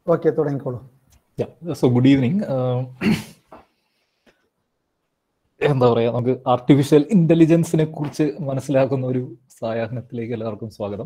Okay തുടങ്ങിക്കോളൂ so good evening എന്താ പറയാ നമുക്ക് ആർട്ടിഫിഷ്യൽ ഇന്റലിജൻസിനെ കുറിച്ച് മനസ്സിലാക്കുന്ന ഒരു സായാഹ്നത്തിലേക്ക് എല്ലാവർക്കും സ്വാഗതം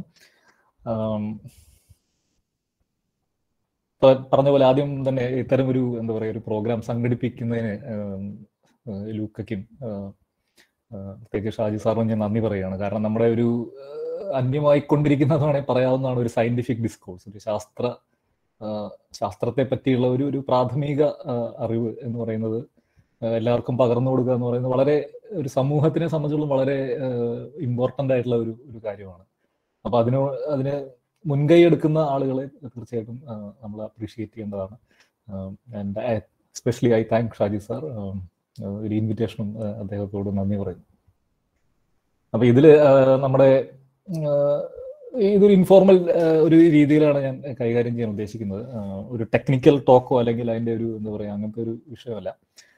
പറഞ്ഞ പോലെ ആദ്യം തന്നെ ഇത്തരം ഒരു എന്താ പറയാ ഒരു പ്രോഗ്രാം സംഘടിപ്പിക്കുന്നതിന് ലൂക്കയ്ക്കും പ്രത്യേകിച്ച് ഷാജി സാറിനും ഞാൻ നന്ദി പറയുകയാണ് കാരണം നമ്മുടെ ഒരു അന്യമായിക്കൊണ്ടിരിക്കുന്നതാണ് പറയാവുന്നതാണ് ഒരു സയന്റിഫിക് ഡിസ്കോഴ്സ് ഒരു ശാസ്ത്ര ശാസ്ത്രത്തെ പറ്റിയുള്ള ഒരു ഒരു പ്രാഥമിക അറിവ് എന്ന് പറയുന്നത് എല്ലാവർക്കും പകർന്നു കൊടുക്കുക എന്ന് പറയുന്നത് വളരെ ഒരു സമൂഹത്തിനെ സംബന്ധിച്ചുള്ള വളരെ ഇമ്പോർട്ടൻ്റ് ആയിട്ടുള്ള ഒരു ഒരു കാര്യമാണ് അപ്പൊ അതിനോ അതിന് മുൻകൈ എടുക്കുന്ന ആളുകളെ തീർച്ചയായിട്ടും നമ്മൾ അപ്രീഷിയേറ്റ് ചെയ്യേണ്ടതാണ് and especially I thank Shaji sir ഒരു ഇൻവിറ്റേഷനും അദ്ദേഹത്തോട് നന്ദി പറയുന്നു അപ്പൊ ഇതില് നമ്മുടെ ഇതൊരു ഇൻഫോർമൽ ഒരു രീതിയിലാണ് ഞാൻ കൈകാര്യം ചെയ്യാൻ ഉദ്ദേശിക്കുന്നത് ഒരു ടെക്നിക്കൽ ടോക്കോ അല്ലെങ്കിൽ അതിന്റെ ഒരു എന്താ പറയാ അങ്ങനത്തെ ഒരു വിഷയമല്ല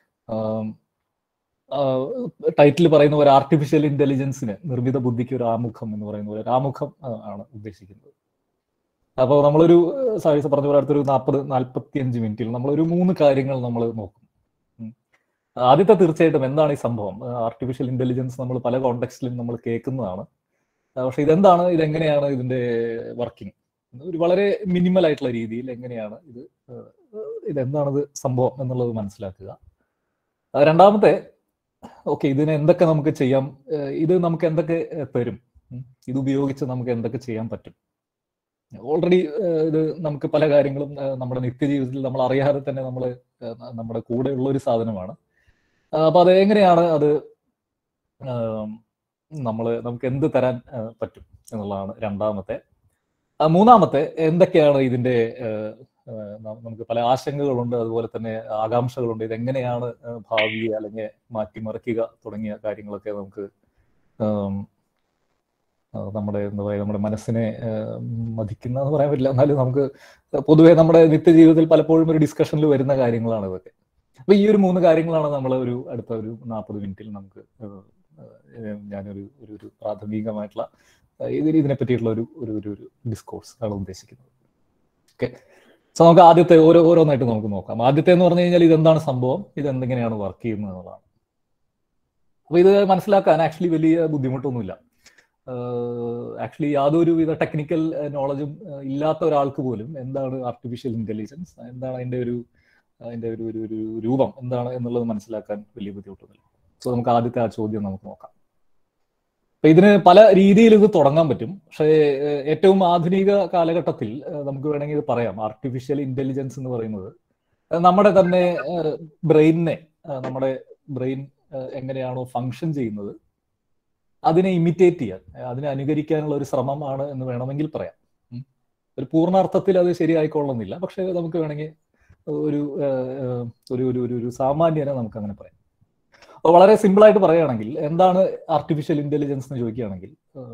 ടൈറ്റിൽ പറയുന്ന പോലെ ആർട്ടിഫിഷ്യൽ ഇന്റലിജൻസിന് നിർമ്മിത ബുദ്ധിക്ക് ഒരു ആമുഖം എന്ന് പറയുന്ന പോലെ ഒരു ആമുഖം ആണ് ഉദ്ദേശിക്കുന്നത് അപ്പോൾ നമ്മളൊരു സാഹിത്യ പറഞ്ഞ പോലെ അടുത്തൊരു നാൽപ്പത് നാൽപ്പത്തി അഞ്ച് മിനിറ്റിൽ നമ്മളൊരു മൂന്ന് കാര്യങ്ങൾ നമ്മൾ നോക്കും ആദ്യത്തെ തീർച്ചയായിട്ടും എന്താണ് ഈ സംഭവം ആർട്ടിഫിഷ്യൽ ഇന്റലിജൻസ് നമ്മൾ പല കോണ്ടെക്സ്റ്റിലും നമ്മൾ കേൾക്കുന്നതാണ് പക്ഷെ ഇതെന്താണ് ഇതെങ്ങനെയാണ് ഇതിന്റെ വർക്കിംഗ് ഒരു വളരെ മിനിമൽ ആയിട്ടുള്ള രീതിയിൽ എങ്ങനെയാണ് ഇത് ഇതെന്താണിത് സംഭവം എന്നുള്ളത് മനസ്സിലാക്കുക രണ്ടാമത്തെ ഓക്കെ ഇതിനെ എന്തൊക്കെ നമുക്ക് ചെയ്യാം ഇത് നമുക്ക് എന്തൊക്കെ തരും ഇത് ഉപയോഗിച്ച് നമുക്ക് എന്തൊക്കെ ചെയ്യാൻ പറ്റും ഓൾറെഡി ഇത് നമുക്ക് പല കാര്യങ്ങളും നമ്മുടെ നിത്യജീവിതത്തിൽ നമ്മൾ അറിയാതെ തന്നെ നമ്മൾ നമ്മുടെ കൂടെ ഉള്ള ഒരു സാധനമാണ് അപ്പൊ അത് എങ്ങനെയാണ് അത് നമ്മൾ നമുക്ക് എന്ത് തരാൻ പറ്റും എന്നുള്ളതാണ് രണ്ടാമത്തെ മൂന്നാമത്തെ എന്തൊക്കെയാണ് ഇതിന്റെ നമുക്ക് പല ആശങ്കകളുണ്ട് അതുപോലെ തന്നെ ആകാംക്ഷകളുണ്ട് ഇതെങ്ങനെയാണ് ഭാവിയെ അല്ലെങ്കിൽ മാറ്റിമറിക്കുക തുടങ്ങിയ കാര്യങ്ങളൊക്കെ നമുക്ക് നമ്മുടെ എന്താ പറയുക നമ്മുടെ മനസ്സിനെ മതിക്കുന്ന എന്ന് പറയാൻ പറ്റില്ല എന്നാലും നമുക്ക് പൊതുവെ നമ്മുടെ നിത്യജീവിതത്തിൽ പലപ്പോഴും ഒരു ഡിസ്കഷനിൽ വരുന്ന കാര്യങ്ങളാണ് ഇതൊക്കെ അപ്പൊ ഈ ഒരു മൂന്ന് കാര്യങ്ങളാണ് നമ്മൾ ഒരു അടുത്ത ഒരു നാൽപ്പത് മിനിറ്റിൽ നമുക്ക് ഞാനൊരു ഒരു ഒരു പ്രാഥമികമായിട്ടുള്ള ഇതിന് ഇതിനെ പറ്റിയിട്ടുള്ള ഒരു ഒരു ഒരു ഒരു ഡിസ്കോഴ്സ് ആണ് ഉദ്ദേശിക്കുന്നത് ഓക്കെ സോ നമുക്ക് ആദ്യത്തെ ഓരോ ഓരോന്നായിട്ട് നമുക്ക് നോക്കാം ആദ്യത്തെ എന്ന് പറഞ്ഞു കഴിഞ്ഞാൽ ഇതെന്താണ് സംഭവം ഇത് എന്തെങ്ങനെയാണ് വർക്ക് ചെയ്യുന്നത് എന്നുള്ളതാണ് അപ്പൊ ഇത് മനസ്സിലാക്കാൻ ആക്ച്വലി വലിയ ബുദ്ധിമുട്ടൊന്നുമില്ല ആക്ച്വലി യാതൊരു വിധ ടെക്നിക്കൽ നോളജും ഇല്ലാത്ത ഒരാൾക്ക് പോലും എന്താണ് ആർട്ടിഫിഷ്യൽ ഇന്റലിജൻസ് എന്താണ് അതിന്റെ ഒരു അതിന്റെ ഒരു ഒരു ഒരു രൂപം എന്താണ് എന്നുള്ളത് മനസ്സിലാക്കാൻ വലിയ ബുദ്ധിമുട്ടൊന്നുമില്ല സോ നമുക്ക് ആദ്യത്തെ ആ ചോദ്യം നമുക്ക് നോക്കാം അപ്പൊ ഇതിന് പല രീതിയിൽ ഇത് തുടങ്ങാൻ പറ്റും പക്ഷേ ഏറ്റവും ആധുനിക കാലഘട്ടത്തിൽ നമുക്ക് വേണമെങ്കിൽ ഇത് പറയാം ആർട്ടിഫിഷ്യൽ ഇന്റലിജൻസ് എന്ന് പറയുന്നത് നമ്മുടെ തന്നെ ബ്രെയിനിനെ നമ്മുടെ ബ്രെയിൻ എങ്ങനെയാണോ ഫങ്ഷൻ ചെയ്യുന്നത് അതിനെ ഇമിറ്റേറ്റ് ചെയ്യാൻ അതിനെ അനുകരിക്കാനുള്ള ഒരു ശ്രമമാണ് എന്ന് വേണമെങ്കിൽ പറയാം ഒരു പൂർണ്ണാർത്ഥത്തിൽ അത് ശരിയായിക്കൊള്ളുന്നില്ല പക്ഷെ നമുക്ക് വേണമെങ്കിൽ ഒരു ഒരു ഒരു ഒരു സാമാന്യനെ നമുക്ക് അങ്ങനെ പറയാം വളരെ സിമ്പിൾ ആയിട്ട് പറയുകയാണെങ്കിൽ എന്താണ് ആർട്ടിഫിഷ്യൽ ഇന്റലിജൻസ് എന്ന് ചോദിക്കുകയാണെങ്കിൽ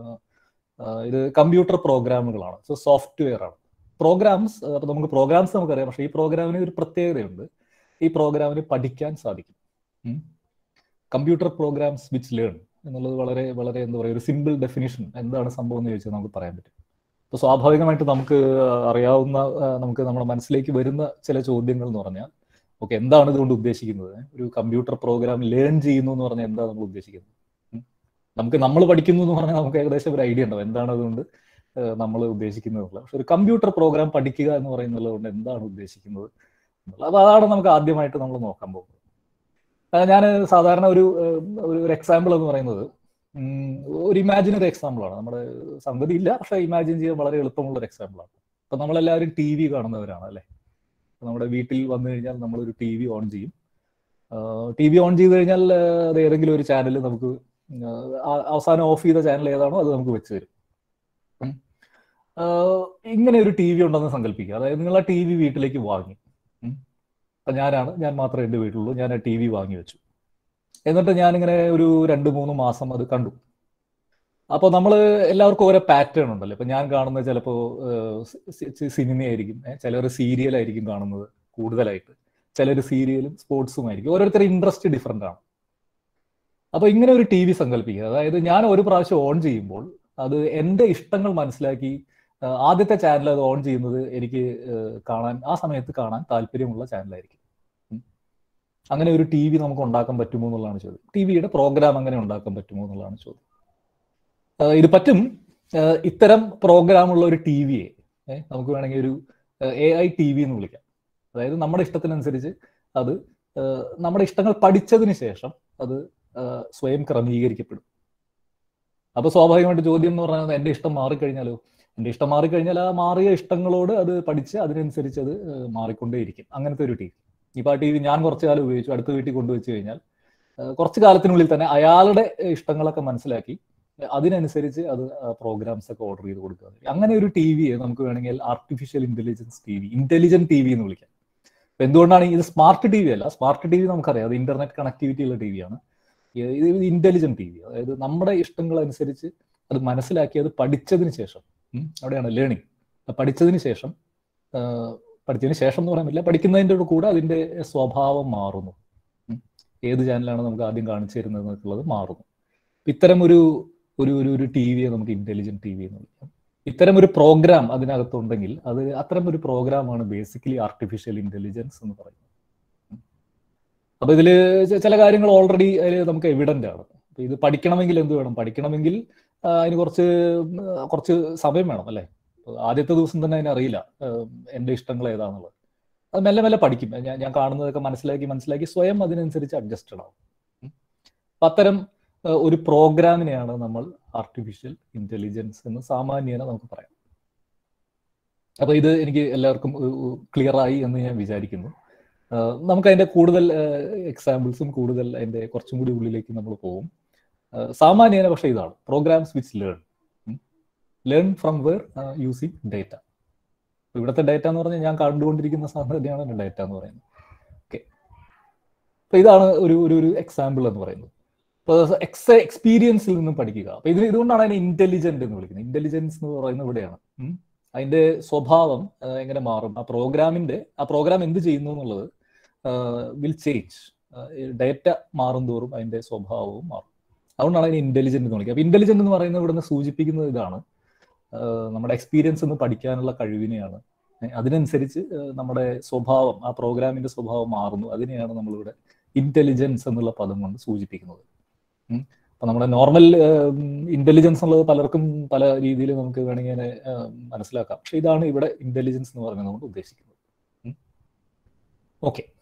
ഇത് കമ്പ്യൂട്ടർ പ്രോഗ്രാമുകളാണ് സോ സോഫ്റ്റ്വെയർ ആണ് പ്രോഗ്രാംസ് അപ്പൊ നമുക്ക് പ്രോഗ്രാംസ് നമുക്കറിയാം പക്ഷേ ഈ പ്രോഗ്രാമിന് ഒരു പ്രത്യേകതയുണ്ട് ഈ പ്രോഗ്രാമിന് പഠിക്കാൻ സാധിക്കും കമ്പ്യൂട്ടർ പ്രോഗ്രാംസ് വിച്ച് ലേൺ എന്നുള്ളത് വളരെ വളരെ എന്താ പറയുക ഒരു സിമ്പിൾ ഡെഫിനിഷൻ എന്താണ് സംഭവം എന്ന് ചോദിച്ചാൽ നമുക്ക് പറയാൻ പറ്റും അപ്പോൾ സ്വാഭാവികമായിട്ട് നമുക്ക് അറിയാവുന്ന നമുക്ക് നമ്മുടെ മനസ്സിലേക്ക് വരുന്ന ചില ചോദ്യങ്ങൾ എന്ന് പറഞ്ഞാൽ ഓക്കെ എന്താണ് ഇതുകൊണ്ട് ഉദ്ദേശിക്കുന്നത് ഒരു കമ്പ്യൂട്ടർ പ്രോഗ്രാം ലേൺ ചെയ്യുന്നു എന്ന് പറഞ്ഞാൽ എന്താണ് നമ്മൾ ഉദ്ദേശിക്കുന്നത് നമുക്ക് നമ്മൾ പഠിക്കുന്നു എന്ന് പറഞ്ഞാൽ നമുക്ക് ഏകദേശം ഒരു ഐഡിയ ഉണ്ടാവും എന്താണ് അതുകൊണ്ട് നമ്മൾ ഉദ്ദേശിക്കുന്നത് പക്ഷെ ഒരു കമ്പ്യൂട്ടർ പ്രോഗ്രാം പഠിക്കുക എന്ന് പറയുന്നത് കൊണ്ട് എന്താണ് ഉദ്ദേശിക്കുന്നത് അത് അതാണ് നമുക്ക് ആദ്യമായിട്ട് നമ്മൾ നോക്കാൻ പോകുന്നത് ഞാൻ സാധാരണ ഒരു ഒരു എക്സാമ്പിൾ എന്ന് പറയുന്നത് ഒരു ഇമാജിനറി എക്സാമ്പിളാണ് നമ്മുടെ സംഗതി ഇല്ല പക്ഷെ ഇമാജിൻ ചെയ്യാൻ വളരെ എളുപ്പമുള്ള ഒരു എക്സാമ്പിളാണ് അപ്പൊ നമ്മളെല്ലാവരും ടി വി കാണുന്നവരാണ് അല്ലെ നമ്മുടെ വീട്ടിൽ വന്നു കഴിഞ്ഞാൽ നമ്മളൊരു ടി വി ഓൺ ചെയ്യും ടി വി ഓൺ ചെയ്ത് കഴിഞ്ഞാൽ അത് ഏതെങ്കിലും ഒരു ചാനൽ നമുക്ക് അവസാനം ഓഫ് ചെയ്ത ചാനൽ ഏതാണോ അത് നമുക്ക് വെച്ച് തരും ഇങ്ങനെ ഒരു ടി വി ഉണ്ടെന്ന് സങ്കല്പിക്കുക അതായത് നിങ്ങൾ ആ ടി വി വീട്ടിലേക്ക് വാങ്ങി അപ്പൊ ഞാനാണ് ഞാൻ മാത്രമേ എൻ്റെ വീട്ടിലുള്ളൂ ഞാൻ ആ ടി വി വാങ്ങി വെച്ചു എന്നിട്ട് ഞാനിങ്ങനെ ഒരു രണ്ട് മൂന്ന് മാസം അത് കണ്ടു അപ്പോൾ നമ്മൾ എല്ലാവർക്കും ഓരോ പാറ്റേൺ ഉണ്ടല്ലോ ഇപ്പൊ ഞാൻ കാണുന്നത് ചിലപ്പോൾ സിനിമയായിരിക്കും ചിലർ സീരിയൽ ആയിരിക്കും കാണുന്നത് കൂടുതലായിട്ട് ചിലർ സീരിയലും സ്പോർട്സും ആയിരിക്കും ഓരോരുത്തരുടെ ഇൻട്രസ്റ്റ് ഡിഫറെൻ്റ് ആണ് അപ്പൊ ഇങ്ങനെ ഒരു ടി വി സങ്കല്പിക്കുക അതായത് ഞാൻ ഒരു പ്രാവശ്യം ഓൺ ചെയ്യുമ്പോൾ അത് എൻ്റെ ഇഷ്ടങ്ങൾ മനസ്സിലാക്കി ആദ്യത്തെ ചാനൽ അത് ഓൺ ചെയ്യുന്നത് എനിക്ക് കാണാൻ ആ സമയത്ത് കാണാൻ താല്പര്യമുള്ള ചാനലായിരിക്കും അങ്ങനെ ഒരു ടി വി നമുക്ക് ഉണ്ടാക്കാൻ പറ്റുമോ എന്നുള്ളതാണ് ചോദ്യം ടി വിയുടെ പ്രോഗ്രാം അങ്ങനെ ഉണ്ടാക്കാൻ പറ്റുമോ എന്നുള്ളതാണ് ചോദ്യം ഇത് പറ്റും ഇത്തരം പ്രോഗ്രാമുള്ള ഒരു ടി വിയെ നമുക്ക് വേണമെങ്കിൽ ഒരു എ ഐ ടി വി എന്ന് വിളിക്കാം അതായത് നമ്മുടെ ഇഷ്ടത്തിനനുസരിച്ച് അത് നമ്മുടെ ഇഷ്ടങ്ങൾ പഠിച്ചതിന് ശേഷം അത് സ്വയം ക്രമീകരിക്കപ്പെടും അപ്പൊ സ്വാഭാവികമായിട്ട് ചോദ്യം എന്ന് പറഞ്ഞാൽ എന്റെ ഇഷ്ടം മാറിക്കഴിഞ്ഞാലോ എന്റെ ഇഷ്ടം മാറിക്കഴിഞ്ഞാൽ ആ മാറിയ ഇഷ്ടങ്ങളോട് അത് പഠിച്ച് അതിനനുസരിച്ച് അത് മാറിക്കൊണ്ടേയിരിക്കും അങ്ങനത്തെ ഒരു ടി വി ഇപ്പൊ ആ ടി വി ഞാൻ കുറച്ചു കാലം ഉപയോഗിച്ചു അടുത്ത വീട്ടിൽ കൊണ്ടുവച്ച് കഴിഞ്ഞാൽ കുറച്ചു കാലത്തിനുള്ളിൽ തന്നെ അയാളുടെ ഇഷ്ടങ്ങളൊക്കെ മനസ്സിലാക്കി അതിനനുസരിച്ച് അത് പ്രോഗ്രാംസ് ഒക്കെ ഓർഡർ ചെയ്ത് കൊടുക്കുക അങ്ങനെ ഒരു ടി വിയെ നമുക്ക് വേണമെങ്കിൽ artificial intelligence T V intelligent T V എന്ന് വിളിക്കാം അപ്പൊ എന്തുകൊണ്ടാണ് ഇത് സ്മാർട്ട് ടി വി അല്ല സ്മാർട്ട് ടി വി നമുക്കറിയാം അത് ഇന്റർനെറ്റ് കണക്ടിവിറ്റി ഉള്ള ടി വിയാണ് ഇത് ഇന്റലിജന്റ് ടി വി അതായത് നമ്മുടെ ഇഷ്ടങ്ങൾ അനുസരിച്ച് അത് മനസ്സിലാക്കി അത് പഠിച്ചതിന് ശേഷം അവിടെയാണ് ലേണിംഗ് പഠിച്ചതിന് ശേഷം പഠിച്ചതിന് ശേഷം എന്ന് പറയാൻ പറ്റില്ല പഠിക്കുന്നതിൻ്റെ കൂടെ അതിന്റെ സ്വഭാവം മാറുന്നു ഏത് ചാനലാണ് നമുക്ക് ആദ്യം കാണിച്ചു തരുന്നത് എന്നുള്ളത് മാറുന്നു ഇത്തരം ഒരു ഒരു ഒരു ഒരു ടി വിയെ നമുക്ക് ഇന്റലിജന്റ് ടി വി എന്ന് വിളിക്കാം ഇത്തരം ഒരു പ്രോഗ്രാം അതിനകത്തുണ്ടെങ്കിൽ അത് അത്തരം ഒരു പ്രോഗ്രാമാണ് ബേസിക്കലി ആർട്ടിഫിഷ്യൽ ഇന്റലിജൻസ് എന്ന് പറയുന്നത് അപ്പൊ ഇതില് ചില കാര്യങ്ങൾ ഓൾറെഡി അതിൽ നമുക്ക് എവിഡന്റ് ആണ് ഇത് പഠിക്കണമെങ്കിൽ എന്ത് വേണം പഠിക്കണമെങ്കിൽ അതിന് കുറച്ച് കുറച്ച് സമയം വേണം അല്ലെ ആദ്യത്തെ ദിവസം തന്നെ അതിന് അറിയില്ല എന്റെ ഇഷ്ടങ്ങൾ ഏതാന്നുള്ളത് അത് മെല്ലെ മെല്ലെ പഠിക്കും ഞാൻ ഞാൻ കാണുന്നതൊക്കെ മനസ്സിലാക്കി മനസ്സിലാക്കി സ്വയം അതിനനുസരിച്ച് അഡ്ജസ്റ്റഡ് ആവും അപ്പൊ അത്തരം ഒരു പ്രോഗ്രാമിനെയാണ് നമ്മൾ ആർട്ടിഫിഷ്യൽ ഇന്റലിജൻസ് എന്ന് സാമാന്യേന നമുക്ക് പറയാം അപ്പൊ ഇത് എനിക്ക് എല്ലാവർക്കും ക്ലിയർ ആയി എന്ന് ഞാൻ വിചാരിക്കുന്നു നമുക്ക് അതിന്റെ കൂടുതൽ എക്സാമ്പിൾസും കൂടുതൽ അതിന്റെ കുറച്ചും കൂടി ഉള്ളിലേക്ക് നമ്മൾ പോകും സാമാന്യേന പക്ഷേ ഇതാണ് programs which learn learn from where using data ഇവിടുത്തെ ഡേറ്റ എന്ന് പറഞ്ഞാൽ ഞാൻ കണ്ടുകൊണ്ടിരിക്കുന്ന സാധ്യതയാണ് ഡേറ്റ എന്ന് പറയുന്നത് ഓക്കെ അപ്പൊ ഇതാണ് ഒരു ഒരു ഒരു എക്സാമ്പിൾ എന്ന് പറയുന്നത് എക്സ് എക്സ്പീരിയൻസിൽ നിന്നും പഠിക്കുക അപ്പൊ ഇത് ഇതുകൊണ്ടാണ് അതിനെ ഇന്റലിജന്റ് എന്ന് വിളിക്കുന്നത് ഇന്റലിജൻസ് എന്ന് പറയുന്നത് ഇവിടെയാണ് അതിന്റെ സ്വഭാവം എങ്ങനെ മാറും ആ പ്രോഗ്രാമിന്റെ ആ പ്രോഗ്രാം എന്ത് ചെയ്യുന്നു എന്നുള്ളത് വിൽ ചേഞ്ച് ഡേറ്റ മാറും തോറും അതിന്റെ സ്വഭാവവും മാറും അതുകൊണ്ടാണ് അതിന് ഇന്റലിജന്റ് എന്ന് വിളിക്കുക അപ്പൊ ഇന്റലിജന്റ് എന്ന് പറയുന്നത് ഇവിടുന്ന് സൂചിപ്പിക്കുന്നത് ഇതാണ് നമ്മുടെ എക്സ്പീരിയൻസ് എന്ന് പഠിക്കാനുള്ള കഴിവിനെയാണ് അതിനനുസരിച്ച് നമ്മുടെ സ്വഭാവം ആ പ്രോഗ്രാമിന്റെ സ്വഭാവം മാറുന്നു അതിനെയാണ് നമ്മളിവിടെ ഇന്റലിജൻസ് എന്നുള്ള പദം കൊണ്ട് സൂചിപ്പിക്കുന്നത് അപ്പൊ നമ്മുടെ നോർമൽ ഇന്റലിജൻസ് എന്നുള്ളത് പലർക്കും പല രീതിയിൽ നമുക്ക് വേണമെങ്കിൽ മനസ്സിലാക്കാം പക്ഷെ ഇതാണ് ഇവിടെ ഇന്റലിജൻസ് എന്ന് പറയുന്നത് കൊണ്ട് ഉദ്ദേശിക്കുന്നത് ഓക്കെ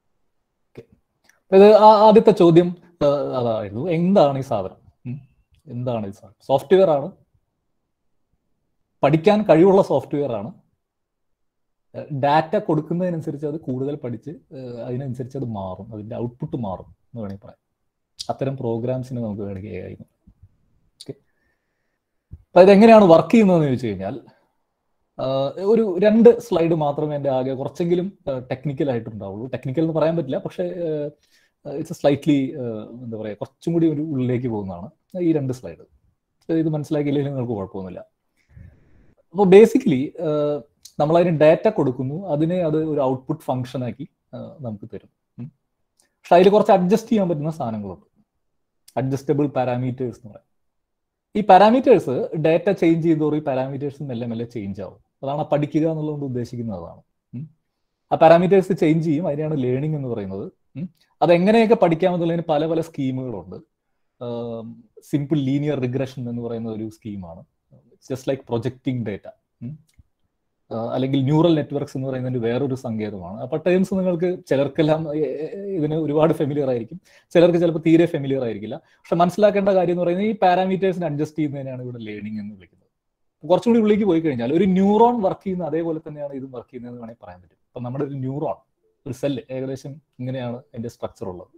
ഇത് ആദ്യത്തെ ചോദ്യം അതായിരുന്നു എന്താണ് ഈ സാധനം എന്താണ് ഈ സാധനം സോഫ്റ്റ്വെയർ ആണ് പഠിക്കാൻ കഴിവുള്ള സോഫ്റ്റ്വെയർ ആണ് ഡാറ്റ കൊടുക്കുന്നതിനനുസരിച്ച് അത് കൂടുതൽ പഠിച്ച് അതിനനുസരിച്ച് അത് മാറും അതിന്റെ ഔട്ട്പുട്ട് മാറും എന്ന് വേണമെങ്കിൽ പറയാം അത്തരം പ്രോഗ്രാംസിന് നമുക്ക് വേണമെങ്കിൽ എ ഐ ഓക്കെ അപ്പൊ ഇതെങ്ങനെയാണ് വർക്ക് ചെയ്യുന്നതെന്ന് ചോദിച്ചു കഴിഞ്ഞാൽ ഒരു രണ്ട് സ്ലൈഡ് മാത്രമേ എൻ്റെ ആകെ കുറച്ചെങ്കിലും ടെക്നിക്കൽ ആയിട്ടുണ്ടാവുള്ളൂ ടെക്നിക്കൽ എന്ന് പറയാൻ പറ്റില്ല പക്ഷേ ഇറ്റ്സ് സ്ലൈറ്റ്ലി എന്താ പറയുക കുറച്ചും കൂടി ഒരു ഉള്ളിലേക്ക് പോകുന്നതാണ് ഈ രണ്ട് സ്ലൈഡ് ഇത് മനസ്സിലാക്കിയില്ലെങ്കിൽ നിങ്ങൾക്ക് കുഴപ്പമൊന്നുമില്ല അപ്പോൾ ബേസിക്കലി നമ്മൾ അതിന് ഡാറ്റ കൊടുക്കുന്നു അതിനെ അത് ഒരു ഔട്ട്പുട്ട് ഫംഗ്ഷൻ ആക്കി നമുക്ക് തരും പക്ഷെ അതിൽ കുറച്ച് അഡ്ജസ്റ്റ് ചെയ്യാൻ പറ്റുന്ന സാധനങ്ങളുണ്ട് അഡ്ജസ്റ്റബിൾ പാരാമീറ്റേഴ്സ് എന്ന് പറയും ഈ പാരാമീറ്റേഴ്സ് ഡാറ്റ ചേഞ്ച് ചെയ്തോറും ഈ പാരാമീറ്റേഴ്സ് മെല്ലെ മെല്ലെ ചേഞ്ച് ആവും അതാണ് പഠിക്കുക എന്നുള്ളതുകൊണ്ട് ഉദ്ദേശിക്കുന്നത് അതാണ് ആ പാരാമീറ്റേഴ്സ് ചേഞ്ച് ചെയ്യും അതിനെയാണ് ലേണിംഗ് എന്ന് പറയുന്നത് അത് എങ്ങനെയൊക്കെ പഠിക്കാമെന്നുള്ളതിന് പല പല സ്കീമുകളുണ്ട് സിമ്പിൾ ലീനിയർ റിഗ്രഷൻ എന്ന് പറയുന്ന ഒരു സ്കീമാണ് ജസ്റ്റ് ലൈക്ക് പ്രൊജക്ടിങ് ഡേറ്റ അല്ലെങ്കിൽ ന്യൂറൽ നെറ്റ്വർക്ക്സ് എന്ന് പറയുന്നതിന്റെ വേറൊരു സങ്കേതമാണ് അപ്പൊ ടേംസ് നിങ്ങൾക്ക് ചിലർക്കെല്ലാം ഇതിന് ഒരുപാട് ഫെമിലിയർ ആയിരിക്കും ചിലർക്ക് ചിലപ്പോൾ തീരെ ഫെമിലിയർ ആയിരിക്കില്ല പക്ഷെ മനസ്സിലാക്കേണ്ട കാര്യം എന്ന് പറയുന്നത് ഈ പാരാമീറ്റേഴ്സിനെ അഡ്ജസ്റ്റ് ചെയ്യുന്നതിനാണ് ഇവിടെ ലേണിംഗ് എന്ന് വിളിക്കുന്നത് കുറച്ചും കൂടി ഉള്ളിലേക്ക് പോയി കഴിഞ്ഞാൽ ഒരു ന്യൂറോൺ വർക്ക് ചെയ്യുന്ന അതേപോലെ തന്നെയാണ് ഇതും വർക്ക് ചെയ്യുന്നതെന്ന് വേണമെങ്കിൽ പറയാൻ പറ്റും അപ്പൊ നമ്മുടെ ഒരു ന്യൂറോൺ ഒരു സെല്ല് ഏകദേശം ഇങ്ങനെയാണ് അതിന്റെ സ്ട്രക്ചർ ഉള്ളത്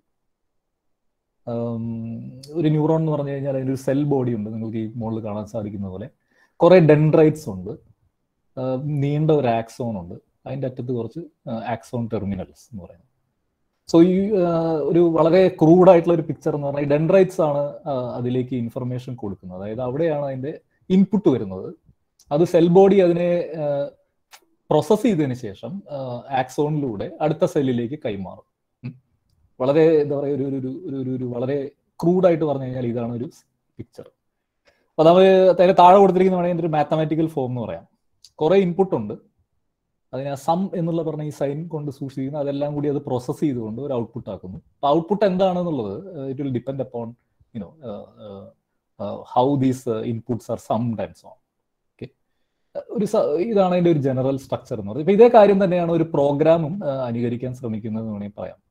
ഒരു ന്യൂറോൺ എന്ന് പറഞ്ഞു കഴിഞ്ഞാൽ അതിൻ്റെ ഒരു സെൽ ബോഡി ഉണ്ട് നിങ്ങൾക്ക് ഈ മുകളിൽ കാണാൻ സാധിക്കുന്ന പോലെ കുറെ ഡെൻഡ്രൈറ്റ്സ് ഉണ്ട് നീണ്ട ഒരു ആക്സോൺ ഉണ്ട് അതിൻ്റെ അറ്റത്ത് കുറച്ച് ആക്സോൺ ടെർമിനൽസ് എന്ന് പറയുന്നത് സോ ഈ ഒരു വളരെ ക്രൂഡായിട്ടുള്ള ഒരു പിക്ചർ എന്ന് പറഞ്ഞാൽ ഡെൻഡ്രൈറ്റ്സ് ആണ് അതിലേക്ക് ഇൻഫർമേഷൻ കൊടുക്കുന്നത് അതായത് അവിടെയാണ് അതിന്റെ ഇൻപുട്ട് വരുന്നത് അത് സെൽ ബോഡി അതിനെ പ്രോസസ് ചെയ്തതിന് ശേഷം ആക്സോണിലൂടെ അടുത്ത സെല്ലിലേക്ക് കൈമാറും വളരെ എന്താ പറയുക ഒരു ഒരു ഒരു ഒരു വളരെ ക്രൂഡായിട്ട് പറഞ്ഞു കഴിഞ്ഞാൽ ഇതാണ് ഒരു പിക്ചർ അപ്പൊ നമ്മൾ അതിന് താഴെ കൊടുത്തിരിക്കുന്ന വേണമെങ്കിൽ ഒരു മാത്തമാറ്റിക്കൽ ഫോം എന്ന് പറയാം കുറെ ഇൻപുട്ട് ഉണ്ട് അതിനെ സം എന്നുള്ള പറഞ്ഞ ഈ സൈൻ കൊണ്ട് സൂക്ഷിക്കുന്ന അതെല്ലാം കൂടി അത് പ്രോസസ്സ് ചെയ്തുകൊണ്ട് ഒരു ഔട്ട്പുട്ട് ആക്കുന്നു അപ്പൊ ഔട്ട്പുട്ട് എന്താണെന്നുള്ളത് it will depend upon you know how these inputs are some times on okay ഒരു ഇതാണ് അതിന്റെ ഒരു ജനറൽ സ്ട്രക്ചർ എന്ന് പറയുന്നത് ഇപ്പൊ ഇതേ കാര്യം തന്നെയാണ് ഒരു പ്രോഗ്രാമും അനുകരിക്കാൻ ശ്രമിക്കുന്നത് എന്ന് വേണമെങ്കിൽ പറയാം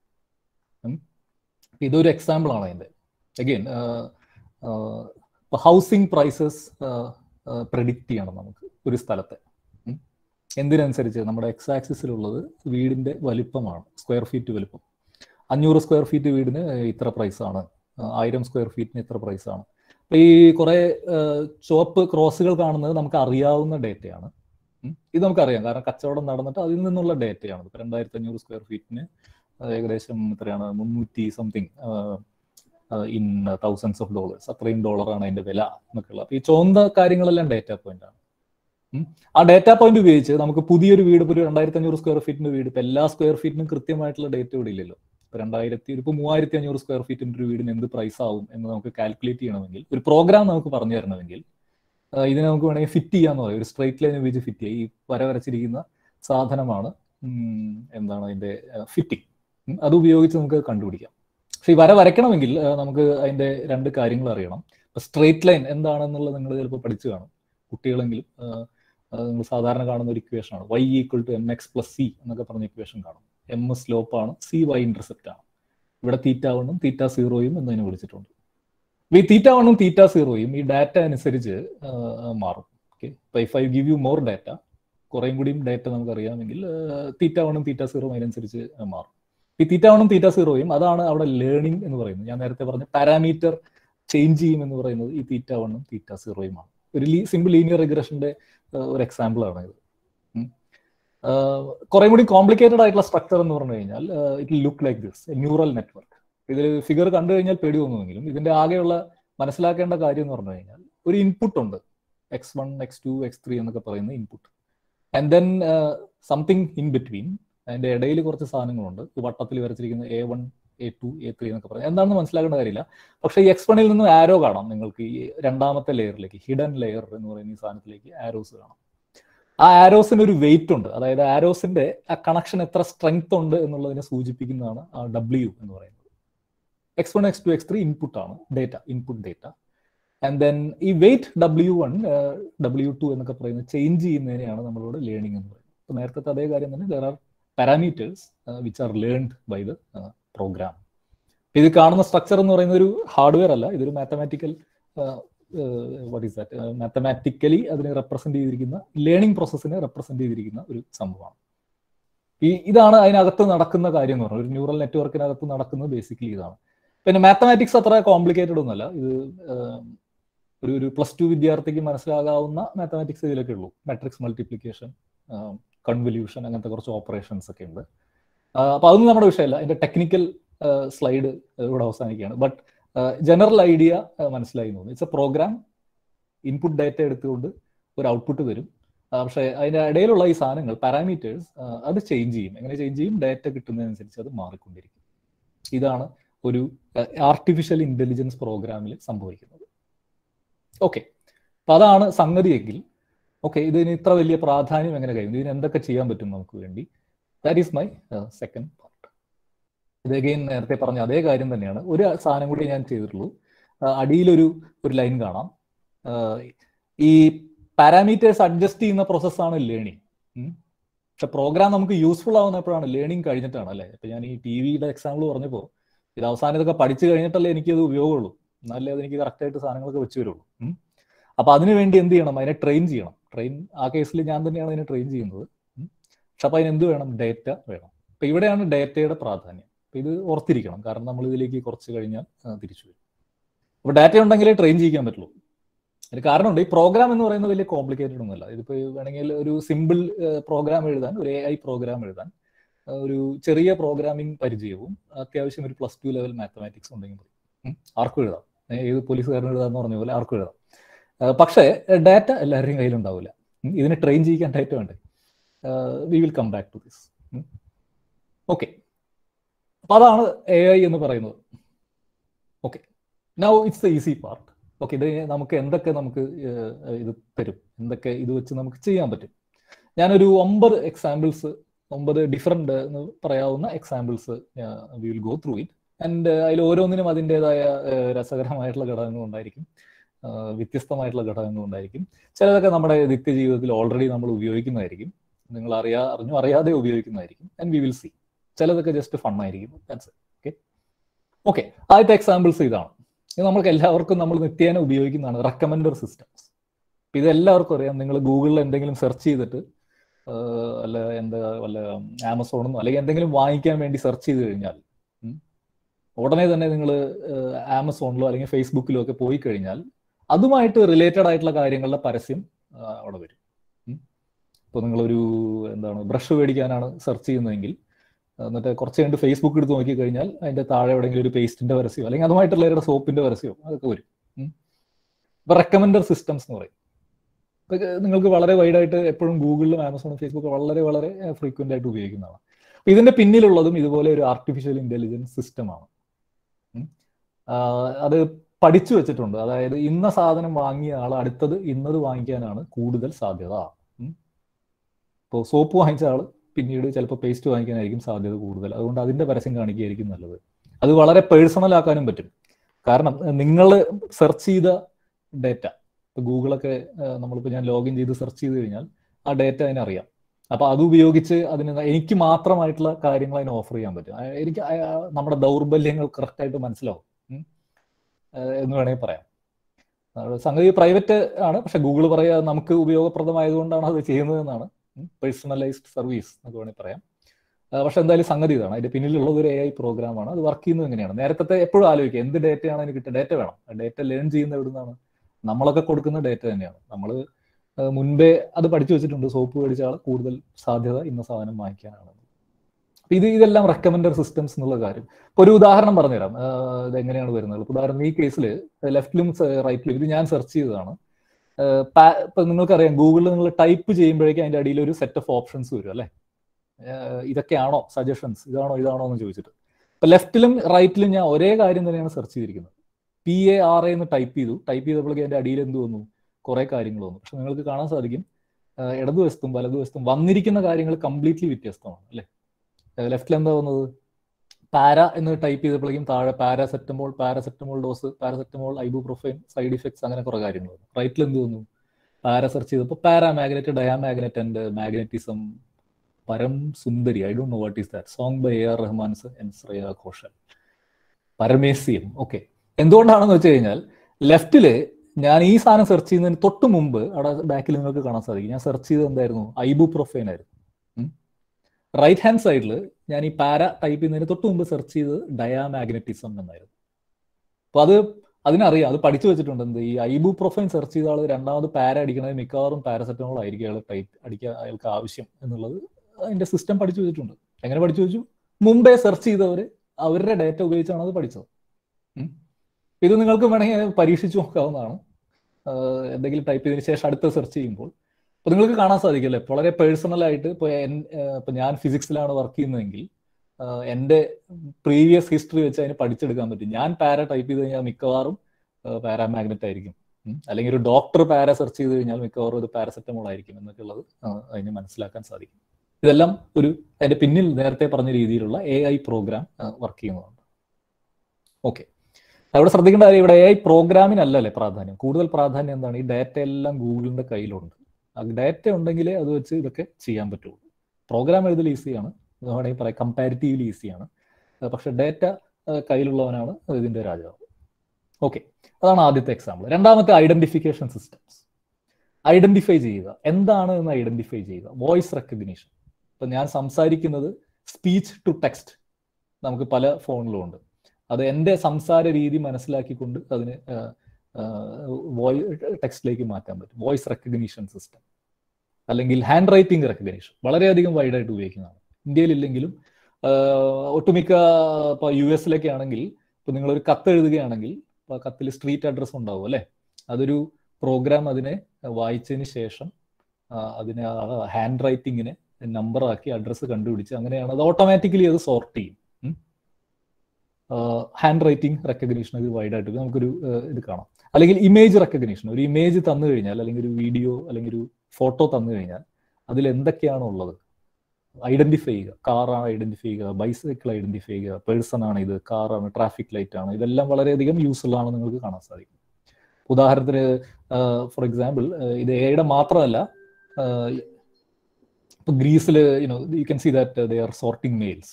ഇതൊരു എക്സാമ്പിൾ ആണ് അതിന്റെ അഗെയിൻ ഹൗസിംഗ് പ്രൈസസ് പ്രെഡിക്റ്റ് ചെയ്യണം നമുക്ക് ഒരു സ്ഥലത്തെ എന്തിനനുസരിച്ച് നമ്മുടെ എക്സ് ആക്സിസിലുള്ളത് വീടിന്റെ വലിപ്പമാണ് സ്ക്വയർ ഫീറ്റ് വലിപ്പം അഞ്ഞൂറ് സ്ക്വയർ ഫീറ്റ് വീടിന് ഇത്ര പ്രൈസാണ് ആയിരം സ്ക്വയർ ഫീറ്റിന് ഇത്ര പ്രൈസാണ് അപ്പൊ ഈ കുറെ ചുവപ്പ് ക്രോസുകൾ കാണുന്നത് നമുക്ക് അറിയാവുന്ന ഡേറ്റയാണ് ഇത് നമുക്കറിയാം കാരണം കച്ചവടം നടന്നിട്ട് അതിൽ നിന്നുള്ള ഡേറ്റയാണ് ഇപ്പൊ രണ്ടായിരത്തി അഞ്ഞൂറ് സ്ക്വയർ ഫീറ്റിന് ഏകദേശം എത്രയാണ് മുന്നൂറ്റി something in thousands of dollars അത്രയും ഡോളറാണ് അതിന്റെ വില എന്നൊക്കെ ഉള്ളത് അപ്പൊ ഈ ചുവന്ന കാര്യങ്ങളെല്ലാം ഡേറ്റ പോയിന്റ് ആണ് ആ ഡേറ്റ പോയിന്റ് ഉപയോഗിച്ച് നമുക്ക് പുതിയൊരു വീട് ഇപ്പോൾ ഒരു രണ്ടായിരത്തി അഞ്ഞൂറ് സ്ക്വയർ ഫീറ്റിന്റെ വീട് ഇപ്പൊ എല്ലാ സ്ക്വയർ ഫീറ്റിനും കൃത്യമായിട്ടുള്ള ഡേറ്റ ഇവിടെ ഇല്ലല്ലോ ഇപ്പൊ രണ്ടായിരത്തി ഇപ്പൊ മൂവായിരത്തി അഞ്ഞൂറ് സ്ക്വയർ ഫീറ്റിന്റെ ഒരു വീടിന് എന്ത് പ്രൈസ് ആവും എന്ന് നമുക്ക് കാൽക്കുലേറ്റ് ചെയ്യണമെങ്കിൽ ഒരു പ്രോഗ്രാം നമുക്ക് പറഞ്ഞു തരണമെങ്കിൽ ഇതിനെ നമുക്ക് വേണമെങ്കിൽ ഫിറ്റ് ചെയ്യാന്ന് പറയും ഒരു സ്ട്രൈറ്റ് ലൈൻ ഉപയോഗിച്ച് ഫിറ്റ് ചെയ്യുക ഈ വര വരച്ചിരിക്കുന്ന സാധനമാണ് എന്താണ് അതിന്റെ ഫിറ്റിംഗ് അത് ഉപയോഗിച്ച് നമുക്ക് കണ്ടുപിടിക്കാം പക്ഷെ ഈ വര വരയ്ക്കണമെങ്കിൽ നമുക്ക് അതിന്റെ രണ്ട് കാര്യങ്ങൾ അറിയണം ഇപ്പൊ സ്ട്രേറ്റ് ലൈൻ എന്താണെന്നുള്ളത് നിങ്ങൾ ചിലപ്പോൾ പഠിച്ചു കാണും കുട്ടികളെങ്കിലും നിങ്ങൾ സാധാരണ കാണുന്ന ഒരു ഇക്വേഷൻ ആണ് Y equal to M X plus C എന്നൊക്കെ പറഞ്ഞ ഇക്വേഷൻ കാണും എം സ്ലോപ്പ് ആണ് സി വൈ ഇന്റർസെപ്റ്റ് ആണ് ഇവിടെ തീറ്റ വണ്ണും തീറ്റ സീറോയും എന്നതിനെ വിളിച്ചിട്ടുണ്ട് ഈ തീറ്റ വണ്ണും തീറ്റ സീറോയും ഈ ഡാറ്റ അനുസരിച്ച് മാറും ഓക്കെ ഇപ്പൊ if I give you more data കുറേയും കൂടിയും ഡാറ്റ നമുക്ക് അറിയാമെങ്കിൽ തീറ്റ വണ്ണും തീറ്റ സീറോയും അതിനനുസരിച്ച് മാറും ഈ തീറ്റ വണ്ണും തീറ്റ സീറോയും അതാണ് അവിടെ ലേണിംഗ് എന്ന് പറയുന്നത് ഞാൻ നേരത്തെ പറഞ്ഞ പാരാമീറ്റർ ചേഞ്ച് ചെയ്യും എന്ന് പറയുന്നത് ഈ തീറ്റ വണ്ണും തീറ്റ സീറോയുമാണ് ഒരു സിമ്പിൾ ലീനിയർ റിഗ്രഷന്റെ ഒരു എക്സാമ്പിൾ ആണ് ഇത് കുറെ കൂടി കോംപ്ലിക്കേറ്റഡ് ആയിട്ടുള്ള സ്ട്രക്ചർ എന്ന് പറഞ്ഞു കഴിഞ്ഞാൽ it look like this neural network ഇതിൽ ഫിഗർ കണ്ടു കഴിഞ്ഞാൽ പേടി തോന്നുമെങ്കിലും ഇതിന്റെ ആകെയുള്ള മനസ്സിലാക്കേണ്ട കാര്യം എന്ന് പറഞ്ഞു കഴിഞ്ഞാൽ ഒരു ഇൻപുട്ട് ഉണ്ട് X one X two X three എന്നൊക്കെ പറയുന്ന input and then something in between അതിന്റെ ഇടയിൽ കുറച്ച് സാധനങ്ങളുണ്ട് വട്ടത്തിൽ വരച്ചിരിക്കുന്ന A one A two A three എന്നൊക്കെ പറയുന്നത് എന്താണെന്ന് മനസ്സിലാക്കേണ്ട കാര്യമില്ല പക്ഷേ ഈ എക്സ് വണ്ണിൽ നിന്ന് ആരോ കാണാം നിങ്ങൾക്ക് ഈ രണ്ടാമത്തെ ലെയറിലേക്ക് ഹിഡൻ ലെയർ എന്ന് പറയുന്ന ഈ സാധനത്തിലേക്ക് ആരോസ് കാണാം ആ ആരോസിന് ഒരു വെയിറ്റ് ഉണ്ട് അതായത് ആരോസിന്റെ ആ കണക്ഷൻ എത്ര സ്ട്രെങ്ത് ഉണ്ട് എന്നുള്ളതിനെ സൂചിപ്പിക്കുന്നതാണ് ആ ഡബ്ല്യു എന്ന് പറയുന്നത് X one X two X three input ആണ് data input data and then ഈ weight W one W two എന്നൊക്കെ പറയുന്നത് ചേഞ്ച് ചെയ്യുന്നതിനെയാണ് നമ്മളോട് ലേണിംഗ് എന്ന് പറയുന്നത് ഇപ്പൊ നേരത്തെ അതേ കാര്യം തന്നെ there are parameters which are learned by the program ഇത് കാണുന്ന സ്ട്രക്ചർ എന്ന് പറയുന്ന ഒരു ഹാർഡ്വെയർ അല്ല ഇതൊരു mathematical what is that mathematically അതിനെ റെപ്രസെന്റ് ചെയ്തിരിക്കുന്ന ലേണിംഗ് പ്രോസസ്സിനെ റെപ്രസെന്റ് ചെയ്തിരിക്കുന്ന ഒരു സംഭവമാണ് ഈ ഇതാണ് അതിനകത്ത് നടക്കുന്ന കാര്യം എന്ന് പറഞ്ഞാൽ ഒരു ന്യൂറൽ നെറ്റ്വർക്കിനകത്ത് നടക്കുന്നത് ബേസിക്കലി ഇതാണ് പിന്നെ മാത്തമാറ്റിക്സ് അത്ര കോംപ്ലിക്കേറ്റഡ് ഒന്നുമല്ല ഇത് ഒരു ഒരു പ്ലസ് ടു വിദ്യാർത്ഥിക്ക് മനസ്സിലാകാവുന്ന മാത്തമാറ്റിക്സ് ഇതിലൊക്കെ ഉള്ളൂ മാട്രിക്സ് മൾട്ടിപ്ലിക്കേഷൻ കൺവല്യൂഷൻ അങ്ങനത്തെ കുറച്ച് ഓപ്പറേഷൻസ് ഒക്കെ ഉണ്ട് അപ്പൊ അതൊന്നും നമ്മുടെ വിഷയമല്ല അതിന്റെ ടെക്നിക്കൽ സ്ലൈഡ് ഇവിടെ അവസാനിക്കുകയാണ് ബട്ട് ജനറൽ ഐഡിയ മനസ്സിലായി തോന്നുന്നു it's a program input data എടുത്തുകൊണ്ട് ഒരു ഔട്ട്പുട്ട് തരും പക്ഷേ അതിന്റെ ഇടയിലുള്ള ഈ സാധനങ്ങൾ പാരാമീറ്റേഴ്സ് അത് ചേഞ്ച് ചെയ്യും എങ്ങനെ ചേഞ്ച് ചെയ്യും ഡാറ്റ കിട്ടുന്നതനുസരിച്ച് അത് മാറിക്കൊണ്ടിരിക്കും ഇതാണ് ഒരു ആർട്ടിഫിഷ്യൽ ഇന്റലിജൻസ് പ്രോഗ്രാമിൽ സംഭവിക്കുന്നത് ഓക്കെ അപ്പൊ അതാണ് സംഗതിയെങ്കിൽ ഓക്കെ ഇതിന് ഇത്ര വലിയ പ്രാധാന്യം എങ്ങനെ കഴിയും ഇതിന് എന്തൊക്കെ ചെയ്യാൻ പറ്റും നമുക്ക് വേണ്ടി that is my second part ഇത് അഗെയിൻ നേരത്തെ പറഞ്ഞ അതേ കാര്യം തന്നെയാണ് ഒരു സാധനം കൂടി ഞാൻ ചെയ്തിട്ടുള്ളൂ അടിയിലൊരു ഒരു ലൈൻ കാണാം ഈ പാരാമീറ്റേഴ്സ് അഡ്ജസ്റ്റ് ചെയ്യുന്ന പ്രോസസ്സാണ് ലേണിംഗ് പക്ഷെ പ്രോഗ്രാം നമുക്ക് യൂസ്ഫുൾ ആവുന്നപ്പോഴാണ് ലേണിംഗ് കഴിഞ്ഞിട്ടാണ് അല്ലേ ഇപ്പൊ ഞാൻ ഈ ടി വിയുടെ എക്സാമ്പിൾ പറഞ്ഞപ്പോൾ ഇത് അവസാനം ഇതൊക്കെ പഠിച്ചു കഴിഞ്ഞിട്ടല്ലേ എനിക്കത് ഉപയോഗമുള്ളൂ എന്നാലേ അത് എനിക്ക് കറക്റ്റായിട്ട് സാധനങ്ങളൊക്കെ വെച്ച് വരുള്ളൂ അപ്പൊ അതിനു വേണ്ടി എന്ത് ചെയ്യണം അതിനെ ട്രെയിൻ ചെയ്യണം ട്രെയിൻ ആ കേസിൽ ഞാൻ തന്നെയാണ് അതിനെ ട്രെയിൻ ചെയ്യുന്നത് പക്ഷെ അപ്പൊ അതിന് എന്ത് വേണം ഡേറ്റ വേണം അപ്പൊ ഇവിടെയാണ് ഡേറ്റയുടെ പ്രാധാന്യം അപ്പൊ ഇത് ഓർത്തിരിക്കണം കാരണം നമ്മൾ ഇതിലേക്ക് കുറച്ച് കഴിഞ്ഞാൽ തിരിച്ചു വരും അപ്പൊ ഡാറ്റ ഉണ്ടെങ്കിലേ ട്രെയിൻ ചെയ്യിക്കാൻ പറ്റുള്ളൂ അതിന് കാരണമുണ്ട് ഈ പ്രോഗ്രാം എന്ന് പറയുന്നത് വലിയ കോംപ്ലിക്കേറ്റഡ് ഒന്നുമല്ല ഇതിപ്പോ വേണമെങ്കിൽ ഒരു സിമ്പിൾ പ്രോഗ്രാം എഴുതാൻ ഒരു എ ഐ പ്രോഗ്രാം എഴുതാൻ ഒരു ചെറിയ പ്രോഗ്രാമിംഗ് പരിചയവും അത്യാവശ്യം ഒരു പ്ലസ് ടു ലെവൽ മാത്തമാറ്റിക്സ് ഉണ്ടെങ്കിൽ മതി ആർക്കും എഴുതാം ഏത് പോലീസുകാരൻ എഴുതാന്ന് പറഞ്ഞ പോലെ ആർക്കും എഴുതാം പക്ഷേ ഡാറ്റ എല്ലാവരുടെയും കയ്യിലുണ്ടാവില്ല ഇതിനെ ട്രെയിൻ ചെയ്യിക്കാൻ ഡാറ്റ വേണ്ടേ we will come back to this okay അപ്പൊ അതാണ് എ ഐ എന്ന് പറയുന്നത് okay now it's the easy part okay ഇത് നമുക്ക് എന്തൊക്കെ നമുക്ക് ഇത് തരും എന്തൊക്കെ ഇത് വെച്ച് നമുക്ക് ചെയ്യാൻ പറ്റും ഞാനൊരു ഒമ്പത് എക്സാമ്പിൾസ് ഒമ്പത് ഡിഫറെന്റ് എന്ന് പറയാവുന്ന examples we will go through it and അതിൽ ഓരോന്നിനും അതിൻ്റെതായ രസകരമായിട്ടുള്ള ഘടകങ്ങൾ ഉണ്ടായിരിക്കും വ്യത്യസ്തമായിട്ടുള്ള ഘടകങ്ങൾ ഉണ്ടായിരിക്കും ചിലതൊക്കെ നമ്മുടെ നിത്യജീവിതത്തിൽ ഓൾറെഡി നമ്മൾ ഉപയോഗിക്കുന്നതായിരിക്കും നിങ്ങൾ അറിയാ അറിഞ്ഞു അറിയാതെ ഉപയോഗിക്കുന്നതായിരിക്കും ആൻഡ് വി വിൽ സി ചിലതൊക്കെ ജസ്റ്റ് ഫണ്ണായിരിക്കും ഓക്കെ ഓക്കെ ആദ്യത്തെ എക്സാമ്പിൾസ് ഇതാണ് ഇത് നമ്മൾക്ക് എല്ലാവർക്കും നമ്മൾ നിത്യേന ഉപയോഗിക്കുന്നതാണ് റെക്കമെൻഡർ സിസ്റ്റംസ് ഇത് എല്ലാവർക്കും അറിയാം നിങ്ങൾ ഗൂഗിളിൽ എന്തെങ്കിലും സെർച്ച് ചെയ്തിട്ട് അല്ല എന്താ വല്ല ആമസോണെന്നോ അല്ലെങ്കിൽ എന്തെങ്കിലും വാങ്ങിക്കാൻ വേണ്ടി സെർച്ച് ചെയ്ത് കഴിഞ്ഞാൽ ഉടനെ തന്നെ നിങ്ങൾ ആമസോണിലോ അല്ലെങ്കിൽ ഫേസ്ബുക്കിലോ ഒക്കെ പോയി കഴിഞ്ഞാൽ അതുമായിട്ട് റിലേറ്റഡ് ആയിട്ടുള്ള കാര്യങ്ങളുടെ പരസ്യം അവിടെ വരും ഇപ്പോൾ നിങ്ങളൊരു എന്താണ് ബ്രഷ് മേടിക്കാനാണ് സെർച്ച് ചെയ്യുന്നതെങ്കിൽ എന്നിട്ട് കുറച്ച് കഴിഞ്ഞ് ഫേസ്ബുക്ക് എടുത്ത് നോക്കി കഴിഞ്ഞാൽ അതിന്റെ താഴെ എവിടെയെങ്കിലും ഒരു പേസ്റ്റിന്റെ പരസ്യമോ അല്ലെങ്കിൽ അതുമായിട്ടുള്ള സോപ്പിന്റെ പരസ്യമോ അതൊക്കെ വരും ഇപ്പൊ റെക്കമെൻഡർ സിസ്റ്റംസ് എന്ന് പറയും നിങ്ങൾക്ക് വളരെ വൈഡായിട്ട് എപ്പോഴും ഗൂഗിളിലും ആമസോണും ഫേസ്ബുക്കും വളരെ വളരെ ഫ്രീക്വന്റ് ആയിട്ട് ഉപയോഗിക്കുന്നതാണ് ഇതിന്റെ പിന്നിലുള്ളതും ഇതുപോലെ ഒരു ആർട്ടിഫിഷ്യൽ ഇന്റലിജൻസ് സിസ്റ്റമാണ് അത് പഠിച്ചു വെച്ചിട്ടുണ്ട് അതായത് ഇന്ന സാധനം വാങ്ങിയ ആൾ അടുത്തത് ഇന്നത് വാങ്ങിക്കാനാണ് കൂടുതൽ സാധ്യത ഇപ്പോൾ സോപ്പ് വാങ്ങിച്ച ആൾ പിന്നീട് ചിലപ്പോൾ പേസ്റ്റ് വാങ്ങിക്കാനായിരിക്കും സാധ്യത കൂടുതൽ അതുകൊണ്ട് അതിന്റെ പരസ്യം കാണിക്കുകയായിരിക്കും നല്ലത് അത് വളരെ പേഴ്സണൽ ആക്കാനും പറ്റും കാരണം നിങ്ങൾ സെർച്ച് ചെയ്ത ഡേറ്റ ഇപ്പൊ ഗൂഗിളൊക്കെ നമ്മളിപ്പോൾ ഞാൻ ലോഗിൻ ചെയ്ത് സെർച്ച് ചെയ്ത് കഴിഞ്ഞാൽ ആ ഡേറ്റ അതിനറിയാം അപ്പൊ അത് ഉപയോഗിച്ച് അതിന് എനിക്ക് മാത്രമായിട്ടുള്ള കാര്യങ്ങൾ അതിന് ഓഫർ ചെയ്യാൻ പറ്റും എനിക്ക് നമ്മുടെ ദൗർബല്യങ്ങൾ കറക്റ്റായിട്ട് മനസ്സിലാവും എന്ന് വേണമെങ്കിൽ പറയാം സംഗതി പ്രൈവറ്റ് ആണ് പക്ഷെ ഗൂഗിൾ പറയാ നമുക്ക് ഉപയോഗപ്രദമായതുകൊണ്ടാണ് അത് ചെയ്യുന്നതെന്നാണ് പേഴ്സണലൈസ്ഡ് സർവീസ് എന്നൊക്കെ വേണമെങ്കിൽ പറയാം പക്ഷെ എന്തായാലും സംഗതി ഇതാണ് അതിന്റെ പിന്നിലുള്ളത് ഒരു എ ഐ പ്രോഗ്രാമാണ് അത് വർക്ക് ചെയ്യുന്നത് എങ്ങനെയാണ് നേരത്തെ എപ്പോഴും ആലോചിക്കുക എന്ത് ഡേറ്റയാണ് അതിന് കിട്ടുക ഡേറ്റ വേണം ഡേറ്റ ലേൺ ചെയ്യുന്ന എവിടുന്നാണ് നമ്മളൊക്കെ കൊടുക്കുന്ന ഡേറ്റ തന്നെയാണ് നമ്മൾ മുൻപേ അത് പഠിച്ചു വെച്ചിട്ടുണ്ട് സോപ്പ് മേടിച്ച ആൾ കൂടുതൽ സാധ്യത ഇന്ന സാധനം വാങ്ങിക്കാനാണ് ഇത് ഇതെല്ലാം റെക്കമെൻഡർ സിസ്റ്റംസ് എന്നുള്ള കാര്യം ഇപ്പൊ ഒരു ഉദാഹരണം പറഞ്ഞുതരാം ഇത് എങ്ങനെയാണ് വരുന്നത് ഉദാഹരണം ഈ കേസിൽ ലെഫ്റ്റിലും റൈറ്റിലും ഇത് ഞാൻ സെർച്ച് ചെയ്തതാണ് ഇപ്പൊ നിങ്ങൾക്കറിയാം ഗൂഗിളിൽ നിങ്ങൾ ടൈപ്പ് ചെയ്യുമ്പോഴേക്കും അതിന്റെ അടിയിൽ ഒരു സെറ്റ് ഓഫ് ഓപ്ഷൻസ് വരും അല്ലെ ഇതൊക്കെയാണോ സജഷൻസ് ഇതാണോ ഇതാണോ എന്ന് ചോദിച്ചിട്ട് ഇപ്പൊ ലെഫ്റ്റിലും റൈറ്റിലും ഞാൻ ഒരേ കാര്യം തന്നെയാണ് സെർച്ച് ചെയ്തിരിക്കുന്നത് പി എ ആർ എന്ന് ടൈപ്പ് ചെയ്തു ടൈപ്പ് ചെയ്തപ്പോഴേക്കും അതിന്റെ അടിയിൽ എന്ത് വന്നു കുറെ കാര്യങ്ങൾ വന്നു പക്ഷെ നിങ്ങൾക്ക് കാണാൻ സാധിക്കും ഇടതുവശത്തും വലതുവശത്തും വന്നിരിക്കുന്ന കാര്യങ്ങൾ കംപ്ലീറ്റ്ലി വ്യത്യസ്തമാണ് അല്ലെ ലെഫ്റ്റിൽ എന്താ വന്നത് പാര എന്ന് ടൈപ്പ് ചെയ്തപ്പോഴേക്കും താഴെ paracetamol paracetamol dose paracetamol ibuprofen side effects അങ്ങനെ കുറെ കാര്യങ്ങൾ വന്നു റൈറ്റിൽ എന്ത് വന്നു പാര സെർച്ച് ചെയ്തപ്പോൾ para magnet dia magnet and magnetism Param Sundari I don't know what is that song by A R Rahman's and Shreya Ghoshal പരമേസ്യം ഓക്കെ എന്തുകൊണ്ടാണെന്ന് വെച്ച് കഴിഞ്ഞാൽ ലെഫ്റ്റില് ഞാൻ ഈ സാധനം സെർച്ച് ചെയ്യുന്നതിന് തൊട്ട് മുമ്പ് അവിടെ ബാക്കിൽ നിങ്ങൾക്ക് കാണാൻ സാധിക്കും ഞാൻ സെർച്ച് ചെയ്തത് എന്തായിരുന്നു ഐബു പ്രൊഫൈൻ ആയിരുന്നു റൈറ്റ് ഹാൻഡ് സൈഡിൽ ഞാൻ ഈ പാര ടൈപ്പ് ചെയ്യുന്നതിന് തൊട്ട് മുമ്പ് സെർച്ച് ചെയ്തത് ഡയാ മാഗ്നറ്റിസം എന്നായിരുന്നു അപ്പൊ അത് അതിനറിയാം അത് പഠിച്ചു വെച്ചിട്ടുണ്ട് എന്ത് ഈ ഐബു പ്രൊഫൈൻ സെർച്ച് ചെയ്ത ആൾ രണ്ടാമത് പാര അടിക്കണത് മിക്കവാറും പാരസെറ്റമോൾ ആയിരിക്കും അയാൾ ടൈപ്പ് അടിക്കാൻ അയാൾക്ക് ആവശ്യം എന്നുള്ളത് അതിന്റെ സിസ്റ്റം പഠിച്ചു വെച്ചിട്ടുണ്ട് എങ്ങനെ പഠിച്ചു വെച്ചു മുമ്പേ സെർച്ച് ചെയ്തവർ അവരുടെ ഡേറ്റ ഉപയോഗിച്ചാണ് അത് പഠിച്ചത് ഇത് നിങ്ങൾക്ക് വേണമെങ്കിൽ പരീക്ഷിച്ചു നോക്കാവുന്നതാണ് എന്തെങ്കിലും ടൈപ്പ് ചെയ്തതിന് ശേഷം അടുത്ത സെർച്ച് ചെയ്യുമ്പോൾ അപ്പൊ നിങ്ങൾക്ക് കാണാൻ സാധിക്കില്ലേ വളരെ പേഴ്സണൽ ആയിട്ട് ഇപ്പൊ ഇപ്പൊ ഞാൻ ഫിസിക്സിലാണ് വർക്ക് ചെയ്യുന്നതെങ്കിൽ എന്റെ പ്രീവിയസ് ഹിസ്റ്ററി വെച്ച് അതിന് പഠിച്ചെടുക്കാൻ പറ്റും ഞാൻ പാര ടൈപ്പ് ചെയ്ത് കഴിഞ്ഞാൽ മിക്കവാറും പാരാമാഗ്നറ്റ് ആയിരിക്കും അല്ലെങ്കിൽ ഒരു ഡോക്ടർ പാര സെർച്ച് ചെയ്ത് കഴിഞ്ഞാൽ മിക്കവാറും ഇത് പാരസെറ്റമോൾ ആയിരിക്കും എന്നൊക്കെ ഉള്ളത് അതിന് മനസ്സിലാക്കാൻ സാധിക്കും ഇതെല്ലാം ഒരു അതിന്റെ പിന്നിൽ നേരത്തെ പറഞ്ഞ രീതിയിലുള്ള എ ഐ പ്രോഗ്രാം വർക്ക് ചെയ്യുന്നതുണ്ട് ഓക്കെ അവിടെ ശ്രദ്ധിക്കേണ്ട കാര്യം ഇവിടെ എ ഐ പ്രോഗ്രാമിനല്ലല്ലേ പ്രാധാന്യം കൂടുതൽ പ്രാധാന്യം എന്താണ് ഈ ഡാറ്റ എല്ലാം ഗൂഗിളിന്റെ കയ്യിലുണ്ട് ആ ഡാറ്റ ഉണ്ടെങ്കിലേ അത് വെച്ച് ഇതൊക്കെ ചെയ്യാൻ പറ്റുള്ളൂ പ്രോഗ്രാം എഴുതൽ ഈസിയാണ് വേണമെങ്കിൽ പറയാം കമ്പാരിറ്റീവ്ലി ഈസിയാണ് പക്ഷെ ഡാറ്റ കയ്യിലുള്ളവനാണ് ഇതിന്റെ രാജാവ് ഓക്കെ അതാണ് ആദ്യത്തെ എക്സാമ്പിൾ രണ്ടാമത്തെ ഐഡന്റിഫിക്കേഷൻ സിസ്റ്റംസ് ഐഡന്റിഫൈ ചെയ്യുക എന്താണ് എന്ന് ഐഡന്റിഫൈ ചെയ്യുക വോയിസ് റെക്കഗ്നീഷൻ ഇപ്പൊ ഞാൻ സംസാരിക്കുന്നത് സ്പീച്ച് ടു ടെക്സ്റ്റ് നമുക്ക് പല ഫോണിലും ഉണ്ട് അത് എൻ്റെ സംസാര രീതി മനസ്സിലാക്കിക്കൊണ്ട് അതിന് വോയി ടെക്സ്റ്റിലേക്ക് മാറ്റാൻ പറ്റും വോയിസ് റെക്കഗ്നീഷൻ സിസ്റ്റം അല്ലെങ്കിൽ ഹാൻഡ് റൈറ്റിംഗ് റെക്കഗ്നീഷൻ വളരെയധികം വൈഡായിട്ട് ഉപയോഗിക്കുന്നതാണ് ഇന്ത്യയിലില്ലെങ്കിലും ഒട്ടുമിക്ക ഇപ്പോൾ യു എസിലൊക്കെ ആണെങ്കിൽ ഇപ്പൊ നിങ്ങളൊരു കത്ത് എഴുതുകയാണെങ്കിൽ ഇപ്പോൾ കത്തിൽ സ്ട്രീറ്റ് അഡ്രസ്സ് ഉണ്ടാവും അല്ലെ അതൊരു പ്രോഗ്രാം അതിനെ വായിച്ചതിന് ശേഷം അതിനെ ഹാൻഡ് റൈറ്റിങ്ങിനെ നമ്പർ ആക്കി അഡ്രസ്സ് കണ്ടുപിടിച്ച് അങ്ങനെയാണ് അത് ഓട്ടോമാറ്റിക്കലി അത് സോർട്ട് ചെയ്യും ഹാൻഡ് റൈറ്റിംഗ് റെക്കഗ്നീഷൻ ഇത് വൈഡായിട്ട് നമുക്കൊരു ഇത് കാണാം അല്ലെങ്കിൽ ഇമേജ് റെക്കഗ്നീഷൻ ഒരു ഇമേജ് തന്നു കഴിഞ്ഞാൽ അല്ലെങ്കിൽ ഒരു വീഡിയോ അല്ലെങ്കിൽ ഒരു ഫോട്ടോ തന്നു കഴിഞ്ഞാൽ അതിൽ എന്തൊക്കെയാണ് ഉള്ളത് ഐഡന്റിഫൈ ചെയ്യുക കാറാണ് ഐഡന്റിഫൈ ചെയ്യുക ബൈസൈക്കിൾ ഐഡന്റിഫൈ ചെയ്യുക പേഴ്സൺ ആണ് ഇത് കാറാണ് ട്രാഫിക് ലൈറ്റ് ആണ് ഇതെല്ലാം വളരെയധികം യൂസ്ഫുൾ ആണ് നിങ്ങൾക്ക് കാണാൻ സാധിക്കും ഉദാഹരണത്തിന് ഫോർ എക്സാമ്പിൾ ഇത് എയുടെ മാത്രമല്ല ഇപ്പൊ ഗ്രീസിൽ you know you can see that they are sorting mails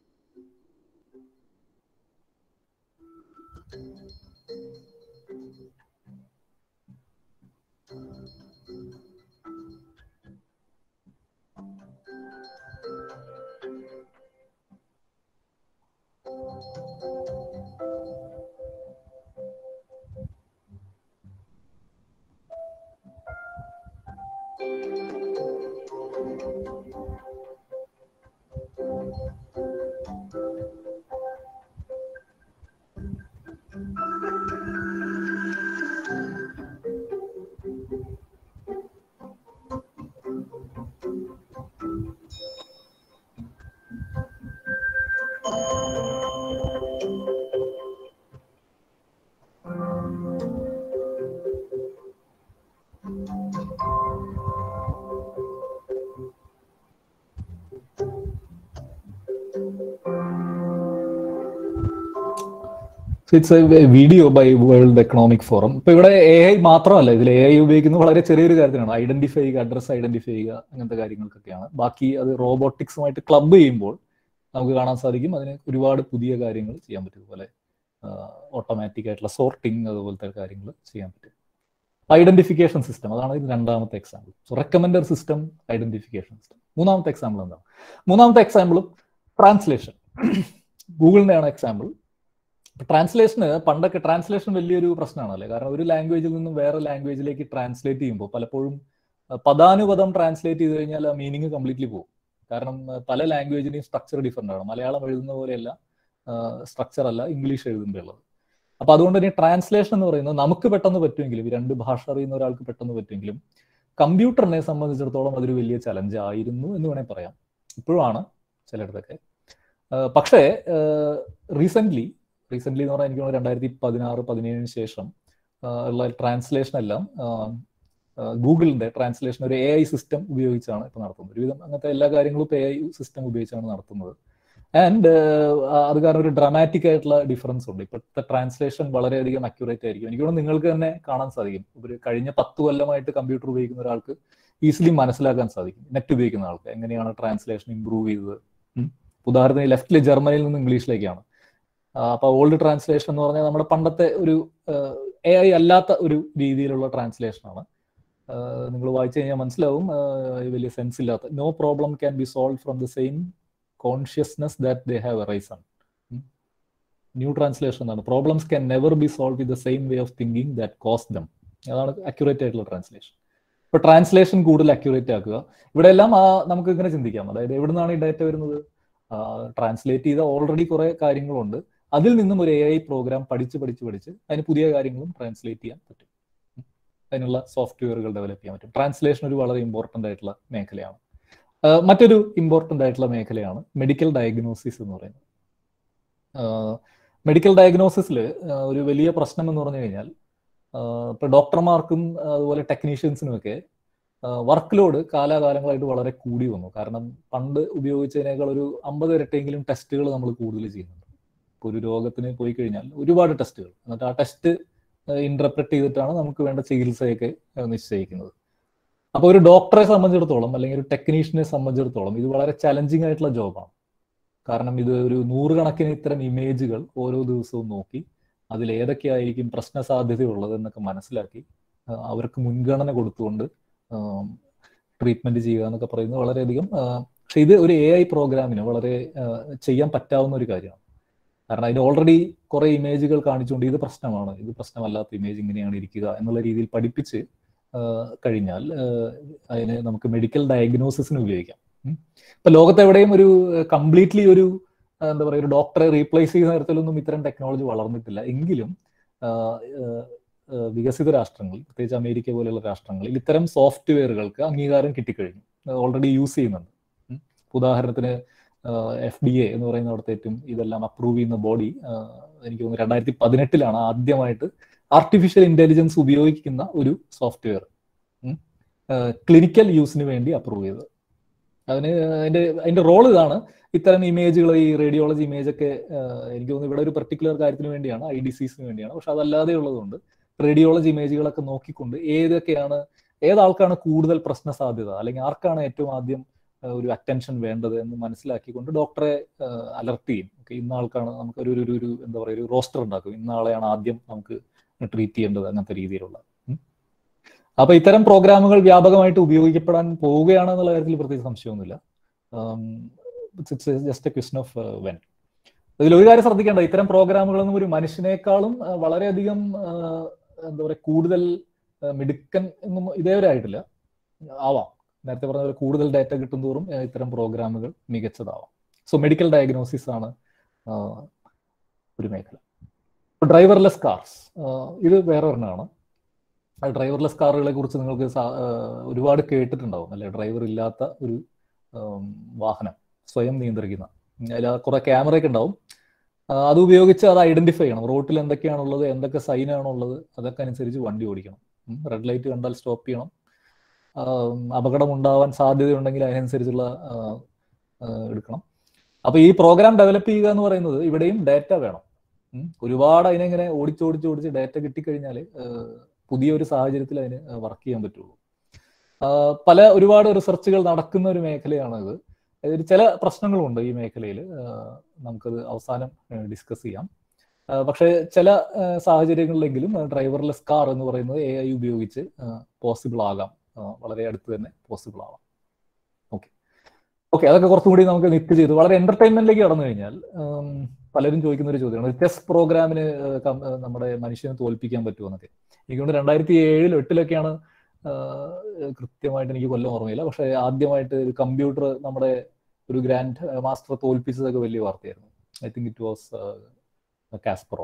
it's a video by World Economic Forum ഇപ്പൊ ഇവിടെ എ ഐ മാത്രമല്ല ഇതിൽ എ ഐ ഉപയോഗിക്കുന്നത് വളരെ ചെറിയൊരു കാര്യത്തിനാണ് ഐഡന്റിഫൈ ചെയ്യുക അഡ്രസ് ഐഡന്റിഫൈ ചെയ്യുക അങ്ങനത്തെ കാര്യങ്ങൾക്കൊക്കെയാണ് ബാക്കി അത് റോബോട്ടിക്സുമായിട്ട് ക്ലബ് ചെയ്യുമ്പോൾ നമുക്ക് കാണാൻ സാധിക്കും അതിന് ഒരുപാട് പുതിയ കാര്യങ്ങൾ ചെയ്യാൻ പറ്റും അതുപോലെ ഓട്ടോമാറ്റിക് ആയിട്ടുള്ള സോർട്ടിങ് അതുപോലത്തെ കാര്യങ്ങൾ ചെയ്യാൻ പറ്റും ഐഡന്റിഫിക്കേഷൻ സിസ്റ്റം അതാണ് ഇത് രണ്ടാമത്തെ example so recommender system identification system മൂന്നാമത്തെ എക്സാമ്പിൾ എന്താണ് മൂന്നാമത്തെ എക്സാമ്പിളും ട്രാൻസ്ലേഷൻ ഗൂഗിളിന്റെ ആണ് എക്സാമ്പിൾ ട്രാൻസ്ലേഷന് പണ്ടൊക്കെ ട്രാൻസ്ലേഷൻ വലിയൊരു പ്രശ്നമാണല്ലേ കാരണം ഒരു ലാംഗ്വേജിൽ നിന്നും വേറെ ലാംഗ്വേജിലേക്ക് ട്രാൻസ്ലേറ്റ് ചെയ്യുമ്പോൾ പലപ്പോഴും പദാനുപദം ട്രാൻസ്ലേറ്റ് ചെയ്ത് കഴിഞ്ഞാൽ ആ മീനിങ് കംപ്ലീറ്റ്ലി പോകും കാരണം പല ലാംഗ്വേജിനെയും സ്ട്രക്ചർ ഡിഫറെൻ്റ് ആണ് മലയാളം എഴുതുന്ന പോലെയല്ല സ്ട്രക്ചർ അല്ല ഇംഗ്ലീഷ് എഴുതുമ്പോൾ ഉള്ളത് അപ്പൊ അതുകൊണ്ട് തന്നെ ട്രാൻസ്ലേഷൻ എന്ന് പറയുന്നത് നമുക്ക് പെട്ടെന്ന് പറ്റുമെങ്കിലും രണ്ട് ഭാഷ അറിയുന്ന ഒരാൾക്ക് പെട്ടെന്ന് പറ്റുമെങ്കിലും കമ്പ്യൂട്ടറിനെ സംബന്ധിച്ചിടത്തോളം അതൊരു വലിയ ചലഞ്ച് ആയിരുന്നു എന്ന് വേണമെങ്കിൽ പറയാം ഇപ്പോഴാണ് ചിലയിടത്തൊക്കെ പക്ഷേ റീസെന്റ് റീസെന്റ് എന്ന് പറഞ്ഞാൽ എനിക്ക് തോന്നുന്നു രണ്ടായിരത്തി പതിനാറ് പതിനേഴിന് ശേഷം ഉള്ള ട്രാൻസ്ലേഷൻ എല്ലാം ഗൂഗിളിന്റെ ട്രാൻസ്ലേഷൻ ഒരു എ ഐ സിസ്റ്റം ഉപയോഗിച്ചാണ് ഇപ്പൊ നടത്തുന്നത് ഒരുവിധം അങ്ങനത്തെ എല്ലാ കാര്യങ്ങളും ഇപ്പൊ എ ഐ സിസ്റ്റം ഉപയോഗിച്ചാണ് നടത്തുന്നത് ആൻഡ് അത് കാരണം ഒരു ഡ്രാമാറ്റിക് ആയിട്ടുള്ള ഡിഫറൻസ് ഉണ്ട് ഇപ്പോഴത്തെ ട്രാൻസ്ലേഷൻ വളരെയധികം അക്യുറേറ്റ് ആയിരിക്കും എനിക്ക് തോന്നുന്നു നിങ്ങൾക്ക് തന്നെ കാണാൻ സാധിക്കും ഒരു കഴിഞ്ഞ പത്ത് കൊല്ലമായിട്ട് കമ്പ്യൂട്ടർ ഉപയോഗിക്കുന്ന ഒരാൾക്ക് ഈസിലി മനസ്സിലാക്കാൻ സാധിക്കും നെറ്റ് ഉപയോഗിക്കുന്ന ആൾക്ക് എങ്ങനെയാണ് ട്രാൻസ്ലേഷൻ ഇംപ്രൂവ് ചെയ്തത് ഉദാഹരണത്തിന് ലെഫ്റ്റിൽ ജർമ്മനിയിൽ നിന്ന് ഇംഗ്ലീഷിലേക്കാണ് അപ്പൊ ഓൾഡ് ട്രാൻസ്ലേഷൻ എന്ന് പറഞ്ഞാൽ നമ്മുടെ പണ്ടത്തെ ഒരു എ ഐ അല്ലാത്ത ഒരു രീതിയിലുള്ള ട്രാൻസ്ലേഷൻ ആണ് നിങ്ങൾ വായിച്ചു കഴിഞ്ഞാൽ മനസ്സിലാവും വലിയ സെൻസ് ഇല്ലാത്ത no problem can be solve from the same consciousness that they have risen new translation എന്നാണ് problems can never be solve with the same way of thinking that cause them അതാണ് accurate ആയിട്ടുള്ള translation ഇപ്പൊ translation കൂടുതൽ accurate ആക്കുക ഇവിടെ എല്ലാം നമുക്ക് ഇങ്ങനെ ചിന്തിക്കാം അതായത് എവിടെ നിന്നാണ് ഈ ഡാറ്റ വരുന്നത് ട്രാൻസ്ലേറ്റ് ചെയ്ത ഓൾറെഡി കുറെ കാര്യങ്ങളുണ്ട് അതിൽ നിന്നും ഒരു എ ഐ പ്രോഗ്രാം പഠിച്ച് പഠിച്ച് പഠിച്ച് അതിന് പുതിയ കാര്യങ്ങളും ട്രാൻസ്ലേറ്റ് ചെയ്യാൻ പറ്റും അതിനുള്ള സോഫ്റ്റ്വെയറുകൾ ഡെവലപ്പ് ചെയ്യാൻ പറ്റും ട്രാൻസ്ലേഷൻ ഒരു വളരെ ഇമ്പോർട്ടൻ്റ് ആയിട്ടുള്ള മേഖലയാണ് മറ്റൊരു ഇമ്പോർട്ടൻ്റ് ആയിട്ടുള്ള മേഖലയാണ് മെഡിക്കൽ ഡയഗ്നോസിസ് എന്ന് പറയുന്നത് മെഡിക്കൽ ഡയഗ്നോസിസിൽ ഒരു വലിയ പ്രശ്നം എന്ന് പറഞ്ഞു കഴിഞ്ഞാൽ ഇപ്പൊ ഡോക്ടർമാർക്കും അതുപോലെ ടെക്നീഷ്യൻസിനും ഒക്കെ വർക്ക് ലോഡ് കാലാകാലങ്ങളായിട്ട് വളരെ കൂടി വന്നു കാരണം പണ്ട് ഉപയോഗിച്ചതിനേക്കാൾ ഒരു അമ്പത് ഇരട്ടെങ്കിലും ടെസ്റ്റുകൾ നമ്മൾ കൂടുതൽ ചെയ്യുന്നുണ്ട് ഇപ്പോൾ ഒരു രോഗത്തിന് പോയി കഴിഞ്ഞാൽ ഒരുപാട് ടെസ്റ്റുകൾ എന്നിട്ട് ആ ടെസ്റ്റ് ഇന്റർപ്രറ്റ് ചെയ്തിട്ടാണ് നമുക്ക് വേണ്ട ചികിത്സയൊക്കെ നിശ്ചയിക്കുന്നത് അപ്പോൾ ഒരു ഡോക്ടറെ സംബന്ധിച്ചിടത്തോളം അല്ലെങ്കിൽ ഒരു ടെക്നീഷ്യനെ സംബന്ധിച്ചിടത്തോളം ഇത് വളരെ ചലഞ്ചിങ് ആയിട്ടുള്ള ജോബാണ് കാരണം ഇത് ഒരു നൂറുകണക്കിന് ഇത്തരം ഇമേജുകൾ ഓരോ ദിവസവും നോക്കി അതിൽ ഏതൊക്കെയായിരിക്കും പ്രശ്ന സാധ്യതയുള്ളത് എന്നൊക്കെ മനസ്സിലാക്കി അവർക്ക് മുൻഗണന കൊടുത്തുകൊണ്ട് ട്രീറ്റ്മെന്റ് ചെയ്യുക എന്നൊക്കെ പറയുന്നത് വളരെയധികം പക്ഷെ ഇത് ഒരു എ ഐ പ്രോഗ്രാമിന് വളരെ ചെയ്യാൻ പറ്റാവുന്ന ഒരു കാര്യമാണ് കാരണം അതിന് ഓൾറെഡി കുറെ ഇമേജുകൾ കാണിച്ചുകൊണ്ട് ഇത് പ്രശ്നമാണ് ഇത് പ്രശ്നമല്ലാത്ത ഇമേജ് ഇങ്ങനെയാണ് ഇരിക്കുക എന്നുള്ള രീതിയിൽ പഠിപ്പിച്ച് കഴിഞ്ഞാൽ അതിന് നമുക്ക് മെഡിക്കൽ ഡയഗ്നോസിസിന് ഉപയോഗിക്കാം ഇപ്പൊ ലോകത്ത് എവിടെയും ഒരു കംപ്ലീറ്റ്ലി ഒരു എന്താ പറയുക ഒരു ഡോക്ടറെ റീപ്ലേസ് ചെയ്യുന്ന തരത്തിലൊന്നും ഇത്തരം ടെക്നോളജി വളർന്നിട്ടില്ല എങ്കിലും വികസിത രാഷ്ട്രങ്ങളിൽ പ്രത്യേകിച്ച് അമേരിക്ക പോലെയുള്ള രാഷ്ട്രങ്ങളിൽ ഇത്തരം സോഫ്റ്റ്വെയറുകൾക്ക് അംഗീകാരം കിട്ടിക്കഴിഞ്ഞു ഓൾറെഡി യൂസ് ചെയ്യുന്നുണ്ട് ഉദാഹരണത്തിന് എഫ് ഡി എ എന്ന് പറയുന്ന അവിടത്തേറ്റും ഇതെല്ലാം അപ്രൂവ് ചെയ്യുന്ന ബോഡി എനിക്ക് തോന്നുന്നു രണ്ടായിരത്തി പതിനെട്ടിലാണ് ആദ്യമായിട്ട് ആർട്ടിഫിഷ്യൽ ഇന്റലിജൻസ് ഉപയോഗിക്കുന്ന ഒരു സോഫ്റ്റ്വെയർ ക്ലിനിക്കൽ യൂസിന് വേണ്ടി അപ്രൂവ് ചെയ്തത് അതിന് അതിന്റെ അതിന്റെ റോൾ ഇതാണ് ഇത്തരം ഇമേജുകൾ ഈ റേഡിയോളജി ഇമേജ് ഒക്കെ എനിക്ക് തോന്നുന്നു ഇവിടെ ഒരു പെർട്ടിക്കുലർ കാര്യത്തിന് വേണ്ടിയാണ് ഐ ഡിസീസിന് വേണ്ടിയാണ് പക്ഷെ അതല്ലാതെ ഉള്ളതുകൊണ്ട് റേഡിയോളജി ഇമേജുകളൊക്കെ നോക്കിക്കൊണ്ട് ഏതൊക്കെയാണ് ഏതാൾക്കാണ് കൂടുതൽ പ്രശ്ന സാധ്യത അല്ലെങ്കിൽ ആർക്കാണ് ഏറ്റവും ആദ്യം ഒരു അറ്റൻഷൻ വേണ്ടത് എന്ന് മനസ്സിലാക്കിക്കൊണ്ട് ഡോക്ടറെ അലർട്ട് ചെയ്യും ഓക്കെ ഇന്ന ആൾക്കാണ് നമുക്ക് ഒരു ഒരു ഒരു എന്താ പറയുക ഒരു റോസ്റ്റർ ഉണ്ടാക്കും ഇന്ന ആളെയാണ് ആദ്യം നമുക്ക് ട്രീറ്റ് ചെയ്യേണ്ടത് അങ്ങനത്തെ രീതിയിലുള്ള അപ്പൊ ഇത്തരം പ്രോഗ്രാമുകൾ വ്യാപകമായിട്ട് ഉപയോഗിക്കപ്പെടാൻ പോവുകയാണ് എന്നുള്ള കാര്യത്തിൽ പ്രത്യേകിച്ച് സംശയമൊന്നുമില്ല it's just a question of when ഇതിൽ ഒരു കാര്യം ശ്രദ്ധിക്കേണ്ട ഇത്തരം പ്രോഗ്രാമുകളൊന്നും ഒരു മനുഷ്യനേക്കാളും വളരെയധികം എന്താ പറയുക കൂടുതൽ മിടുക്കൻ എന്നും ഇതേവരെ ആയിട്ടില്ല ആവാം നേരത്തെ പറഞ്ഞ പോലെ കൂടുതൽ ഡാറ്റ കിട്ടും തോറും ഇത്തരം പ്രോഗ്രാമുകൾ മികച്ചതാവാം സോ മെഡിക്കൽ ഡയഗ്നോസിസ് ആണ് ഒരു മേഖല ഡ്രൈവർലെസ് കാർസ് ഇത് വേറെ ഒരെണ്ണമാണ് ഡ്രൈവർലെസ് കാറുകളെ കുറിച്ച് നിങ്ങൾക്ക് ഒരുപാട് കേട്ടിട്ടുണ്ടാവും അല്ലെ ഡ്രൈവർ ഇല്ലാത്ത ഒരു വാഹനം സ്വയം നിയന്ത്രിക്കുന്ന അതിൽ കുറെ ക്യാമറയൊക്കെ ഉണ്ടാവും അത് ഉപയോഗിച്ച് അത് ഐഡന്റിഫൈ ചെയ്യണം റോട്ടിൽ എന്തൊക്കെയാണുള്ളത് എന്തൊക്കെ സൈനാണുള്ളത് അതൊക്കെ അനുസരിച്ച് വണ്ടി ഓടിക്കണം റെഡ് ലൈറ്റ് കണ്ടാൽ സ്റ്റോപ്പ് ചെയ്യണം അപകടം ഉണ്ടാവാൻ സാധ്യതയുണ്ടെങ്കിൽ അതിനനുസരിച്ചുള്ള എടുക്കണം അപ്പൊ ഈ പ്രോഗ്രാം ഡെവലപ്പ് ചെയ്യുക എന്ന് പറയുന്നത് ഇവിടെയും ഡാറ്റ വേണം ഒരുപാട് അതിനെങ്ങനെ ഓടിച്ചോടിച്ച് ഓടിച്ച് ഡാറ്റ കിട്ടിക്കഴിഞ്ഞാൽ പുതിയൊരു സാഹചര്യത്തിൽ അതിന് വർക്ക് ചെയ്യാൻ പറ്റുള്ളൂ പല ഒരുപാട് റിസർച്ചുകൾ നടക്കുന്ന ഒരു മേഖലയാണ് ഇത് ഇതിൽ ചില പ്രശ്നങ്ങളുണ്ട് ഈ മേഖലയിൽ നമുക്കത് അവസാനം ഡിസ്കസ് ചെയ്യാം പക്ഷേ ചില സാഹചര്യങ്ങളിലെങ്കിലും ഡ്രൈവർലെസ് കാർ എന്ന് പറയുന്നത് എ ഐ ഉപയോഗിച്ച് പോസിബിൾ ആകാം വളരെ അടുത്ത് തന്നെ പോസിബിൾ ആവാം ഓക്കെ ഓക്കെ അതൊക്കെ കുറച്ചും കൂടി നമുക്ക് നിത്യ ചെയ്തു വളരെ എന്റർടൈൻമെന്റിലേക്ക് കടന്നു കഴിഞ്ഞാൽ പലരും ചോദിക്കുന്ന ഒരു ചോദ്യമാണ് ചെസ് പ്രോഗ്രാമിന് നമ്മുടെ മനുഷ്യനെ തോൽപ്പിക്കാൻ പറ്റുമോ എന്നൊക്കെ എനിക്കൊണ്ട് രണ്ടായിരത്തി ഏഴിലും എട്ടിലൊക്കെയാണ് കൃത്യമായിട്ട് എനിക്ക് കൊല്ലം ഓർമ്മയില്ല പക്ഷെ ആദ്യമായിട്ട് ഒരു കമ്പ്യൂട്ടർ നമ്മുടെ ഒരു ഗ്രാൻഡ് മാസ്റ്റർ തോൽപ്പിച്ചതൊക്കെ വലിയ വാർത്തയായിരുന്നു I think it was Kasparov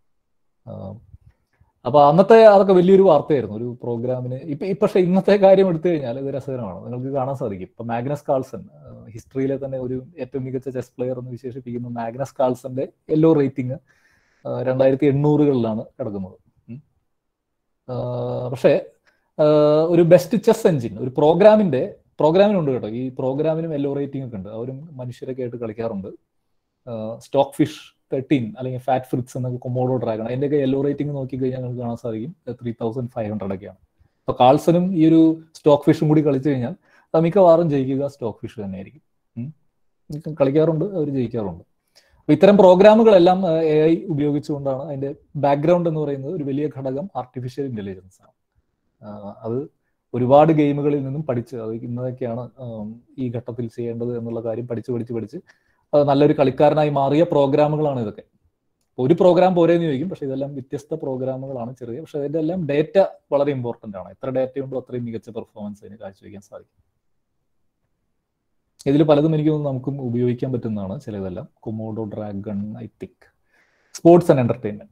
അപ്പൊ അന്നത്തെ അതൊക്കെ വലിയൊരു വാർത്തയായിരുന്നു ഒരു പ്രോഗ്രാമിന് ഇപ്പൊ പക്ഷെ ഇന്നത്തെ കാര്യം എടുത്തു കഴിഞ്ഞാൽ ഇത് രസകരമാണ് നിങ്ങൾക്ക് കാണാൻ സാധിക്കും ഇപ്പൊ മാഗ്നസ് കാൾസൺ ഹിസ്റ്ററിയിലെ തന്നെ ഒരു ഏറ്റവും മികച്ച ചെസ് പ്ലെയർ എന്ന് വിശേഷിപ്പിക്കുന്ന മാഗ്നസ് കാൾസന്റെ യെല്ലോ റേറ്റിംഗ് രണ്ടായിരത്തി എണ്ണൂറുകളിലാണ് കിടക്കുന്നത് പക്ഷേ ഒരു ബെസ്റ്റ് ചെസ് എഞ്ചിൻ ഒരു പ്രോഗ്രാമിന്റെ പ്രോഗ്രാമിനുണ്ട് കേട്ടോ ഈ പ്രോഗ്രാമിനും എല്ലോ റേറ്റിംഗ് ഒക്കെ ഉണ്ട് അവരും മനുഷ്യരൊക്കെ ആയിട്ട് കളിക്കാറുണ്ട് സ്റ്റോക്ക് ഫിഷ് തേർട്ടീൻ അല്ലെങ്കിൽ ഫാറ്റ് ഫ്രിറ്റ്സ് എന്നൊക്കെ കൊമോഡോ ഡ്രാഗൺ അതിൻ്റെയൊക്കെ യെല്ലോ റേറ്റിംഗ് നോക്കി കഴിഞ്ഞാൽ നിങ്ങൾക്ക് കാണാൻ സാധിക്കും ത്രീ തൗസൻഡ് ഫൈവ് ഹൺഡ്രഡ് ഒക്കെയാണ് അപ്പൊ കാൾസനും ഈ ഒരു സ്റ്റോക്ക് ഫിഷും കൂടി കളിച്ചു കഴിഞ്ഞാൽ മിക്കവാറും ജയിക്കുക സ്റ്റോക്ക് ഫിഷ് തന്നെയായിരിക്കും കളിക്കാറുണ്ട് അവർ ജയിക്കാറുണ്ട് അപ്പൊ ഇത്തരം പ്രോഗ്രാമുകളെല്ലാം എ ഐ ഉപയോഗിച്ചുകൊണ്ടാണ് അതിന്റെ ബാക്ക്ഗ്രൗണ്ട് എന്ന് പറയുന്നത് ഒരു വലിയ ഘടകം ആർട്ടിഫിഷ്യൽ ഇന്റലിജൻസ് ആണ് അത് ഒരുപാട് ഗെയിമുകളിൽ നിന്നും പഠിച്ച് അത് ഇന്നതൊക്കെയാണ് ഈ ഘട്ടത്തിൽ ചെയ്യേണ്ടത് എന്നുള്ള കാര്യം പഠിച്ച് പഠിച്ച് പഠിച്ച് നല്ലൊരു കളിക്കാരനായി മാറിയ പ്രോഗ്രാമുകളാണ് ഇതൊക്കെ ഒരു പ്രോഗ്രാം പോരെന്ന് ചോദിക്കും പക്ഷെ ഇതെല്ലാം വ്യത്യസ്ത പ്രോഗ്രാമുകളാണ് ചെറിയ പക്ഷെ അതിന്റെ എല്ലാം ഡേറ്റ വളരെ ഇമ്പോർട്ടന്റ് ആണ് എത്ര ഡേറ്റ ഉണ്ടോ അത്രയും മികച്ച പെർഫോമൻസ് അതിന് കാഴ്ചവെക്കാൻ സാധിക്കും ഇതിൽ പലതും എനിക്ക് തോന്നുന്നു നമുക്കും ഉപയോഗിക്കാൻ പറ്റുന്നതാണ് ചിലതെല്ലാം Komodo Dragon I think sports and entertainment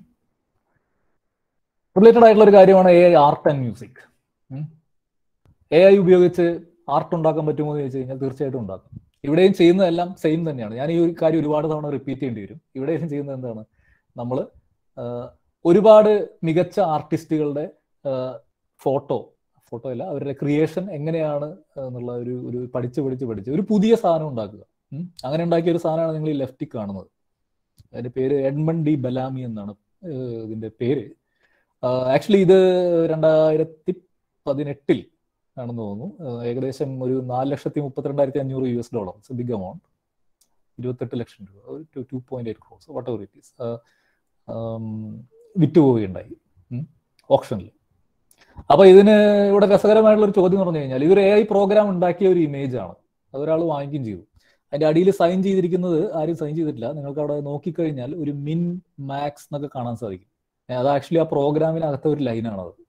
related ആയിട്ടുള്ള ഒരു കാര്യമാണ് A I art and music A I ഉപയോഗിച്ച് ആർട്ട് ഉണ്ടാക്കാൻ പറ്റുമോ എന്ന് ചോദിച്ചു കഴിഞ്ഞാൽ തീർച്ചയായിട്ടും ഉണ്ടാക്കും ഇവിടെയും ചെയ്യുന്നതെല്ലാം സെയിം തന്നെയാണ് ഞാൻ ഈ ഒരു കാര്യം ഒരുപാട് തവണ റിപ്പീറ്റ് ചെയ്യേണ്ടി വരും ഇവിടെയും ചെയ്യുന്നത് എന്താണ് നമ്മൾ ഒരുപാട് മികച്ച ആർട്ടിസ്റ്റുകളുടെ ഫോട്ടോ ഫോട്ടോ അല്ല അവരുടെ ക്രിയേഷൻ എങ്ങനെയാണ് എന്നുള്ള ഒരു ഒരു പഠിച്ച് പഠിച്ച് പഠിച്ച് ഒരു പുതിയ സാധനം ഉണ്ടാക്കുക അങ്ങനെ ഉണ്ടാക്കിയ ഒരു സാധനമാണ് നിങ്ങൾ ഈ ലെഫ്റ്റിൽ കാണുന്നത് അതിന്റെ പേര് എഡ്മൺ ഡി ബലാമി എന്നാണ് ഇതിന്റെ പേര് ആക്ച്വലി ഇത് രണ്ടായിരത്തി പതിനെട്ടിൽ ആണെന്ന് തോന്നുന്നു ഏകദേശം ഒരു നാല് ലക്ഷത്തി മുപ്പത്തിരണ്ടായിരത്തി അഞ്ഞൂറ് U S dollar it's big amount ഇരുപത്തെട്ട് ലക്ഷം രൂപ ഒരു two point eight crores whatever it is വിറ്റുപോവുകയുണ്ടായി ഓപ്ഷനിൽ അപ്പൊ ഇതിന് ഇവിടെ രസകരമായിട്ടുള്ള ഒരു ചോദ്യം പറഞ്ഞു കഴിഞ്ഞാൽ ഇതൊരു എ ഐ പ്രോഗ്രാം ഉണ്ടാക്കിയ ഒരു ഇമേജ് ആണ് അതൊരാൾ വാങ്ങിക്കുകയും ചെയ്തു അതിന്റെ അടിയിൽ സൈൻ ചെയ്തിരിക്കുന്നത് ആരും സൈൻ ചെയ്തിട്ടില്ല നിങ്ങൾക്ക് അവിടെ നോക്കിക്കഴിഞ്ഞാൽ ഒരു മിൻ മാക്സ് എന്നൊക്കെ കാണാൻ സാധിക്കും അത് ആക്ച്വലി ആ പ്രോഗ്രാമിനകത്തെ ഒരു ലൈനാണ് അത്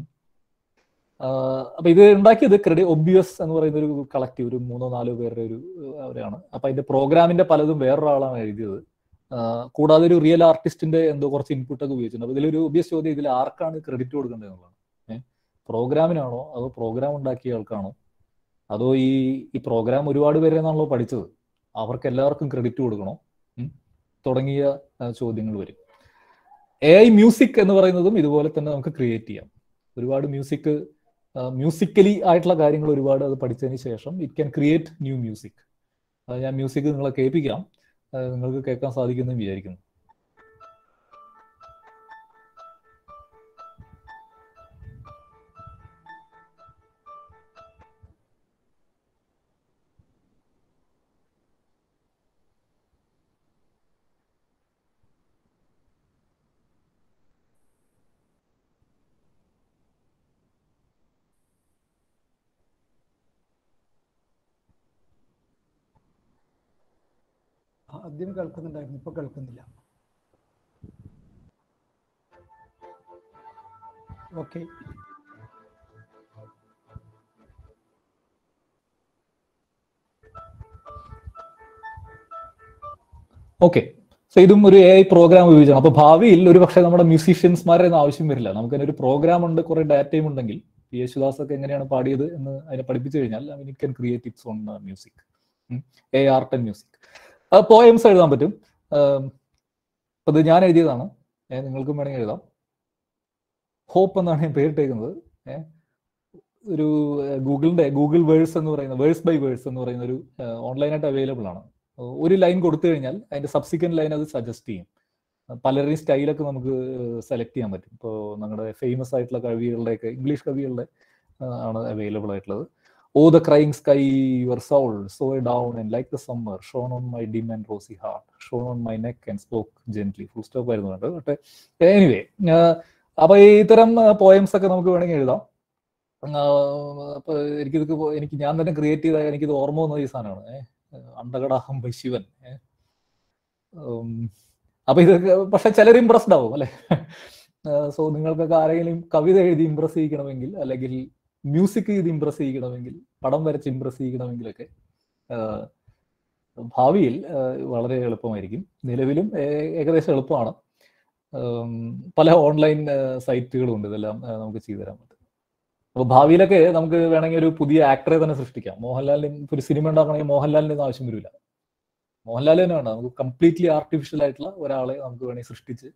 അപ്പൊ ഇത് ഉണ്ടാക്കിയത് ക്രെഡിറ്റ് ഒബ്വിയസ് എന്ന് പറയുന്ന ഒരു കളക്റ്റീവ് ഒരു മൂന്നോ നാലോ പേരുടെ ഒരു അവരാണ് അപ്പൊ അതിന്റെ പ്രോഗ്രാമിന്റെ പലതും വേറൊരാളാണ് എഴുതിയത് കൂടാതെ ഒരു റിയൽ ആർട്ടിസ്റ്റിന്റെ എന്തോ കുറച്ച് ഇൻപുട്ട് ഒക്കെ ഉപയോഗിച്ചിട്ടുണ്ട് അപ്പൊ ഇതിലൊരു ഒബ്വിയസ് ചോദ്യം ഇതിൽ ആർക്കാണ് ക്രെഡിറ്റ് കൊടുക്കേണ്ടത് എന്നുള്ളതാണ് ഏഹ് പ്രോഗ്രാമിനാണോ അതോ പ്രോഗ്രാം ഉണ്ടാക്കിയ ആൾക്കാണോ അതോ ഈ ഈ പ്രോഗ്രാം ഒരുപാട് പേരെന്നാണല്ലോ പഠിച്ചത് അവർക്ക് എല്ലാവർക്കും ക്രെഡിറ്റ് കൊടുക്കണോ തുടങ്ങിയ ചോദ്യങ്ങൾ വരും എ ഐ മ്യൂസിക് എന്ന് പറയുന്നതും ഇതുപോലെ തന്നെ നമുക്ക് ക്രിയേറ്റ് ചെയ്യാം ഒരുപാട് മ്യൂസിക് മ്യൂസിക്കലി ആയിട്ടുള്ള കാര്യങ്ങൾ ഒരുപാട് അത് പഠിച്ചതിന് ശേഷം it can create new music ഞാൻ മ്യൂസിക് നിങ്ങളെ കേൾപ്പിക്കാം നിങ്ങൾക്ക് കേൾക്കാൻ സാധിക്കുമെന്ന് വിചാരിക്കുന്നു ആദ്യം കേൾക്കുന്നുണ്ടായിരുന്നു ഇപ്പൊ കേൾക്കുന്നില്ല ഓക്കെ ഓക്കെ സോ ഇതും ഒരു എ ഐ പ്രോഗ്രാം ഉപയോഗിച്ചാണ് അപ്പൊ ഭാവിയിൽ ഒരു പക്ഷേ നമ്മുടെ മ്യൂസീഷ്യൻസ്മാരെ ഒന്നും ആവശ്യം വരില്ല നമുക്ക് ഒരു പ്രോഗ്രാം ഉണ്ട് കുറെ ഡാറ്റയും ഉണ്ടെങ്കിൽ പി യേശുദാസ് ഒക്കെ എങ്ങനെയാണ് പാടിയത് എന്ന് അതിനെ പഠിപ്പിച്ചു കഴിഞ്ഞാൽ it can create its own music A art and music poems എഴുതാൻ പറ്റും അപ്പൊ ഇത് ഞാൻ എഴുതിയതാണ് നിങ്ങൾക്കും വേണമെങ്കിൽ എഴുതാം ഹോപ്പ് എന്നാണ് ഞാൻ പേരിട്ടേക്കുന്നത് ഒരു ഗൂഗിളിന്റെ ഗൂഗിൾ വേഴ്സ് എന്ന് പറയുന്ന വേഴ്സ് ബൈ വേഴ്സ് എന്ന് പറയുന്ന ഒരു ഓൺലൈനായിട്ട് അവൈലബിൾ ആണ് ഒരു ലൈൻ കൊടുത്തു കഴിഞ്ഞാൽ അതിന്റെ സബ്സിക്വന്റ് ലൈൻ അത് സജസ്റ്റ് ചെയ്യും പലരുടെയും സ്റ്റൈലൊക്കെ നമുക്ക് സെലക്ട് ചെയ്യാൻ പറ്റും ഇപ്പോൾ നമ്മുടെ ഫേമസ് ആയിട്ടുള്ള കവികളുടെയൊക്കെ ഇംഗ്ലീഷ് കവികളുടെ ആണ് അവൈലബിൾ ആയിട്ടുള്ളത് oh the crying sky your soul so down and like the summer shone on my dim and rosy heart shone on my neck and spoke gently full stop ആയിരുന്നു കേട്ടോ but anyway അപ്പൊ ഇത്തരം poems ഒക്കെ നമുക്ക് വേണമെങ്കിൽ എഴുതാം അപ്പൊ എനിക്കിത് എനിക്ക് ഞാൻ തന്നെ ക്രിയേറ്റ് ചെയ്ത എനിക്കിത് ഓർമ്മ വന്ന ഈ സാധനമാണ് ഏഹ് അണ്ടകടാഹം ബൈ ശിവൻ അപ്പൊ ഇതൊക്കെ പക്ഷെ ചിലർ ഇംപ്രസ്ഡ് ആവും അല്ലെ സോ നിങ്ങൾക്കൊക്കെ ആരെങ്കിലും കവിത എഴുതി ഇംപ്രസ് ചെയ്യിക്കണമെങ്കിൽ അല്ലെങ്കിൽ മ്യൂസിക് ചെയ്ത് ഇംപ്രസ് ചെയ്യിക്കണമെങ്കിൽ പടം വരച്ച് ഇംപ്രസ് ചെയ്യിക്കണമെങ്കിലൊക്കെ ഭാവിയിൽ വളരെ എളുപ്പമായിരിക്കും നിലവിലും ഏകദേശം എളുപ്പമാണ് പല ഓൺലൈൻ സൈറ്റുകളും ഉണ്ട് ഇതെല്ലാം നമുക്ക് ചെയ്തു തരാൻ പറ്റും അപ്പോൾ ഭാവിയിലൊക്കെ നമുക്ക് വേണമെങ്കിൽ ഒരു പുതിയ ആക്ടറെ തന്നെ സൃഷ്ടിക്കാം മോഹൻലാലിന് ഒരു സിനിമ ഉണ്ടാക്കണമെങ്കിൽ മോഹൻലാലിന്റെ ഒന്നും ആവശ്യം വരില്ല മോഹൻലാൽ തന്നെ വേണ്ട നമുക്ക് കംപ്ലീറ്റ്ലി ആർട്ടിഫിഷ്യൽ ആയിട്ടുള്ള ഒരാളെ നമുക്ക് വേണമെങ്കിൽ സൃഷ്ടിച്ച്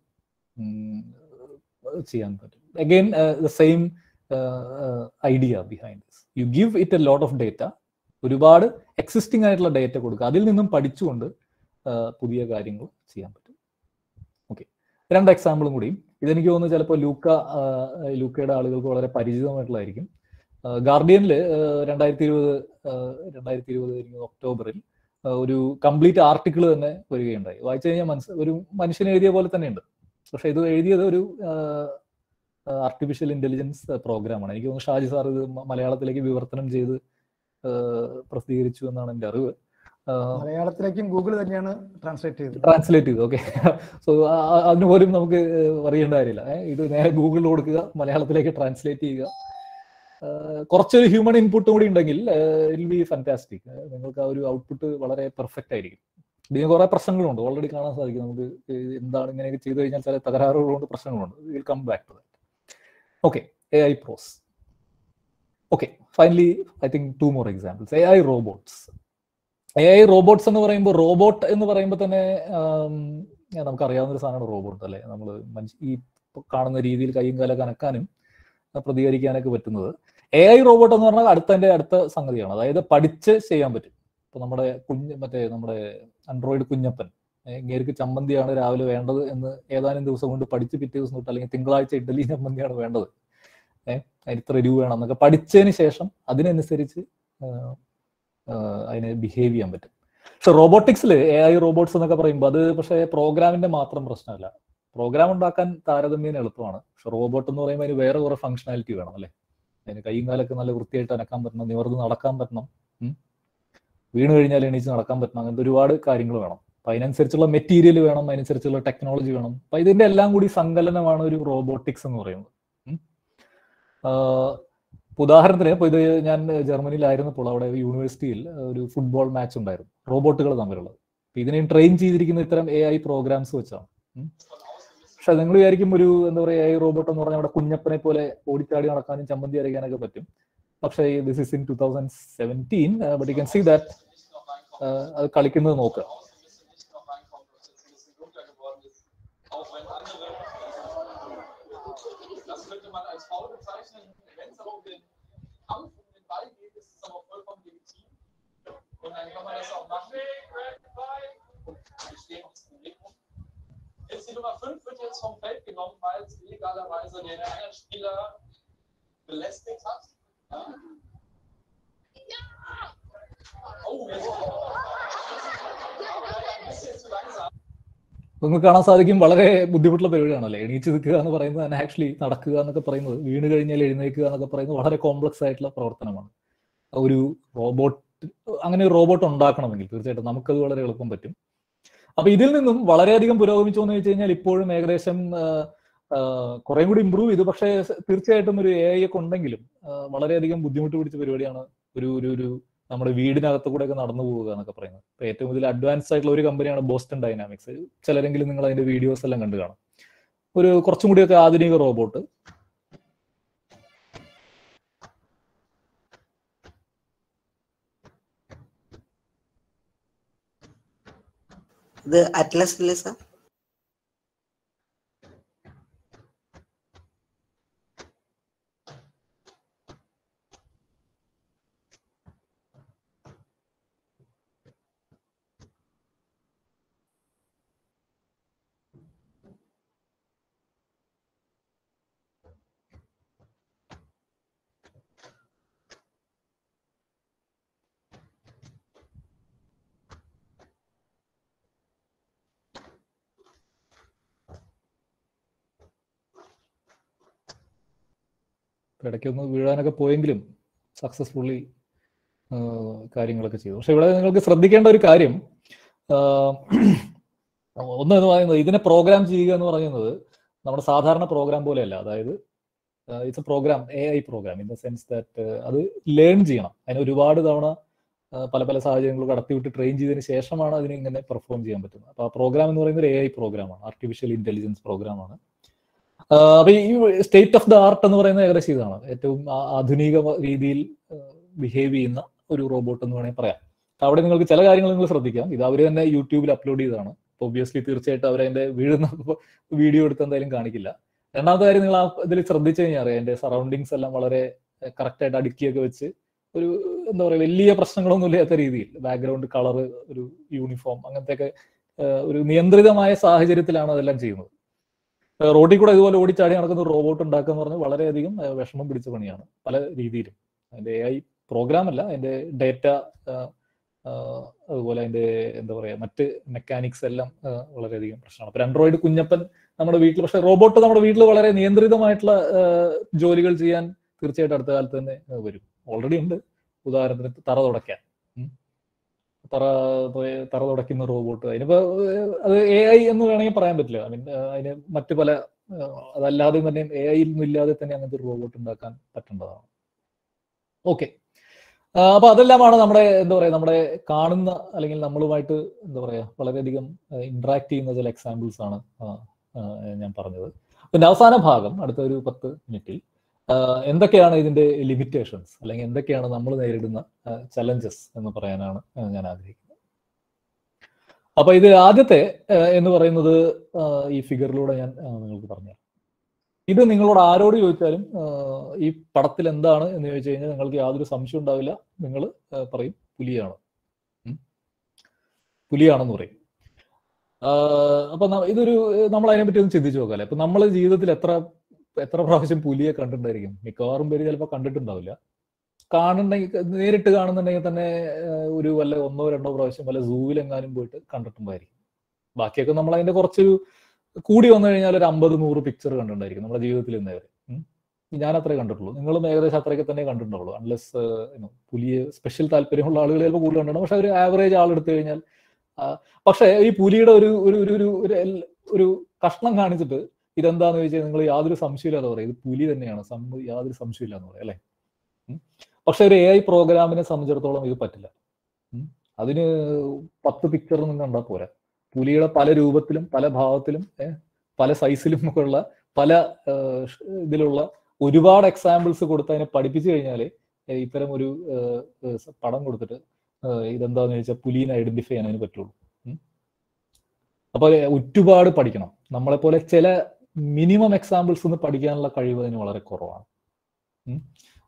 ചെയ്യാൻ പറ്റും again the same idea behind this you give it a lot of data ഒരുപാട് എക്സിസ്റ്റിംഗ് ആയിട്ടുള്ള ഡേറ്റ കൊടുക്കുക അതിൽ നിന്നും പഠിച്ചുകൊണ്ട് പുതിയ കാര്യങ്ങൾ ചെയ്യാൻ പറ്റും ഓക്കെ രണ്ട് എക്സാമ്പിളും കൂടിയും ഇതെനിക്ക് തോന്നുന്നു ചിലപ്പോൾ ലൂക്ക ലൂക്കയുടെ ആളുകൾക്ക് വളരെ പരിചിതമായിട്ടുള്ളതായിരിക്കും ഗാർഡിയനിൽ രണ്ടായിരത്തി ഇരുപത് രണ്ടായിരത്തി ഇരുപത് ഒക്ടോബറിൽ ഒരു കംപ്ലീറ്റ് ആർട്ടിക്കിൾ തന്നെ വരികയുണ്ടായി വായിച്ചു കഴിഞ്ഞാൽ മനസ്സ് ഒരു മനുഷ്യൻ എഴുതിയ പോലെ തന്നെയുണ്ട് പക്ഷെ ഇത് എഴുതിയത് ഒരു ആർട്ടിഫിഷ്യൽ ഇന്റലിജൻസ് പ്രോഗ്രാമാണ് എനിക്ക് തോന്നുന്നു ഷാജി സാർ ഇത് മലയാളത്തിലേക്ക് വിവർത്തനം ചെയ്ത് പ്രസിദ്ധീകരിച്ചു എന്നാണ് എൻ്റെ അറിവ് മലയാളത്തിലേക്കും ഗൂഗിൾ തന്നെയാണ് ട്രാൻസ്ലേറ്റ് ചെയ്തത് ട്രാൻസ്ലേറ്റ് ചെയ്തു ഓക്കെ സോ അതിന് പോലും നമുക്ക് അറിയേണ്ട കാര്യമില്ല ഇത് നേരെ ഗൂഗിളിൽ കൊടുക്കുക മലയാളത്തിലേക്ക് ട്രാൻസ്ലേറ്റ് ചെയ്യുക കുറച്ചൊരു ഹ്യൂമൻ ഇൻപുട്ടും കൂടി ഉണ്ടെങ്കിൽ ഇൽ ബി ഫാന്റാസ്റ്റിക് നിങ്ങൾക്ക് ആ ഒരു ഔട്ട്പുട്ട് വളരെ പെർഫെക്റ്റ് ആയിരിക്കും ഇതിന് കുറെ പ്രശ്നങ്ങളുണ്ട് ഓൾറെഡി കാണാൻ സാധിക്കും നമുക്ക് എന്താണ് ഇങ്ങനെയൊക്കെ ചെയ്തു കഴിഞ്ഞാൽ ചില തകരാറുകളുണ്ട് പ്രശ്നങ്ങളുണ്ട് will come back to that okay A I pros okay finally I think two more examples A I robots A I robots എന്ന് പറയുമ്പോൾ റോബോട്ട് എന്ന് പറയുമ്പോൾ തന്നെ നമുക്ക് അറിയാവുന്ന ഒരു സാധനമാണ് റോബോട്ട് അല്ലെ നമ്മൾ മനുഷ്യ ഈ കാണുന്ന രീതിയിൽ കൈയും കാലൊക്കെ അനക്കാനും പ്രതികരിക്കാനൊക്കെ പറ്റുന്നത് എ ഐ റോബോട്ട് എന്ന് പറഞ്ഞാൽ അടുത്തതിന്റെ അടുത്ത സംഗതിയാണ് അതായത് പഠിച്ച് ചെയ്യാൻ പറ്റും ഇപ്പൊ നമ്മുടെ കുഞ്ഞ് മറ്റേ നമ്മുടെ ആൻഡ്രോയിഡ് കുഞ്ഞപ്പൻ ഇങ്ങേർക്ക് ചമ്മന്തിയാണ് രാവിലെ വേണ്ടത് എന്ന് ഏതാനും ദിവസം കൊണ്ട് പഠിച്ച് പിറ്റേ ദിവസം തൊട്ട് അല്ലെങ്കിൽ തിങ്കളാഴ്ച ഇഡ്ഡലി ചമ്മന്തിയാണ് വേണ്ടത് ഏഹ് അതിന് ഇത്ര രൂപ വേണം എന്നൊക്കെ പഠിച്ചതിന് ശേഷം അതിനനുസരിച്ച് അതിനെ ബിഹേവ് ചെയ്യാൻ പറ്റും പക്ഷെ റോബോട്ടിക്സിൽ എ ഐ റോബോട്ട്സ് എന്നൊക്കെ പറയുമ്പോൾ അത് പക്ഷേ പ്രോഗ്രാമിന്റെ മാത്രം പ്രശ്നമല്ല പ്രോഗ്രാം ഉണ്ടാക്കാൻ താരതമ്യേന എളുപ്പമാണ് പക്ഷെ റോബോട്ട് എന്ന് പറയുമ്പോൾ അതിന് വേറെ കുറെ ഫംഗ്ഷനാലിറ്റി വേണം അല്ലേ അതിന് കൈയും കാലൊക്കെ നല്ല വൃത്തിയായിട്ട് അനക്കാൻ പറ്റണം നിവർന്ന് നടക്കാൻ പറ്റണം വീണ് കഴിഞ്ഞാൽ എണീച്ച് നടക്കാൻ പറ്റണം അങ്ങനത്തെ ഒരുപാട് കാര്യങ്ങൾ വേണം അപ്പൊ അതിനനുസരിച്ചുള്ള മെറ്റീരിയൽ വേണം അതിനനുസരിച്ചുള്ള ടെക്നോളജി വേണം അപ്പൊ ഇതിന്റെ എല്ലാം കൂടി സങ്കലനമാണ് ഒരു റോബോട്ടിക്സ് എന്ന് പറയുന്നത് ഉദാഹരണത്തിന് ഇപ്പോൾ ഇത് ഞാൻ ജർമ്മനിയിലായിരുന്നപ്പോൾ അവിടെ യൂണിവേഴ്സിറ്റിയിൽ ഒരു ഫുട്ബോൾ മാച്ച് ഉണ്ടായിരുന്നു റോബോട്ടുകൾ തമ്മിലുള്ളത് അപ്പൊ ഇതിനെ ട്രെയിൻ ചെയ്തിരിക്കുന്ന ഇത്തരം എ ഐ പ്രോഗ്രാംസ് വെച്ചാണ് പക്ഷെ നിങ്ങൾ വിചാരിക്കും ഒരു എന്താ പറയുക എ ഐ റോബോട്ട് എന്ന് പറഞ്ഞാൽ അവിടെ കുഞ്ഞപ്പനെ പോലെ ഓടിച്ചാടി നടക്കാനും ചമ്മന്തി അരയ്ക്കാനൊക്കെ പറ്റും പക്ഷേ this is in two thousand seventeen but you can see that അത് കളിക്കുന്നത് നോക്കുക Das könnte man als faul bezeichnen, wenn es aber um den dann kann man das auch machen. Ich stehe noch zum Mikro. Jetzt die Nummer 5 wird jetzt vom Feld genommen, weil es illegalerweise den anderen Spieler belästigt hat. Ja. Oh, jetzt ein bisschen zu langsam. നമുക്ക് കാണാൻ സാധിക്കും വളരെ ബുദ്ധിമുട്ടുള്ള പരിപാടിയാണല്ലേ എണീച്ച് നിൽക്കുക എന്ന് പറയുന്നത് തന്നെ ആക്ച്വലി നടക്കുക എന്നൊക്കെ പറയുന്നത് വീണ് കഴിഞ്ഞാൽ എഴുന്നേൽക്കുക എന്നൊക്കെ പറയുന്നത് വളരെ കോംപ്ലക്സ് ആയിട്ടുള്ള പ്രവർത്തനമാണ് ഒരു റോബോട്ട് അങ്ങനെ ഒരു റോബോട്ട് ഉണ്ടാക്കണമെങ്കിൽ തീർച്ചയായിട്ടും നമുക്കത് വളരെ എളുപ്പം പറ്റും അപ്പൊ ഇതിൽ നിന്നും വളരെയധികം പുരോഗമിച്ചു എന്ന് വെച്ച് കഴിഞ്ഞാൽ ഇപ്പോഴും ഏകദേശം കുറേ കൂടി ഇമ്പ്രൂവ് ചെയ്തു പക്ഷേ തീർച്ചയായിട്ടും ഒരു എ ഐ ഒക്കെ ഉണ്ടെങ്കിലും ആ, വളരെയധികം ബുദ്ധിമുട്ട് പിടിച്ച പരിപാടിയാണ് ഒരു ഒരു ഒരു നമ്മുടെ വീടിനകത്ത് കൂടെ ഒക്കെ നടന്നു പോവുക എന്നൊക്കെ പറയുന്നത് ഇപ്പൊ ഏറ്റവും ഇതിൽ അഡ്വാൻസ്ഡ് ആയിട്ടുള്ള ഒരു കമ്പനിയാണ് ബോസ്റ്റൺ ഡൈനാമിക്സ് ചിലരെങ്കിലും നിങ്ങൾ അതിന്റെ വീഡിയോസ് എല്ലാം കണ്ടു കാണും ഒരു കുറച്ചും കൂടിയൊക്കെ ആധുനിക റോബോട്ട് ഇത് അറ്റ്ലസ് അല്ലേ സാർ ഇടയ്ക്കൊന്ന് വീഴാനൊക്കെ പോയെങ്കിലും സക്സസ്ഫുള്ളി കാര്യങ്ങളൊക്കെ ചെയ്തു പക്ഷെ ഇവിടെ നിങ്ങൾക്ക് ശ്രദ്ധിക്കേണ്ട ഒരു കാര്യം ആഹ്, ഒന്ന് എന്ന് പറയുന്നത് ഇതിനെ പ്രോഗ്രാം ചെയ്യുക എന്ന് പറയുന്നത് നമ്മുടെ സാധാരണ പ്രോഗ്രാം പോലെയല്ല അതായത് it's a program A I program in the sense that അത് ലേൺ ചെയ്യണം അതിന് ഒരുപാട് തവണ ആ, പല പല സാഹചര്യങ്ങൾ കടത്തിവിട്ട് ട്രെയിൻ ചെയ്തതിന് ശേഷമാണ് അതിന് ഇങ്ങനെ പെർഫോം ചെയ്യാൻ പറ്റുന്നത് അപ്പൊ ആ പ്രോഗ്രാം എന്ന് പറയുന്നത് ഒരു എ ഐ പ്രോഗ്രാമാണ് ആർട്ടിഫിഷ്യൽ ഇന്റലിജൻസ് പ്രോഗ്രാമാണ് അപ്പൊ ഈ സ്റ്റേറ്റ് ഓഫ് ദ ആർട്ട് എന്ന് പറയുന്നത് ഏകദേശം ഇതാണ് ഏറ്റവും ആ- ആധുനിക രീതിയിൽ ബിഹേവ് ചെയ്യുന്ന ഒരു റോബോട്ട് എന്ന് വേണമെങ്കിൽ പറയാം അവിടെ നിങ്ങൾക്ക് ചില കാര്യങ്ങൾ നിങ്ങൾ ശ്രദ്ധിക്കാം ഇത് അവർ തന്നെ യൂട്യൂബിൽ അപ്ലോഡ് ചെയ്തതാണ് ഒബ്വിയസ്ലി തീർച്ചയായിട്ടും അവർ അതിന്റെ വീഴുന്ന വീഡിയോ എടുത്ത് എന്തായാലും കാണിക്കില്ല രണ്ടാമത്തെ കാര്യം നിങ്ങൾ ആ ഇതിൽ ശ്രദ്ധിച്ചു കഴിഞ്ഞാൽ അറിയാം അതിന്റെ സറൗണ്ടിങ്സ് എല്ലാം വളരെ കറക്റ്റ് ആയിട്ട് അടുക്കിയൊക്കെ വെച്ച് ഒരു എന്താ പറയുക വലിയ പ്രശ്നങ്ങളൊന്നും ഇല്ലാത്ത രീതിയിൽ ബാക്ക്ഗ്രൗണ്ട് കളർ ഒരു യൂണിഫോം അങ്ങനത്തെയൊക്കെ ഏഹ്, ഒരു നിയന്ത്രിതമായ സാഹചര്യത്തിലാണ് അതെല്ലാം ചെയ്യുന്നത് ഏഹ്, റോഡിൽ കൂടെ ഇതുപോലെ ഓടിച്ചാടി നടക്കുന്ന ഒരു റോബോട്ട് ഉണ്ടാക്കുക എന്ന് പറഞ്ഞാൽ വളരെയധികം ഏഹ്, വിഷമം പിടിച്ച പണിയാണ് പല രീതിയിലും അതിന്റെ എ ഐ പ്രോഗ്രാം അല്ല അതിന്റെ ഡേറ്റ അതുപോലെ അതിന്റെ എന്താ പറയാ മറ്റ് മെക്കാനിക്സ് എല്ലാം ഏഹ്, വളരെയധികം പ്രശ്നമാണ് അപ്പൊ ആൻഡ്രോയിഡ് കുഞ്ഞപ്പൻ നമ്മുടെ വീട്ടിൽ പക്ഷെ റോബോട്ട് നമ്മുടെ വീട്ടിൽ വളരെ നിയന്ത്രിതമായിട്ടുള്ള ഏഹ്, ജോലികൾ ചെയ്യാൻ തീർച്ചയായിട്ടും അടുത്ത കാലത്ത് തന്നെ ഏഹ്, വരും ഓൾറെഡി ഉണ്ട് ഉദാഹരണത്തിന് തറ തുടയ്ക്കാൻ ഉം. തറ തൊയ- തറ തുടയ്ക്കുന്ന റോബോട്ട് അതിനിപ്പോ ഏഹ്, അത് എ ഐ എന്ന് വേണമെങ്കിൽ പറയാൻ പറ്റില്ല ഐ മീൻ അതിന് മറ്റു പല ഏഹ്, അതല്ലാതെ തന്നെ എ ഐ ഇല്ലാതെ തന്നെ അങ്ങനത്തെ ഒരു റോബോട്ട് ഉണ്ടാക്കാൻ പറ്റേണ്ടതാണ് ഓക്കെ അപ്പൊ അതെല്ലാമാണ് നമ്മുടെ എന്താ പറയാ നമ്മുടെ കാണുന്ന അല്ലെങ്കിൽ നമ്മളുമായിട്ട് എന്താ പറയാ വളരെയധികം ഇന്ററാക്ട് ചെയ്യുന്ന ചില എക്സാമ്പിൾസ് ആണ് ആ, ആ, ഞാൻ പറഞ്ഞത് പിന്നെ അവസാന ഭാഗം അടുത്ത ഒരു പത്ത് മിനിറ്റിൽ ആഹ് എന്തൊക്കെയാണ് ഇതിന്റെ ലിമിറ്റേഷൻസ് അല്ലെങ്കിൽ എന്തൊക്കെയാണ് നമ്മൾ നേരിടുന്ന ചലഞ്ചസ് എന്ന് പറയാനാണ് ആഹ് ഞാൻ ആഗ്രഹിക്കുന്നത് അപ്പൊ ഇത് ആദ്യത്തെ ആഹ് എന്ന് പറയുന്നത് ആഹ് ഈ ഫിഗറിലൂടെ ഞാൻ ആഹ് നിങ്ങൾക്ക് പറഞ്ഞു ഇത് നിങ്ങളോട് ആരോട് ചോദിച്ചാലും ആഹ് ഈ പടത്തിൽ എന്താണ് എന്ന് ചോദിച്ചു കഴിഞ്ഞാൽ നിങ്ങൾക്ക് യാതൊരു സംശയം ഉണ്ടാവില്ല നിങ്ങൾ പറയും പുലിയാണ് ഉം. പുലിയാണെന്ന് പറയും ആഹ് അപ്പൊ ന- ഇതൊരു നമ്മൾ അതിനെപ്പറ്റി ഒന്ന് ചിന്തിച്ചു നോക്കാല്ലേ അപ്പൊ നമ്മൾ ജീവിതത്തിൽ എത്ര എത്ര പ്രാവശ്യം പുലിയെ കണ്ടിട്ടുണ്ടായിരിക്കും മിക്കവാറും പേര് ചിലപ്പോൾ കണ്ടിട്ടുണ്ടാവില്ല കാണുന്നുണ്ടെങ്കിൽ നേരിട്ട് കാണുന്നുണ്ടെങ്കിൽ തന്നെ ഏഹ്, ഒരു വല്ല ഒന്നോ രണ്ടോ പ്രാവശ്യം വല്ല സൂവിലെങ്ങാനും പോയിട്ട് കണ്ടിട്ടുണ്ടായിരിക്കും ബാക്കിയൊക്കെ നമ്മൾ അതിന്റെ കുറച്ചൊരു കൂടി വന്നു കഴിഞ്ഞാൽ ഒരു അമ്പത് നൂറ് പിക്ചർ കണ്ടിട്ടുണ്ടായിരിക്കും നമ്മുടെ ജീവിതത്തിൽ ഇന്നേ വരെ ഉം. ഞാൻ അത്രേ കണ്ടിട്ടുള്ളൂ നിങ്ങളും ഏകദേശം അത്രയൊക്കെ തന്നെ കണ്ടിട്ടുണ്ടാവുള്ളൂ അൺലെസ് പുലിയെ സ്പെഷ്യൽ താല്പര്യമുള്ള ആളുകൾ ചിലപ്പോൾ കൂടുതൽ കണ്ടിട്ടുണ്ട് പക്ഷെ ഒരു ആവറേജ് ആൾ എടുത്തു കഴിഞ്ഞാൽ ആ, പക്ഷേ ഈ പുലിയുടെ ഒരു ഒരു ഒരു ഒരു ഒരു എൽ- ഒരു കഷ്ണം കാണിച്ചിട്ട് ഇതെന്താന്ന് ചോദിച്ചാൽ നിങ്ങൾ യാതൊരു സംശയമില്ലാതെ പറയും ഇത് പുലി തന്നെയാണ് സം- യാതൊരു സംശയമില്ല എന്ന് പറയാം അല്ലെ പക്ഷെ ഒരു എ ഐ പ്രോഗ്രാമിനെ സംബന്ധിച്ചിടത്തോളം ഇത് പറ്റില്ല ഉം. അതിന് പത്ത് പിക്ചർ ഒന്നും കണ്ടാൽ പോരാ പുലിയുടെ പല രൂപത്തിലും പല ഭാവത്തിലും ഏ, പല സൈസിലും ഒക്കെ ഉള്ള പല ആ, ഷ്- ഇതിലുള്ള ഒരുപാട് എക്സാമ്പിൾസ് കൊടുത്ത് അതിനെ പഠിപ്പിച്ചു കഴിഞ്ഞാൽ ഇത്തരം ഒരു ആ, ആ, സ- പടം കൊടുത്തിട്ട് ആ, ഇതെന്താന്ന് ചോദിച്ചാൽ പുലിനെ ഐഡന്റിഫൈ ചെയ്യാൻ അതിന് പറ്റുള്ളൂ ഉം. അപ്പൊ ഒരുപാട് പഠിക്കണം നമ്മളെ പോലെ ചില മിനിമം എക്സാമ്പിൾസ് ഒന്ന് പഠിക്കാനുള്ള കഴിവ് അതിന് വളരെ കുറവാണ് ഉം.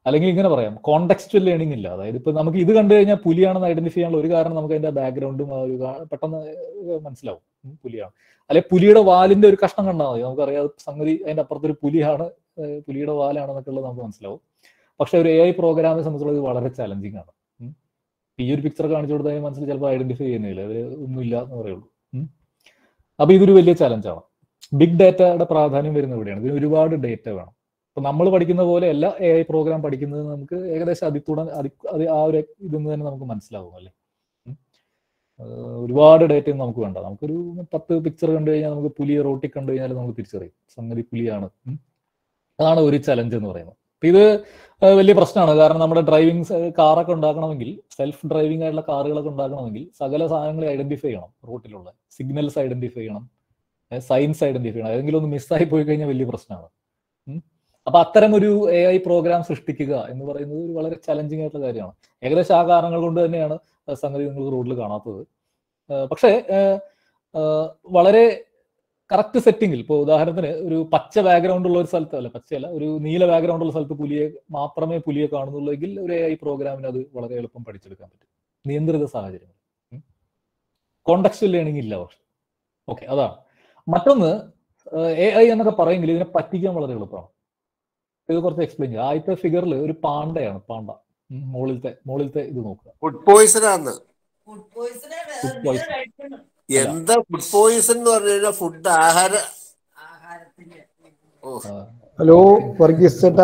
അല്ലെങ്കിൽ ഇങ്ങനെ പറയാം കോണ്ടെക്സ്റ്റുവൽ ലേണിംഗ് ഇല്ല അതായത് ഇപ്പൊ നമുക്ക് ഇത് കണ്ടു കഴിഞ്ഞാൽ പുലിയാണെന്ന് ഐഡന്റിഫൈ ചെയ്യാനുള്ള ഒരു കാരണം നമുക്ക് അതിന്റെ ബാക്ക്ഗ്രൗണ്ടും ആ ഒരു കാ- പെട്ടെന്ന് ഏഹ് മനസ്സിലാവും ഉം, പുലിയാണ് അല്ലെ പുലിയുടെ വാലിന്റെ ഒരു കഷ്ണം കണ്ടാൽ മതി നമുക്കറിയാം അത് സംഗതി അതിന്റെ അപ്പുറത്തൊരു പുലിയാണ് ഏഹ് പുലിയുടെ വാലാണെന്നൊക്കെ ഉള്ളത് നമുക്ക് മനസ്സിലാവും പക്ഷെ ഒരു എ ഐ പ്രോഗ്രാമിനെ സംബന്ധിച്ചുള്ളത് ഇത് വളരെ ചലഞ്ചിങ് ആണ് ഉം. ഈ ഒരു പിക്ചർ കാണിച്ചു കൊടുത്താൽ മനസ്സിൽ ചിലപ്പോൾ ഐഡന്റിഫൈ ചെയ്യുന്നില്ല അതിൽ ഒന്നുമില്ല എന്ന് പറയുള്ളൂ ഉം. അപ്പൊ ഇതൊരു വലിയ ചലഞ്ചാണ് ബിഗ് ഡാറ്റയുടെ പ്രാധാന്യം വരുന്ന ഇവിടെയാണ് ഇതിന് ഒരുപാട് ഡേറ്റ വേണം ഇപ്പൊ നമ്മൾ പഠിക്കുന്ന പോലെ എല്ലാ എ ഐ പ്രോഗ്രാം പഠിക്കുന്നത് നമുക്ക് ഏകദേശം അതിത്തുടൻ അതി അത് ആ ഒരു ഇതെന്ന് തന്നെ നമുക്ക് മനസ്സിലാവും അല്ലേ ഉം. ആഹ് ഒരുപാട് ഡേറ്റയും നമുക്ക് വേണ്ട നമുക്കൊരു പത്ത് പിക്ചർ കണ്ടു കഴിഞ്ഞാൽ നമുക്ക് പുലിയെ റോട്ടിൽ കണ്ടു കഴിഞ്ഞാൽ നമുക്ക് തിരിച്ചറിയും സംഗതി പുലിയാണ് ഉം. അതാണ് ഒരു ചലഞ്ച് എന്ന് പറയുന്നത് അപ്പൊ ഇത് ആഹ് വലിയ പ്രശ്നമാണ് കാരണം നമ്മുടെ ഡ്രൈവിംഗ് കാറൊക്കെ ഉണ്ടാക്കണമെങ്കിൽ സെൽഫ് ഡ്രൈവിംഗ് ആയിട്ടുള്ള കാറുകളൊക്കെ ഉണ്ടാക്കണമെങ്കിൽ സകല സാധനങ്ങളെ ഐഡന്റിഫൈ ചെയ്യണം റൂട്ടിലുള്ള സിഗ്നൽസ് ഐഡന്റിഫൈ ചെയ്യണം സയൻസ് ഐഡന്റിഫൈ ചെയ്യണം ഏതെങ്കിലും ഒന്ന് മിസ്സായി പോയി കഴിഞ്ഞാൽ വലിയ പ്രശ്നമാണ് ഉം. അപ്പൊ അത്തരം ഒരു എ ഐ പ്രോഗ്രാം സൃഷ്ടിക്കുക എന്ന് പറയുന്നത് ഒരു വളരെ ചലഞ്ചിങ് ആയിട്ടുള്ള കാര്യമാണ് ഏകദേശം ആ കാരണങ്ങൾ കൊണ്ട് തന്നെയാണ് ആ സംഗതി നിങ്ങൾക്ക് റോഡിൽ കാണാത്തത് ആ, പക്ഷേ ആ, ആ, വളരെ കറക്റ്റ് സെറ്റിംഗിൽ ഇപ്പോൾ ഉദാഹരണത്തിന് ഒരു പച്ച ബാക്ക്ഗ്രൗണ്ട് ഉള്ള ഒരു സ്ഥലത്ത് അല്ല പച്ചയല്ല ഒരു നീല ബാക്ക്ഗ്രൗണ്ട് ഉള്ള സ്ഥലത്ത് പുലിയെ മാത്രമേ പുലിയെ കാണുന്നുള്ളെങ്കിൽ ഒരു എ ഐ പ്രോഗ്രാമിന് അത് വളരെ എളുപ്പം പഠിച്ചെടുക്കാൻ പറ്റും നിയന്ത്രിത സാഹചര്യങ്ങൾ കോണ്ടക്സ്റ്റൽ ലേണിംഗ് ഇല്ല പക്ഷെ ഓക്കെ അതാണ് മറ്റൊന്ന് എ ഐ എന്നൊക്കെ പറയുമെങ്കിൽ ഇതിനെ പറ്റിക്കാൻ വളരെ എളുപ്പമാണ് ഇത് കുറച്ച് എക്സ്പ്ലെയിൻ ചെയ്യാം ആദ്യത്തെ ഫിഗറിൽ ഒരു പാണ്ടയാണ് പാണ്ട ഉം, മുകളിലത്തെ മുകളിലത്തെ ഇത് നോക്കുക ഫുഡ് പോയിസൺ ആണ് ഫുഡ് പോയിസൺ Food poison. എന്താ ഫുഡ് പോയിസൺ എന്ന് പറഞ്ഞു കഴിഞ്ഞാൽ ഫുഡ് ആഹാര ആഹാരത്തിന്റെ ഓ ആ, ഹലോ വർഗീസ് ചേട്ടാ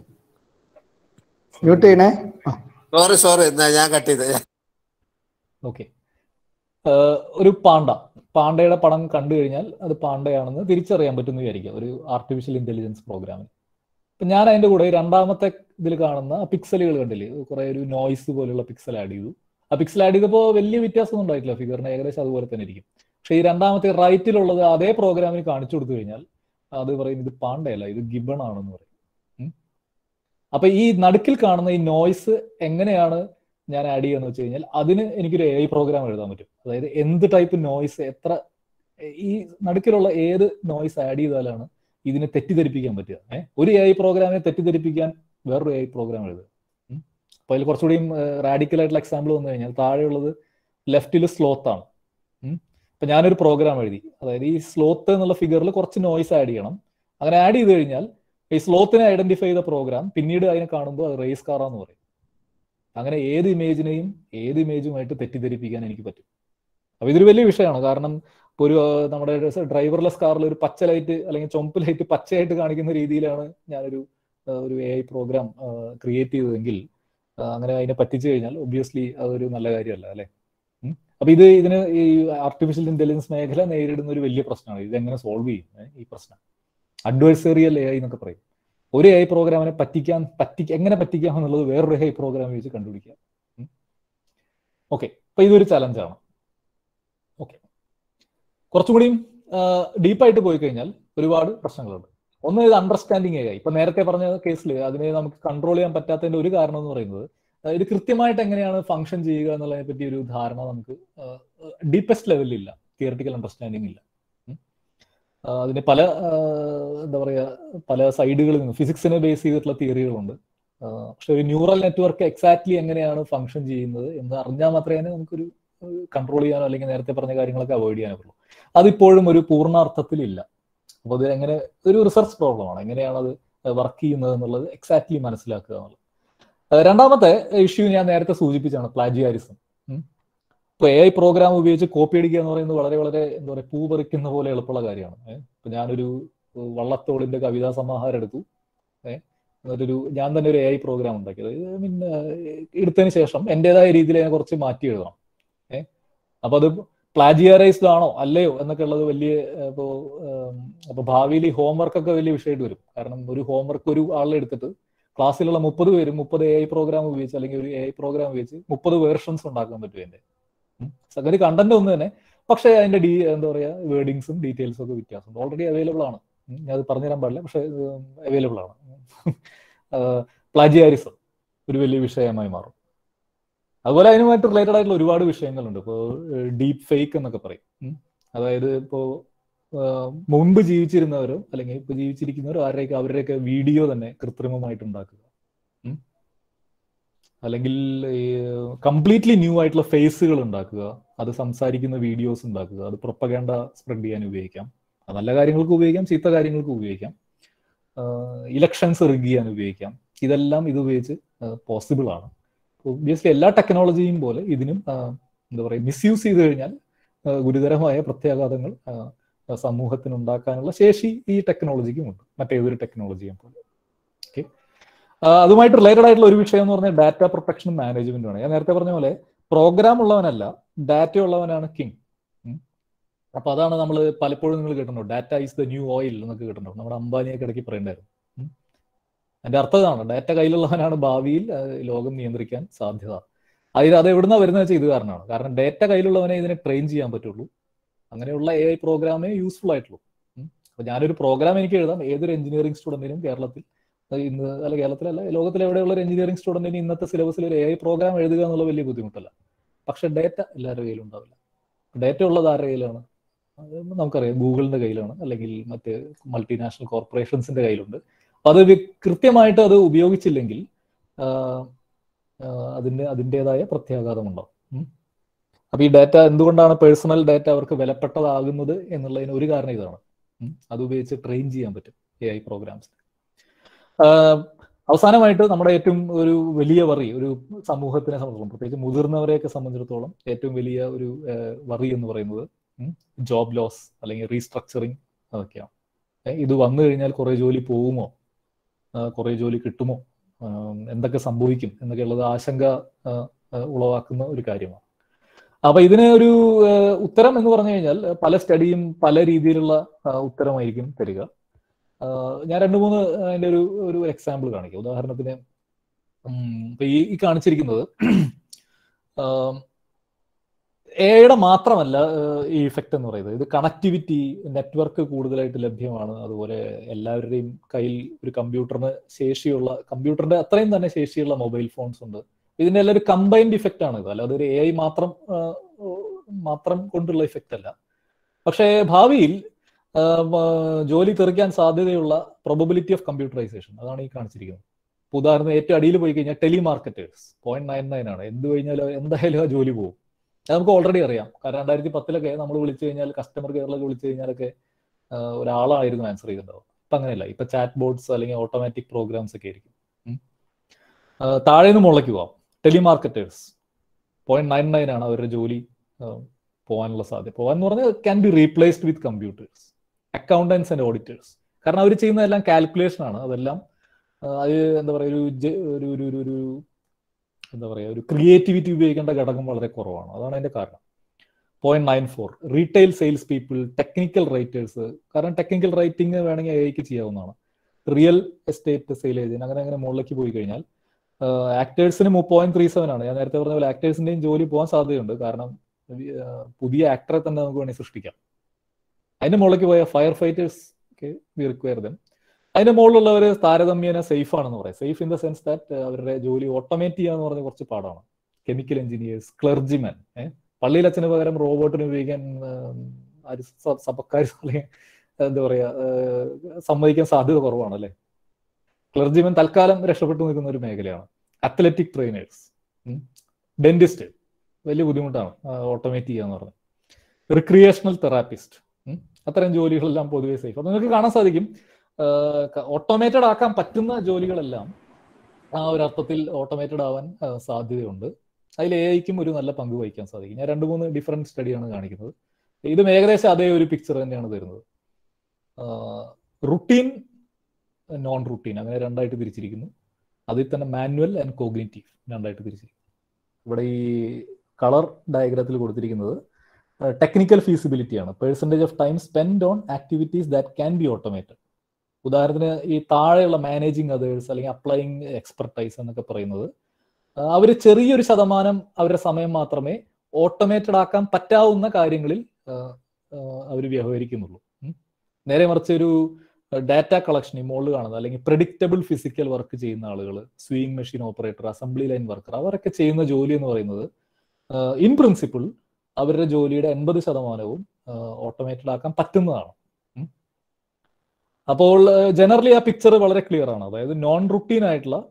മ്യൂട്ട് ചെയ്യണേ ആ, സോറി സോറി എന്നാ ഞാൻ കട്ട് ചെയ്ത ഓക്കെ ഏഹ് ഒരു പാണ്ട പാണ്ടയുടെ പടം കണ്ടു കഴിഞ്ഞാൽ അത് പാണ്ടയാണെന്ന് തിരിച്ചറിയാൻ പറ്റുമെന്ന് വിചാരിക്കുക ഒരു ആർട്ടിഫിഷ്യൽ ഇന്റലിജൻസ് പ്രോഗ്രാമിൽ ഇപ്പൊ ഞാൻ അതിന്റെ കൂടെ രണ്ടാമത്തെ ഇതിൽ കാണുന്ന പിക്സലുകൾ കണ്ടില്ലേ കുറെ ഒരു നോയ്സ് പോലുള്ള പിക്സൽ ആഡ് ചെയ്തു ആ പിക്സൽ ആഡ് ചെയ്തപ്പോൾ വലിയ വ്യത്യാസമൊന്നും ഉണ്ടായിട്ടില്ല ഫിഗറിന് ഏകദേശം അതുപോലെ തന്നെ ഇരിക്കും പക്ഷെ ഈ രണ്ടാമത്തെ റൈറ്റിലുള്ളത് അതേ പ്രോഗ്രാമിന് കാണിച്ചു കൊടുത്തു കഴിഞ്ഞാൽ അത് പറയും ഇത് പാണ്ടയല്ല ഇത് ഗിബൺ ആണെന്ന് പറയും ഉം. അപ്പൊ ഈ നടുക്കിൽ കാണുന്ന ഈ നോയ്സ് എങ്ങനെയാണ് ഞാൻ ആഡ് ചെയ്യാന്ന് വെച്ച് കഴിഞ്ഞാൽ അതിന് എനിക്കൊരു എ ഐ പ്രോഗ്രാം എഴുതാൻ പറ്റും അതായത് എന്ത് ടൈപ്പ് നോയ്സ് എത്ര ഈ നടുക്കിലുള്ള ഏത് നോയ്സ് ആഡ് ചെയ്താലാണ് ഇതിനെ തെറ്റിദ്ധരിപ്പിക്കാൻ പറ്റുക ഏഹ് ഒരു എ ഐ പ്രോഗ്രാമിനെ തെറ്റിദ്ധരിപ്പിക്കാൻ വേറൊരു എ ഐ പ്രോഗ്രാം എഴുതുക ഉം. അപ്പൊ അതിൽ കുറച്ചുകൂടിയും റാഡിക്കൽ ആയിട്ടുള്ള എക്സാമ്പിൾ വന്നു കഴിഞ്ഞാൽ താഴെയുള്ളത് ലെഫ്റ്റിൽ സ്ലോത്ത് ആണ് ഉം. ഇപ്പൊ ഞാനൊരു പ്രോഗ്രാം എഴുതി അതായത് ഈ സ്ലോത്ത് എന്നുള്ള ഫിഗറിൽ കുറച്ച് നോയ്സ് ആഡ് ചെയ്യണം അങ്ങനെ ആഡ് ചെയ്ത് കഴിഞ്ഞാൽ ഈ സ്ലോത്തിനെ ഐഡന്റിഫൈ ചെയ്ത പ്രോഗ്രാം പിന്നീട് അതിനെ കാണുമ്പോൾ അത് റേസ് കാറാന്ന് പറയും അങ്ങനെ ഏത് ഇമേജിനെയും ഏത് ഇമേജുമായിട്ട് തെറ്റിദ്ധരിപ്പിക്കാൻ എനിക്ക് പറ്റും അപ്പൊ ഇതൊരു വലിയ വിഷയമാണ് കാരണം ഇപ്പൊ ഒരു ആ, നമ്മുടെ ഡ്രൈവർലെസ് കാറിൽ ഒരു പച്ച ലൈറ്റ് അല്ലെങ്കിൽ ചുമപ്പ് ലൈറ്റ് പച്ചയായിട്ട് കാണിക്കുന്ന രീതിയിലാണ് ഞാനൊരു ആ, ഒരു എ ഐ പ്രോഗ്രാം ക്രിയേറ്റ് ചെയ്തതെങ്കിൽ ആ, അങ്ങനെ അതിനെ പറ്റിച്ചു കഴിഞ്ഞാൽ ഒബ്വിയസ്ലി അതൊരു നല്ല കാര്യമല്ല അല്ലെ ഉം. അപ്പൊ ഇത് ഇതിന് ഈ ആർട്ടിഫിഷ്യൽ ഇന്റലിജൻസ് മേഖല നേരിടുന്ന ഒരു വലിയ പ്രശ്നമാണ് ഇത് എങ്ങനെ സോൾവ് ചെയ്യും ഏ, ഈ പ്രശ്നം അഡ്വൈസറിയൽ എ ഐ എന്നൊക്കെ പറയും ഒരു എ ഐ പ്രോഗ്രാമിനെ പറ്റിക്കാൻ പറ്റി എങ്ങനെ പറ്റിക്കാം എന്നുള്ളത് വേറൊരു എ ഐ പ്രോഗ്രാം വെച്ച് കണ്ടുപിടിക്കുക ഓക്കെ അപ്പൊ ഇതൊരു ചലഞ്ചാണ് ഓക്കെ കുറച്ചുകൂടിയും ഡീപ്പായിട്ട് പോയി കഴിഞ്ഞാൽ ഒരുപാട് പ്രശ്നങ്ങളുണ്ട് ഒന്ന് ഇത് അണ്ടർസ്റ്റാൻഡിങ് ആയി ഇപ്പൊ നേരത്തെ പറഞ്ഞ കേസിൽ അതിനെ നമുക്ക് കൺട്രോൾ ചെയ്യാൻ പറ്റാത്തതിന്റെ ഒരു കാരണം എന്ന് പറയുന്നത് ആ, ഇത് കൃത്യമായിട്ട് എങ്ങനെയാണ് ഫംഗ്ഷൻ ചെയ്യുക എന്നുള്ളതിനെ പറ്റി ഒരു ധാരണ നമുക്ക് ഡീപ്പസ്റ്റ് ലെവലിൽ ഇല്ല തിയറട്ടിക്കൽ അണ്ടർസ്റ്റാൻഡിങ് ഇല്ല ഉം. ആ, അതിന് പല ആ, എന്താ പറയാ പല സൈഡുകളിൽ നിന്ന് ഫിസിക്സിനെ ബേസ് ചെയ്തിട്ടുള്ള തിയറികളുണ്ട് ആ, പക്ഷെ ഒരു ന്യൂറൽ നെറ്റ്വർക്ക് എക്സാക്ട്ലി എങ്ങനെയാണ് ഫംഗ്ഷൻ ചെയ്യുന്നത് എന്ന് അറിഞ്ഞാൽ മാത്രമേ നമുക്കൊരു കൺട്രോൾ ചെയ്യാനോ അല്ലെങ്കിൽ നേരത്തെ പറഞ്ഞ കാര്യങ്ങളൊക്കെ അവോയ്ഡ് ചെയ്യാനോ പറ്റുള്ളൂ അതിപ്പോഴും ഒരു പൂർണ്ണാർത്ഥത്തിലില്ല അപ്പൊ അത് എങ്ങനെ ഒരു റിസർച്ച് പ്രോബ്ലമാണ് എങ്ങനെയാണ് അത് വർക്ക് ചെയ്യുന്നത് എന്നുള്ളത് എക്സാക്ട്ലി മനസ്സിലാക്കുക എന്നുള്ളത് ആ, രണ്ടാമത്തെ ഇഷ്യൂ ഞാൻ നേരത്തെ സൂചിപ്പിച്ചാണ് പ്ലാജിയാരിസം ഇപ്പൊ എ ഐ പ്രോഗ്രാം ഉപയോഗിച്ച് കോപ്പി അടിക്കുക എന്ന് പറയുന്നത് വളരെ വളരെ എന്താ പറയുക പൂ പറിക്കുന്ന പോലെ എളുപ്പമുള്ള കാര്യമാണ് ഏഹ് ഇപ്പൊ ഞാനൊരു ഏഹ് വള്ളത്തോളിന്റെ കവിതാ സമാഹാരം എടുത്തു ഏഹ് എന്നിട്ടൊരു ഞാൻ തന്നെ ഒരു എ ഐ പ്രോഗ്രാം ഉണ്ടാക്കിയത് പിന്നെ എടുത്തതിന് ശേഷം എന്റേതായ രീതിയിൽ അതിനെ കുറച്ച് മാറ്റി എഴുതണം ഏഹ് അപ്പൊ അത് പ്ലാജിയറൈസ്ഡ് ആണോ അല്ലയോ എന്നൊക്കെ ഉള്ളത് വലിയ ഏഹ് ഇപ്പോ ഏഹ് അപ്പൊ ഭാവിയിൽ ഈ ഹോംവർക്ക് ഒക്കെ വലിയ വിഷയമായിട്ട് വരും കാരണം ഒരു ഹോംവർക്ക് ഒരു ആളെ എടുത്തിട്ട് ക്ലാസ്സിലുള്ള മുപ്പത് പേരും മുപ്പത് എ ഐ പ്രോഗ്രാം ഉപയോഗിച്ച് അല്ലെങ്കിൽ ഒരു എ ഐ പ്രോഗ്രാം ഉപയോഗിച്ച് മുപ്പത് വേർഷൻസ് ഉണ്ടാക്കാൻ പറ്റും എന്റെ സംഗതി കണ്ടന്റ് ഒന്ന് തന്നെ പക്ഷേ അതിന്റെ ഡീ എന്താ പറയാ വേർഡിങ്സും ഡീറ്റെയിൽസും ഒക്കെ വ്യത്യാസമുണ്ട് ഓൾറെഡി അവൈലബിൾ ആണ് ഉം, ഞാൻ അത് പറഞ്ഞുതരാൻ പാടില്ല പക്ഷേ അവൈലബിൾ ആണ് പ്ലാജിയാരിസം ഒരു വലിയ വിഷയമായി മാറും അതുപോലെ അതിനുമായിട്ട് റിലേറ്റഡ് ആയിട്ടുള്ള ഒരുപാട് വിഷയങ്ങളുണ്ട് ഇപ്പോൾ ഡീപ് ഫേക്ക് എന്നൊക്കെ പറയും ഉം. അതായത് ഇപ്പോൾ മുമ്പ് ജീവിച്ചിരുന്നവരോ അല്ലെങ്കിൽ ഇപ്പൊ ജീവിച്ചിരിക്കുന്നവരോ ആരുടെയൊക്കെ അവരുടെയൊക്കെ വീഡിയോ തന്നെ കൃത്രിമമായിട്ട് ഉണ്ടാക്കുക ഉം. അല്ലെങ്കിൽ കംപ്ലീറ്റ്ലി ന്യൂ ആയിട്ടുള്ള ഫേസുകൾ ഉണ്ടാക്കുക അത് സംസാരിക്കുന്ന വീഡിയോസ് ഉണ്ടാക്കുക അത് പ്രൊപ്പഗാൻഡ സ്പ്രെഡ് ചെയ്യാൻ ഉപയോഗിക്കാം അത് നല്ല കാര്യങ്ങൾക്ക് ഉപയോഗിക്കാം ചീത്ത കാര്യങ്ങൾക്ക് ഉപയോഗിക്കാം ഇലക്ഷൻസ് റിഗ് ചെയ്യാൻ ഉപയോഗിക്കാം ഇതെല്ലാം ഇത് ഉപയോഗിച്ച് പോസിബിൾ ആണ് ഒബ്വിയസ്ലി എല്ലാ ടെക്നോളജിയും പോലെ ഇതിനും ആ, എന്താ പറയുക മിസ്യൂസ് ചെയ്ത് കഴിഞ്ഞാൽ ആ, ഗുരുതരമായ പ്രത്യാഘാതങ്ങൾ ആ, ആ, സമൂഹത്തിന് ഉണ്ടാക്കാനുള്ള ശേഷി ഈ ടെക്നോളജിക്കും ഉണ്ട് മറ്റേതൊരു ടെക്നോളജിയും പോലെ ഓക്കെ അതുമായിട്ട് റിലേറ്റഡ് ആയിട്ടുള്ള ഒരു വിഷയം എന്ന് പറഞ്ഞാൽ ഡാറ്റ പ്രൊട്ടക്ഷനും മാനേജ്മെന്റും ആണ് ഞാൻ നേരത്തെ പറഞ്ഞ പോലെ പ്രോഗ്രാം ഉള്ളവനല്ല ഡാറ്റ ഉള്ളവനാണ് കിങ് അപ്പൊ അതാണ് നമ്മൾ പലപ്പോഴും നിങ്ങൾ കേട്ടിട്ടുണ്ടോ data is the new oil എന്നൊക്കെ കേട്ടിട്ടുണ്ടോ നമ്മുടെ അംബാനിയൊക്കെ ഇടയ്ക്ക് പറയണ്ടായിരുന്നു ഉം. അതിന്റെ അർത്ഥം ഇതാണ് ഡാറ്റ കയ്യിലുള്ളവനാണ് ഭാവിയിൽ ആ, ലോകം നിയന്ത്രിക്കാൻ സാധ്യത അതിൽ അത് എവിടുന്ന വരുന്നത് വെച്ചാൽ ഇത് കാരണമാണ് കാരണം ഡാറ്റ കയ്യിലുള്ളവനെ ഇതിനെ ട്രെയിൻ ചെയ്യാൻ പറ്റുള്ളൂ അങ്ങനെയുള്ള എ ഐ പ്രോഗ്രാമേ യൂസ്ഫുൾ ആയിട്ടുള്ളൂ ഉം. അപ്പൊ ഞാനൊരു പ്രോഗ്രാം എനിക്ക് എഴുതാം ഏതൊരു എഞ്ചിനീയറിംഗ് സ്റ്റുഡന്റിനും കേരളത്തിൽ അത് ഇന്ന് അല്ല കേരളത്തിലല്ല ലോകത്തിൽ എവിടെയുള്ള ഒരു എഞ്ചിനീയറിംഗ് സ്റ്റുഡന്റിന് ഇന്നത്തെ സിലബസിൽ ഒരു എ ഐ പ്രോഗ്രാം എഴുതുക എന്നുള്ള വലിയ ബുദ്ധിമുട്ടല്ല പക്ഷെ ഡേറ്റ എല്ലാവരുടെ കയ്യിലും ഉണ്ടാവില്ല ഡേറ്റ ഉള്ളത് ആരുടെ കയ്യിലാണ് അത് നമുക്കറിയാം ഗൂഗിളിന്റെ കയ്യിലാണ് അല്ലെങ്കിൽ മറ്റ് മൾട്ടിനാഷണൽ കോർപ്പറേഷൻസിന്റെ കയ്യിലുണ്ട് അപ്പൊ അത് വി- കൃത്യമായിട്ട് അത് ഉപയോഗിച്ചില്ലെങ്കിൽ ആഹ്, ആഹ്, അതിന്റെ അതിൻ്റെതായ പ്രത്യാഘാതം ഉണ്ടാവും ഉം. അപ്പൊ ഈ ഡാറ്റ എന്തുകൊണ്ടാണ് പേഴ്സണൽ ഡാറ്റ അവർക്ക് വിലപ്പെട്ടതാകുന്നത് എന്നുള്ളതിന് ഒരു കാരണം ഇതാണ് ഉം. അത് ഉപയോഗിച്ച് ട്രെയിൻ ചെയ്യാൻ പറ്റും എ ഐ പ്രോഗ്രാംസ് അവസാനമായിട്ട് നമ്മുടെ ഏറ്റവും ഒരു വലിയ വറി ഒരു സമൂഹത്തിനെ സംബന്ധിച്ചിടത്തോളം പ്രത്യേകിച്ച് മുതിർന്നവരെയൊക്കെ സംബന്ധിച്ചിടത്തോളം ഏറ്റവും വലിയ ഒരു വറി എന്ന് പറയുന്നത് ജോബ് ലോസ് അല്ലെങ്കിൽ റീസ്ട്രക്ചറിങ് അതൊക്കെയാണ് ഏ, ഇത് വന്നു കഴിഞ്ഞാൽ കുറെ ജോലി പോകുമോ ആ, കുറെ ജോലി കിട്ടുമോ ആ, എന്തൊക്കെ സംഭവിക്കും എന്നൊക്കെയുള്ളത് ആശങ്ക ആ, ആ, ഉളവാക്കുന്ന ഒരു കാര്യമാണ് അപ്പൊ ഇതിന് ഒരു ആ, ഉത്തരം എന്ന് പറഞ്ഞു കഴിഞ്ഞാൽ പല സ്റ്റഡിയും പല രീതിയിലുള്ള ആ, ഉത്തരമായിരിക്കും തരിക ആ, ഞാൻ രണ്ട് മൂന്ന് അതിന്റെ ഒരു ഒരു എക്സാമ്പിൾ കാണിക്കാം ഉദാഹരണത്തിന് ഉം, ഇപ്പൊ ഈ ഈ കാണിച്ചിരിക്കുന്നത് എയുടെ മാത്രമല്ല ഏഹ്, ഈ ഇഫക്റ്റ് എന്ന് പറയുന്നത് ഇത് കണക്ടിവിറ്റി നെറ്റ്വർക്ക് കൂടുതലായിട്ട് ലഭ്യമാണ് അതുപോലെ എല്ലാവരുടെയും കയ്യിൽ ഒരു കമ്പ്യൂട്ടറിന് ശേഷിയുള്ള കമ്പ്യൂട്ടറിന്റെ അത്രയും തന്നെ ശേഷിയുള്ള മൊബൈൽ ഫോൺസ് ഉണ്ട് ഇതിന്റെ എല്ലാം ഒരു കമ്പൈൻഡ് ഇഫക്റ്റ് ആണ് ഇത് അല്ലാതെ ഒരു എ ഐ മാത്രം ആഹ്, മാത്രം കൊണ്ടുള്ള ഇഫക്റ്റ് അല്ല പക്ഷേ ഭാവിയിൽ ആഹ്, ആഹ്, ജോലി തെറിക്കാൻ സാധ്യതയുള്ള പ്രൊബബിലിറ്റി ഓഫ് കമ്പ്യൂട്ടറൈസേഷൻ അതാണ് ഈ കാണിച്ചിരിക്കുന്നത് ഇപ്പൊ ഉദാഹരണം ഏറ്റവും അടിയിൽ പോയി കഴിഞ്ഞാൽ ടെലിമാർക്കറ്റേഴ്സ് പോയിന്റ് നയൻ നയൻ ആണ് എന്ത് കഴിഞ്ഞാലും എന്തായാലും ആ ജോലി പോകും അത് നമുക്ക് ഓൾറെഡി അറിയാം കാരണം രണ്ടായിരത്തി പത്തിലൊക്കെ നമ്മൾ വിളിച്ചു കഴിഞ്ഞാൽ കസ്റ്റമർ കെയറിലൊക്കെ വിളിച്ചു കഴിഞ്ഞാലൊക്കെ ആഹ്, ഒരാളായിരുന്നു ആൻസർ ചെയ്തിട്ടുണ്ടാവും ഇപ്പൊ അങ്ങനെയല്ല ഇപ്പൊ ചാറ്റ് ബോർഡ്സ് അല്ലെങ്കിൽ ഓട്ടോമാറ്റിക് പ്രോഗ്രാംസ് ഒക്കെ ആയിരിക്കും ഉം. ആഹ്, താഴെ നിന്ന് മുകളിലേക്ക് പോവാം ടെലിമാർക്കറ്റേഴ്സ് പോയിന്റ് നയൻ നയൻ ആണ് അവരുടെ ജോലി ആഹ്, പോകാനുള്ള സാധ്യത പോകാൻ എന്ന് പറഞ്ഞാൽ can be replaced with computers accountants and auditors കാരണം അവർ ചെയ്യുന്നതെല്ലാം കാൽക്കുലേഷൻ ആണ് അതെല്ലാം ആഹ്, അത് എന്താ പറയുക ഒരു ജെ- ഒരു ഒരു ഒരു- ഒരു എന്താ പറയുക ഒരു ക്രിയേറ്റിവിറ്റി ഉപയോഗിക്കേണ്ട ഘടകം വളരെ കുറവാണ് അതാണ് അതിന്റെ കാരണം point nine four retail sales people technical writers കാരണം ടെക്നിക്കൽ റൈറ്റിംഗ് വേണമെങ്കിൽ എഐക്ക് ചെയ്യാവുന്നതാണ് റിയൽ എസ്റ്റേറ്റ് സെയിൽ ഏജന്റ് അങ്ങനെ അങ്ങനെ മുകളിലേക്ക് പോയി കഴിഞ്ഞാൽ ആക്ടേഴ്സിന് പോയിന്റ് ത്രീ സെവൻ ആണ് ഞാൻ നേരത്തെ പറഞ്ഞ പോലെ ആക്ടേഴ്സിന്റെയും ജോലി പോകാൻ സാധ്യതയുണ്ട് കാരണം ആഹ്, പുതിയ ആക്ടറെ തന്നെ നമുക്ക് വേണമെങ്കിൽ സൃഷ്ടിക്കാം അതിന്റെ മുകളിലേക്ക് പോയ fire fighters we require them അതിന്റെ മുകളിലുള്ളവർ താരതമ്യേന സേഫ് ആണെന്ന് പറയാം safe in the sense that അവരുടെ ജോലി ഓട്ടോമേറ്റ് ചെയ്യാന്ന് പറഞ്ഞ കുറച്ച് പാടാണ് കെമിക്കൽ എഞ്ചിനീയേഴ്സ് ക്ലർജിമൻ പള്ളിയിൽ അച്ഛന് പകരം റോബോട്ടിന് ഉപയോഗിക്കാൻ ആര് സ- സഭക്കാർ അല്ലെങ്കിൽ എന്താ പറയാ ഏഹ്, സമ്മതിക്കാൻ സാധ്യത കുറവാണ് അല്ലെ ക്ലർജിമൻ തൽക്കാലം രക്ഷപ്പെട്ടു നിൽക്കുന്ന ഒരു മേഖലയാണ് അത്ലറ്റിക് ട്രെയിനേഴ്സ് ഡെന്റിസ്റ്റ് വലിയ ബുദ്ധിമുട്ടാണ് ഓട്ടോമേറ്റ് ചെയ്യാന്ന് പറഞ്ഞത് റിക്രിയേഷണൽ തെറാപ്പിസ്റ്റ് അത്തരം ജോലികളെല്ലാം പൊതുവെ സേഫ് അത് നിങ്ങൾക്ക് കാണാൻ സാധിക്കും ഓട്ടോമേറ്റഡ് ആക്കാൻ പറ്റുന്ന ജോലികളെല്ലാം ആ ഒരു അർത്ഥത്തിൽ ഓട്ടോമേറ്റഡ് ആവാൻ ആ, സാധ്യതയുണ്ട് അതിൽ എ ഐക്കും ഒരു നല്ല പങ്ക് വഹിക്കാൻ സാധിക്കും ഞാൻ രണ്ട് മൂന്ന് ഡിഫറെന്റ് സ്റ്റഡിയാണ് കാണിക്കുന്നത് ഇതും ഏകദേശം അതേ ഒരു പിക്ചർ തന്നെയാണ് തരുന്നത് റുട്ടീൻ നോൺ റുട്ടീൻ അങ്ങനെ രണ്ടായിട്ട് തിരിച്ചിരിക്കുന്നു അതിൽ തന്നെ മാനുവൽ ആൻഡ് കോഗ്നേറ്റീവ് രണ്ടായിട്ട് തിരിച്ചിരിക്കുന്നു ഇവിടെ ഈ കളർ ഡയഗ്രത്തിൽ കൊടുത്തിരിക്കുന്നത് ടെക്നിക്കൽ ഫീസിബിലിറ്റി ആണ് percentage of time spend on activities that can be automated ഉദാഹരണത്തിന് ഈ താഴെയുള്ള മാനേജിങ് അതേഴ്സ് അല്ലെങ്കിൽ അപ്ലൈയിങ് എക്സ്പെർട്ടൈസ് എന്നൊക്കെ പറയുന്നത് അവർ ചെറിയൊരു ശതമാനം അവരുടെ സമയം മാത്രമേ ഓട്ടോമേറ്റഡ് ആക്കാൻ പറ്റാവുന്ന കാര്യങ്ങളിൽ അവർ വ്യവഹരിക്കുന്നുള്ളൂ ഉം. നേരെ മറിച്ച് ഒരു ഡാറ്റ കളക്ഷൻ ഈ മുകളിൽ കാണുന്നത് അല്ലെങ്കിൽ പ്രെഡിക്റ്റബിൾ ഫിസിക്കൽ വർക്ക് ചെയ്യുന്ന ആളുകൾ sewing machine operator assembly line worker അവരൊക്കെ ചെയ്യുന്ന ജോലി എന്ന് പറയുന്നത് ഇൻ പ്രിൻസിപ്പിൾ അവരുടെ ജോലിയുടെ എൺപത് ശതമാനവും ഓട്ടോമേറ്റഡ് ആക്കാൻ പറ്റുന്നതാണ് ഉം. അപ്പോൾ ജനറലി ആ പിക്ചർ വളരെ ക്ലിയർ ആണ് അതായത് നോൺ റുട്ടീൻ ആയിട്ടുള്ള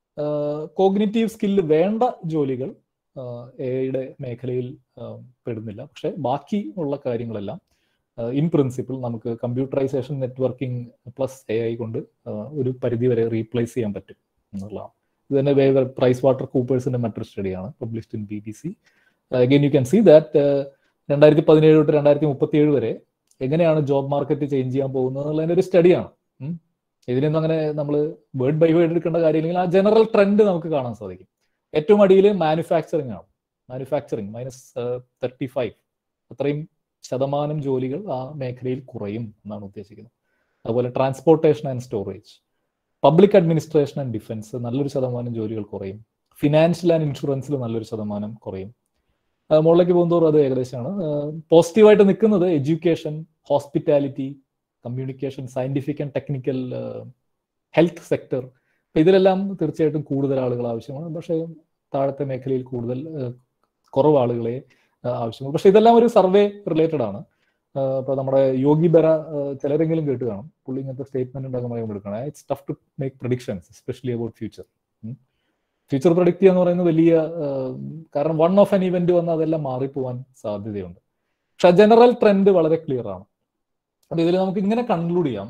കോഗ്നിറ്റീവ് സ്കില്ല് വേണ്ട ജോലികൾ എയുടെ മേഖലയിൽ ആ, പെടുന്നില്ല പക്ഷെ ബാക്കി ഉള്ള കാര്യങ്ങളെല്ലാം ഇൻ പ്രിൻസിപ്പിൾ നമുക്ക് computerisation networking plus A I കൊണ്ട് ആ, ഒരു പരിധി വരെ റീപ്ലേസ് ചെയ്യാൻ പറ്റും എന്നുള്ളതാണ് ഇത് തന്നെ വേറെ പ്രൈസ് വാട്ടർ കൂപ്പേഴ്സിന്റെ മറ്റൊരു സ്റ്റഡിയാണ് published in B B C again you can see that രണ്ടായിരത്തി പതിനേഴ് തൊട്ട് രണ്ടായിരത്തി മുപ്പത്തി ഏഴ് വരെ എങ്ങനെയാണ് ജോബ് മാർക്കറ്റ് ചേഞ്ച് ചെയ്യാൻ പോകുന്നത് എന്നുള്ളതിന്റെ ഒരു സ്റ്റഡിയാണ് ഇതിനൊന്നും അങ്ങനെ നമ്മൾ വേർഡ് ബൈ വേർഡ് എടുക്കേണ്ട കാര്യമില്ലെങ്കിൽ ആ ജനറൽ ട്രെൻഡ് നമുക്ക് കാണാൻ സാധിക്കും ഏറ്റവും അടിയിൽ മാനുഫാക്ചറിങ് ആണ് മാനുഫാക്ചറിങ് മൈനസ് തേർട്ടി ഫൈവ് അത്രയും ശതമാനം ജോലികൾ ആ മേഖലയിൽ കുറയും എന്നാണ് ഉദ്ദേശിക്കുന്നത് അതുപോലെ transportation and storage public administration and defence നല്ലൊരു ശതമാനം ജോലികൾ കുറയും ഫിനാൻഷ്യൽ ആൻഡ് ഇൻഷുറൻസിൽ നല്ലൊരു ശതമാനം കുറയും ആ, മുകളിലേക്ക് പോകുന്നതോറും അത് ഏകദേശമാണ് പോസിറ്റീവായിട്ട് നിൽക്കുന്നത് education hospitality communication scientific and technical health sector ഇതിലെല്ലാം തീർച്ചയായിട്ടും കൂടുതൽ ആളുകൾ ആവശ്യമാണ് പക്ഷേ താഴത്തെ മേഖലയിൽ കൂടുതൽ ആ, കുറവ് ആളുകളെ ആ, ആവശ്യമുള്ളൂ പക്ഷെ ഇതെല്ലാം ഒരു സർവേ റിലേറ്റഡ് ആണ് ആ, ഇപ്പൊ നമ്മുടെ യോഗി ബെറ ആ, ചിലരെങ്കിലും കേട്ട് കാണും പുള്ളി ഇങ്ങനത്തെ സ്റ്റേറ്റ്മെന്റ് ഉണ്ടാകുമ്പോൾ എടുക്കണം it's tough to make predictions especially about future future predict ചെയ്യുക എന്ന് പറയുന്നത് വലിയ ആ, കാരണം വൺ ഓഫ് ആൻ ഇവന്റ് വന്ന് അതെല്ലാം മാറിപ്പോവാൻ സാധ്യതയുണ്ട് പക്ഷെ ജനറൽ ട്രെൻഡ് വളരെ ക്ലിയർ ആണ് അപ്പൊ ഇതിൽ നമുക്ക് ഇങ്ങനെ കൺക്ലൂഡ് ചെയ്യാം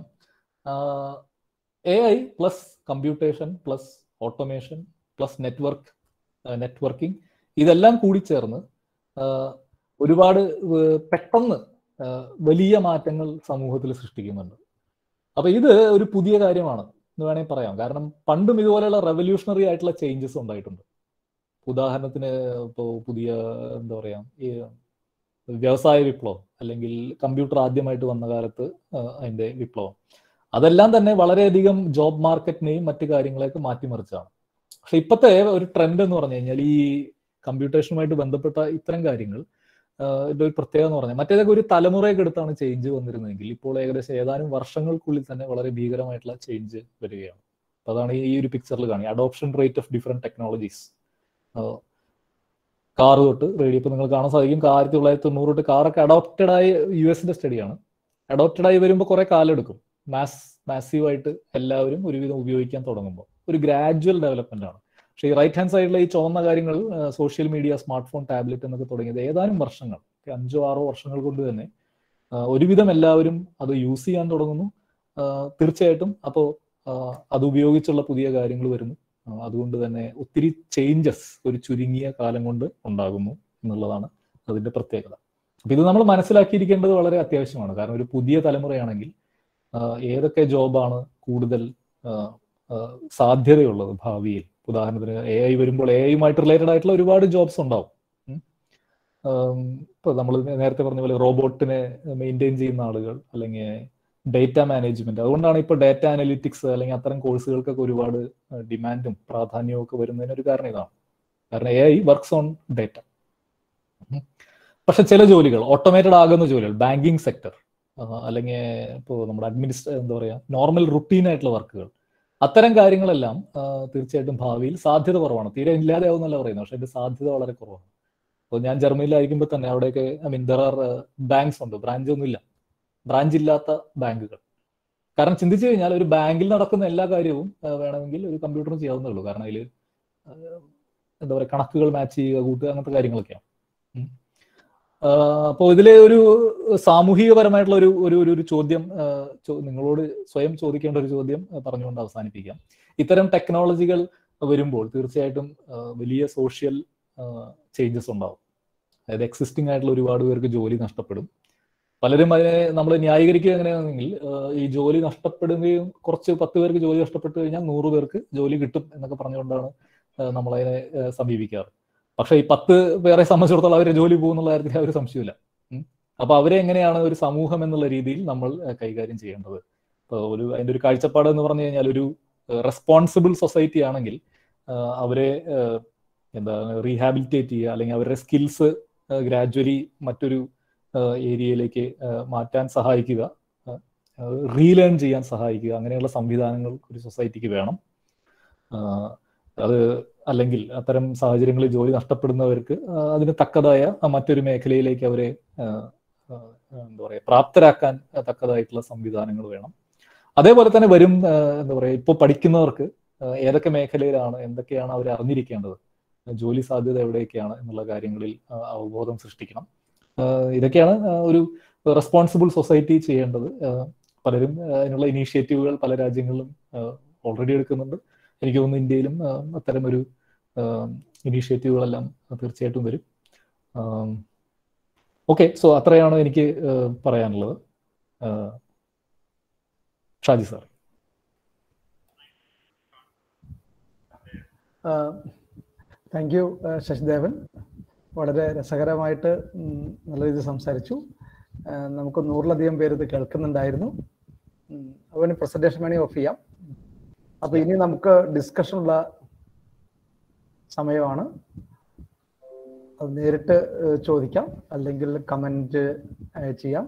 A I plus computation plus automation plus network networking ഇതെല്ലാം കൂടി ചേർന്ന് ആ, ഒരുപാട് ഏർ പെട്ടെന്ന് ആ, വലിയ മാറ്റങ്ങൾ സമൂഹത്തിൽ സൃഷ്ടിക്കുന്നുണ്ട് അപ്പൊ ഇത് ഒരു പുതിയ കാര്യമാണ് എന്ന് വേണമെങ്കിൽ പറയാം കാരണം പണ്ടും ഇതുപോലെയുള്ള റെവല്യൂഷണറി ആയിട്ടുള്ള ചേഞ്ചസ് ഉണ്ടായിട്ടുണ്ട് ഉദാഹരണത്തിന് ഇപ്പോൾ പുതിയ എന്താ പറയാ ഈ വ്യവസായ വിപ്ലവം അല്ലെങ്കിൽ കമ്പ്യൂട്ടർ ആദ്യമായിട്ട് വന്ന കാലത്ത് ആ, അതിന്റെ വിപ്ലവം അതെല്ലാം തന്നെ വളരെയധികം ജോബ് മാർക്കറ്റിനെയും മറ്റു കാര്യങ്ങളെയൊക്കെ മാറ്റിമറിച്ചാണ് പക്ഷെ ഇപ്പോഴത്തെ ഒരു ട്രെൻഡ് എന്ന് പറഞ്ഞു കഴിഞ്ഞാൽ ഈ കമ്പ്യൂട്ടേഷനുമായിട്ട് ബന്ധപ്പെട്ട ഇത്തരം കാര്യങ്ങൾ ആഹ് ഇതിന്റെ ഒരു പ്രത്യേകത എന്ന് പറഞ്ഞാൽ മറ്റേതൊക്കെ ഒരു തലമുറയൊക്കെ എടുത്താണ് ചേഞ്ച് വന്നിരുന്നതെങ്കിൽ ഇപ്പോൾ ഏകദേശം ഏതാനും വർഷങ്ങൾക്കുള്ളിൽ തന്നെ വളരെ ഭീകരമായിട്ടുള്ള ചേഞ്ച് വരികയാണ് അപ്പൊ അതാണ് ഈ ഒരു പിക്ചറിൽ കാണി adoption rate of different technologies car തൊട്ട് റേഡിയോ ഇപ്പൊ നിങ്ങൾ കാണാൻ സാധിക്കും ആയിരത്തി തൊള്ളായിരത്തി തൊണ്ണൂറ് തൊട്ട് കാറൊക്കെ അഡോപ്റ്റഡ് ആയ യു എസിന്റെ സ്റ്റഡിയാണ് അഡോപ്റ്റഡ് ആയി വരുമ്പോൾ കുറെ കാലം എടുക്കും മാസ് മാസീവായിട്ട് എല്ലാവരും ഒരുവിധം ഉപയോഗിക്കാൻ തുടങ്ങുമ്പോൾ ഒരു ഗ്രാജുവൽ ഡെവലപ്മെന്റ് ആണ് പക്ഷേ ഈ റൈറ്റ് ഹാൻഡ് സൈഡിലെ ഈ ചുവന്ന കാര്യങ്ങൾ social media smart phone tablet എന്നൊക്കെ തുടങ്ങിയത് ഏതാനും വർഷങ്ങൾ ഒരു അഞ്ചോ ആറോ വർഷങ്ങൾ കൊണ്ട് തന്നെ ആ, ഒരുവിധം എല്ലാവരും അത് യൂസ് ചെയ്യാൻ തുടങ്ങുന്നു ആ, തീർച്ചയായിട്ടും അപ്പോൾ അത് ഉപയോഗിച്ചുള്ള പുതിയ കാര്യങ്ങൾ വരുന്നു ആ, അതുകൊണ്ട് തന്നെ ഒത്തിരി ചേഞ്ചസ് ഒരു ചുരുങ്ങിയ കാലം കൊണ്ട് ഉണ്ടാകുന്നു എന്നുള്ളതാണ് അതിന്റെ പ്രത്യേകത അപ്പൊ ഇത് നമ്മൾ മനസ്സിലാക്കിയിരിക്കേണ്ടത് വളരെ അത്യാവശ്യമാണ് കാരണം ഒരു പുതിയ തലമുറയാണെങ്കിൽ ആ, ഏതൊക്കെ ജോബാണ് കൂടുതൽ ആ, ആ, സാധ്യതയുള്ളത് ഭാവിയിൽ ഉദാഹരണത്തിന് എ ഐ വരുമ്പോൾ എ ഐയുമായിട്ട് റിലേറ്റഡ് ആയിട്ടുള്ള ഒരുപാട് ജോബ്സ് ഉണ്ടാവും ഉം. ആം, ഇപ്പൊ നമ്മൾ നേരത്തെ പറഞ്ഞ പോലെ റോബോട്ടിനെ മെയിൻറ്റെയിൻ ചെയ്യുന്ന ആളുകൾ അല്ലെങ്കിൽ ഡേറ്റ മാനേജ്മെന്റ് അതുകൊണ്ടാണ് ഇപ്പോൾ ഡേറ്റ അനലിറ്റിക്സ് അല്ലെങ്കിൽ അത്തരം കോഴ്സുകൾക്കൊക്കെ ഒരുപാട് ഡിമാൻഡും പ്രാധാന്യവും ഒക്കെ വരുന്നതിന് ഒരു കാരണം ഇതാണ് കാരണം A I works on data പക്ഷെ ചില ജോലികൾ ഓട്ടോമേറ്റഡ് ആകുന്ന ജോലികൾ ബാങ്കിങ് സെക്ടർ അല്ലെങ്കിൽ ഇപ്പോൾ നമ്മുടെ അഡ്മിനിസ്ട്രേ എന്താ പറയാ നോർമൽ റുട്ടീൻ ആയിട്ടുള്ള വർക്കുകൾ അത്തരം കാര്യങ്ങളെല്ലാം ആ, തീർച്ചയായിട്ടും ഭാവിയിൽ സാധ്യത കുറവാണ് തീരെ ഇല്ലാതെ ആവുന്നല്ല പറയുന്നത് പക്ഷെ അതിന്റെ സാധ്യത വളരെ കുറവാണ് അപ്പോൾ ഞാൻ ജർമ്മനിയിലായിരിക്കുമ്പോൾ തന്നെ അവിടെയൊക്കെ I mean there are banks ഉണ്ട് ബ്രാഞ്ച് ഒന്നുമില്ല ബ്രാഞ്ച് ഇല്ലാത്ത ബാങ്കുകൾ കാരണം ചിന്തിച്ചു കഴിഞ്ഞാൽ ഒരു ബാങ്കിൽ നടക്കുന്ന എല്ലാ കാര്യവും ആ, വേണമെങ്കിൽ ഒരു കമ്പ്യൂട്ടറും ചെയ്യാവുന്നേ ഉള്ളൂ കാരണം അതിൽ എന്താ പറയുക കണക്കുകൾ മാച്ച് ചെയ്യുക കൂട്ടുക അങ്ങനത്തെ കാര്യങ്ങളൊക്കെയാണ് ഉം. ആ, അപ്പോൾ ഇതിലെ ഒരു സാമൂഹികപരമായിട്ടുള്ള ഒരു ഒരു ഒരു- ഒരു ചോദ്യം ആ, ചോ- നിങ്ങളോട് സ്വയം ചോദിക്കേണ്ട ഒരു ചോദ്യം ആ, പറഞ്ഞുകൊണ്ട് അവസാനിപ്പിക്കാം ഇത്തരം ടെക്നോളജികൾ വരുമ്പോൾ തീർച്ചയായിട്ടും ആ, വലിയ സോഷ്യൽ ചേഞ്ചസ് ഉണ്ടാവും അതായത് എക്സിസ്റ്റിംഗ് ആയിട്ടുള്ള ഒരുപാട് പേർക്ക് ജോലി നഷ്ടപ്പെടും പലരും അതിനെ നമ്മൾ ന്യായീകരിക്കുക എങ്ങനെയാണെങ്കിൽ ആ, ഈ ജോലി നഷ്ടപ്പെടുകയും കുറച്ച് പത്ത് പേർക്ക് ജോലി നഷ്ടപ്പെട്ടു കഴിഞ്ഞാൽ നൂറ് പേർക്ക് ജോലി കിട്ടും എന്നൊക്കെ പറഞ്ഞുകൊണ്ടാണ് ആ, നമ്മളതിനെ ആ, സമീപിക്കാറ് പക്ഷെ ഈ പത്ത് പേരെ സംബന്ധിച്ചിടത്തോളം അവരെ ജോലി പോകുന്നുള്ള കാര്യത്തിൽ ആ ഒരു സംശയമില്ല ഉം. അപ്പൊ അവരെ എങ്ങനെയാണ് ഒരു സമൂഹം എന്നുള്ള രീതിയിൽ നമ്മൾ ആ, കൈകാര്യം ചെയ്യേണ്ടത് ഇപ്പൊ ഒരു അതിന്റെ ഒരു കാഴ്ചപ്പാട് എന്ന് പറഞ്ഞു കഴിഞ്ഞാൽ ഒരു റെസ്പോൺസിബിൾ സൊസൈറ്റി ആണെങ്കിൽ ആ, അവരെ ആ, എന്താ റീഹാബിലിറ്റേറ്റ് ചെയ്യുക അല്ലെങ്കിൽ അവരുടെ സ്കിൽസ് ഗ്രാജുവലി മറ്റൊരു ഏരിയയിലേക്ക് മാറ്റാൻ സഹായിക്കുക റീലേൺ ചെയ്യാൻ സഹായിക്കുക അങ്ങനെയുള്ള സംവിധാനങ്ങൾ ഒരു സൊസൈറ്റിക്ക് വേണം ആ, അത് അല്ലെങ്കിൽ അത്തരം സാഹചര്യങ്ങളിൽ ജോലി നഷ്ടപ്പെടുന്നവർക്ക് ആ, അതിന് തക്കതായ ആ മറ്റൊരു മേഖലയിലേക്ക് അവരെ ആ, ആ, എന്താ പറയുക പ്രാപ്തരാക്കാൻ തക്കതായിട്ടുള്ള സംവിധാനങ്ങൾ വേണം അതേപോലെ തന്നെ വരും ആ, എന്താ പറയുക ഇപ്പോൾ പഠിക്കുന്നവർക്ക് ഏഹ് ഏതൊക്കെ മേഖലയിലാണ് എന്തൊക്കെയാണ് അവർ അറിഞ്ഞിരിക്കേണ്ടത് ജോലി സാധ്യത എവിടെയൊക്കെയാണ് എന്നുള്ള കാര്യങ്ങളിൽ ആ, അവബോധം സൃഷ്ടിക്കണം ആഹ് ഇതൊക്കെയാണ് ആ, ഒരു റെസ്പോൺസിബിൾ സൊസൈറ്റി ചെയ്യേണ്ടത് ആഹ് പലരും ആഹ് അതിനുള്ള ഇനീഷ്യേറ്റീവുകൾ പല രാജ്യങ്ങളിലും ഓൾറെഡി എടുക്കുന്നുണ്ട് എനിക്ക് തോന്നുന്നു ഇന്ത്യയിലും ആഹ് അത്തരം ഒരു ഇനീഷ്യേറ്റീവുകളെല്ലാം തീർച്ചയായിട്ടും വരും ഓക്കെ സോ അത്രയാണ് എനിക്ക് ആഹ് പറയാനുള്ളത് ആഹ് Shaji sir thank you Sasidevan വളരെ രസകരമായിട്ട് ഉം, നല്ല രീതിയിൽ സംസാരിച്ചു ആ, നമുക്ക് നൂറിലധികം പേര് ഇത് കേൾക്കുന്നുണ്ടായിരുന്നു ഉം, അതുപോലെ പ്രസന്റേഷൻ വേണമെങ്കിൽ ഓഫ് ചെയ്യാം അപ്പൊ ഇനി നമുക്ക് ഡിസ്കഷൻ ഉള്ള സമയമാണ് അത് നേരിട്ട് ഏഹ്, ചോദിക്കാം അല്ലെങ്കിൽ കമന്റ് ചെയ്യാം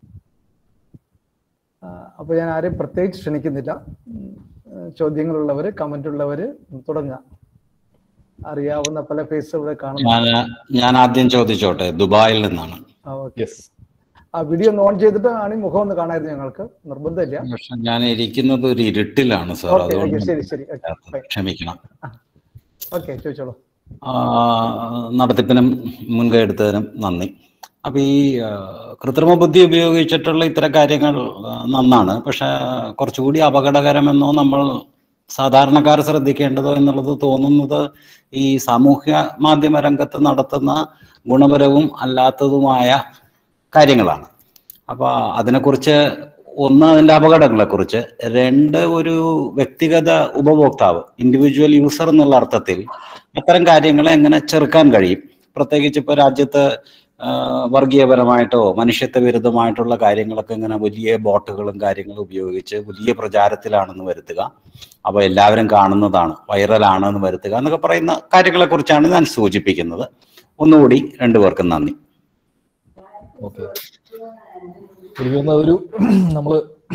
ആ, അപ്പൊ ഞാൻ ആരെയും പ്രത്യേകിച്ച് ക്ഷണിക്കുന്നില്ല ഉം, ഏഹ്, ചോദ്യങ്ങളുള്ളവര് കമന്റ് ഉള്ളവര് തുടങ്ങുക അറിയാവുന്ന പല ഫേസ് ഇവിടെ കാണുന്നു ഞാൻ ഞാൻ ആദ്യം ചോദിച്ചോട്ടെ ദുബായിൽ നിന്നാണ് ആ, ഓക്കേ. യെസ് ആ വീഡിയോ ഒന്ന് ഓൺ ചെയ്തിട്ട് ആണ് ഈ മുഖം ഒന്ന് കാണായിരുന്നു ഞങ്ങൾക്ക് നിർബന്ധമില്ല പക്ഷെ ഞാൻ ഇരിക്കുന്നത് ഒരു ഇരുട്ടിലാണ് സാർ ഓക്കെ ഓക്കെ അതുകൊണ്ട് ശരി ശരി ഓക്കെ ഫൈൻ ക്ഷമിക്കണം ഓക്കെ ചോദിച്ചോളൂ ആ, നടത്തിപ്പിനും മുൻകൈ എടുത്തതിനും നന്ദി അപ്പൊ ഈ ആ, കൃത്രിമ ബുദ്ധി ഉപയോഗിച്ചിട്ടുള്ള ഇത്തരം കാര്യങ്ങൾ ആ, നന്നാണ് പക്ഷെ കുറച്ചുകൂടി അപകടകരമെന്നോ നമ്മൾ സാധാരണക്കാർ ശ്രദ്ധിക്കേണ്ടതോ എന്നുള്ളത് തോന്നുന്നത് ഈ സാമൂഹ്യ മാധ്യമ രംഗത്ത് നടത്തുന്ന ഗുണപരവും അല്ലാത്തതുമായ കാര്യങ്ങളാണ് അപ്പൊ അതിനെക്കുറിച്ച് ഒന്ന് അതിന്റെ അപകടങ്ങളെ കുറിച്ച് രണ്ട് ഒരു വ്യക്തിഗത ഉപഭോക്താവ് ഇൻഡിവിജ്വൽ യൂസർ എന്നുള്ള അർത്ഥത്തിൽ അത്തരം കാര്യങ്ങളെ എങ്ങനെ ചെറുക്കാൻ കഴിയും പ്രത്യേകിച്ച് ഇപ്പൊ രാജ്യത്ത് ആ, വർഗീയപരമായിട്ടോ മനുഷ്യത്വ വിരുദ്ധമായിട്ടുള്ള കാര്യങ്ങളൊക്കെ ഇങ്ങനെ വലിയ ബോട്ടുകളും കാര്യങ്ങളും ഉപയോഗിച്ച് വലിയ പ്രചാരത്തിലാണെന്ന് വരുത്തുക അപ്പോൾ എല്ലാവരും കാണുന്നതാണ് വൈറലാണെന്ന് വരുത്തുക എന്നൊക്കെ പറയുന്ന കാര്യങ്ങളെ കുറിച്ചാണ് ഞാൻ സൂചിപ്പിക്കുന്നത് ഒന്നുകൂടി രണ്ടുപേർക്കും നന്ദി ഓക്കെ എനിക്ക് തോന്നുന്നത് ഒരു നമ്മൾ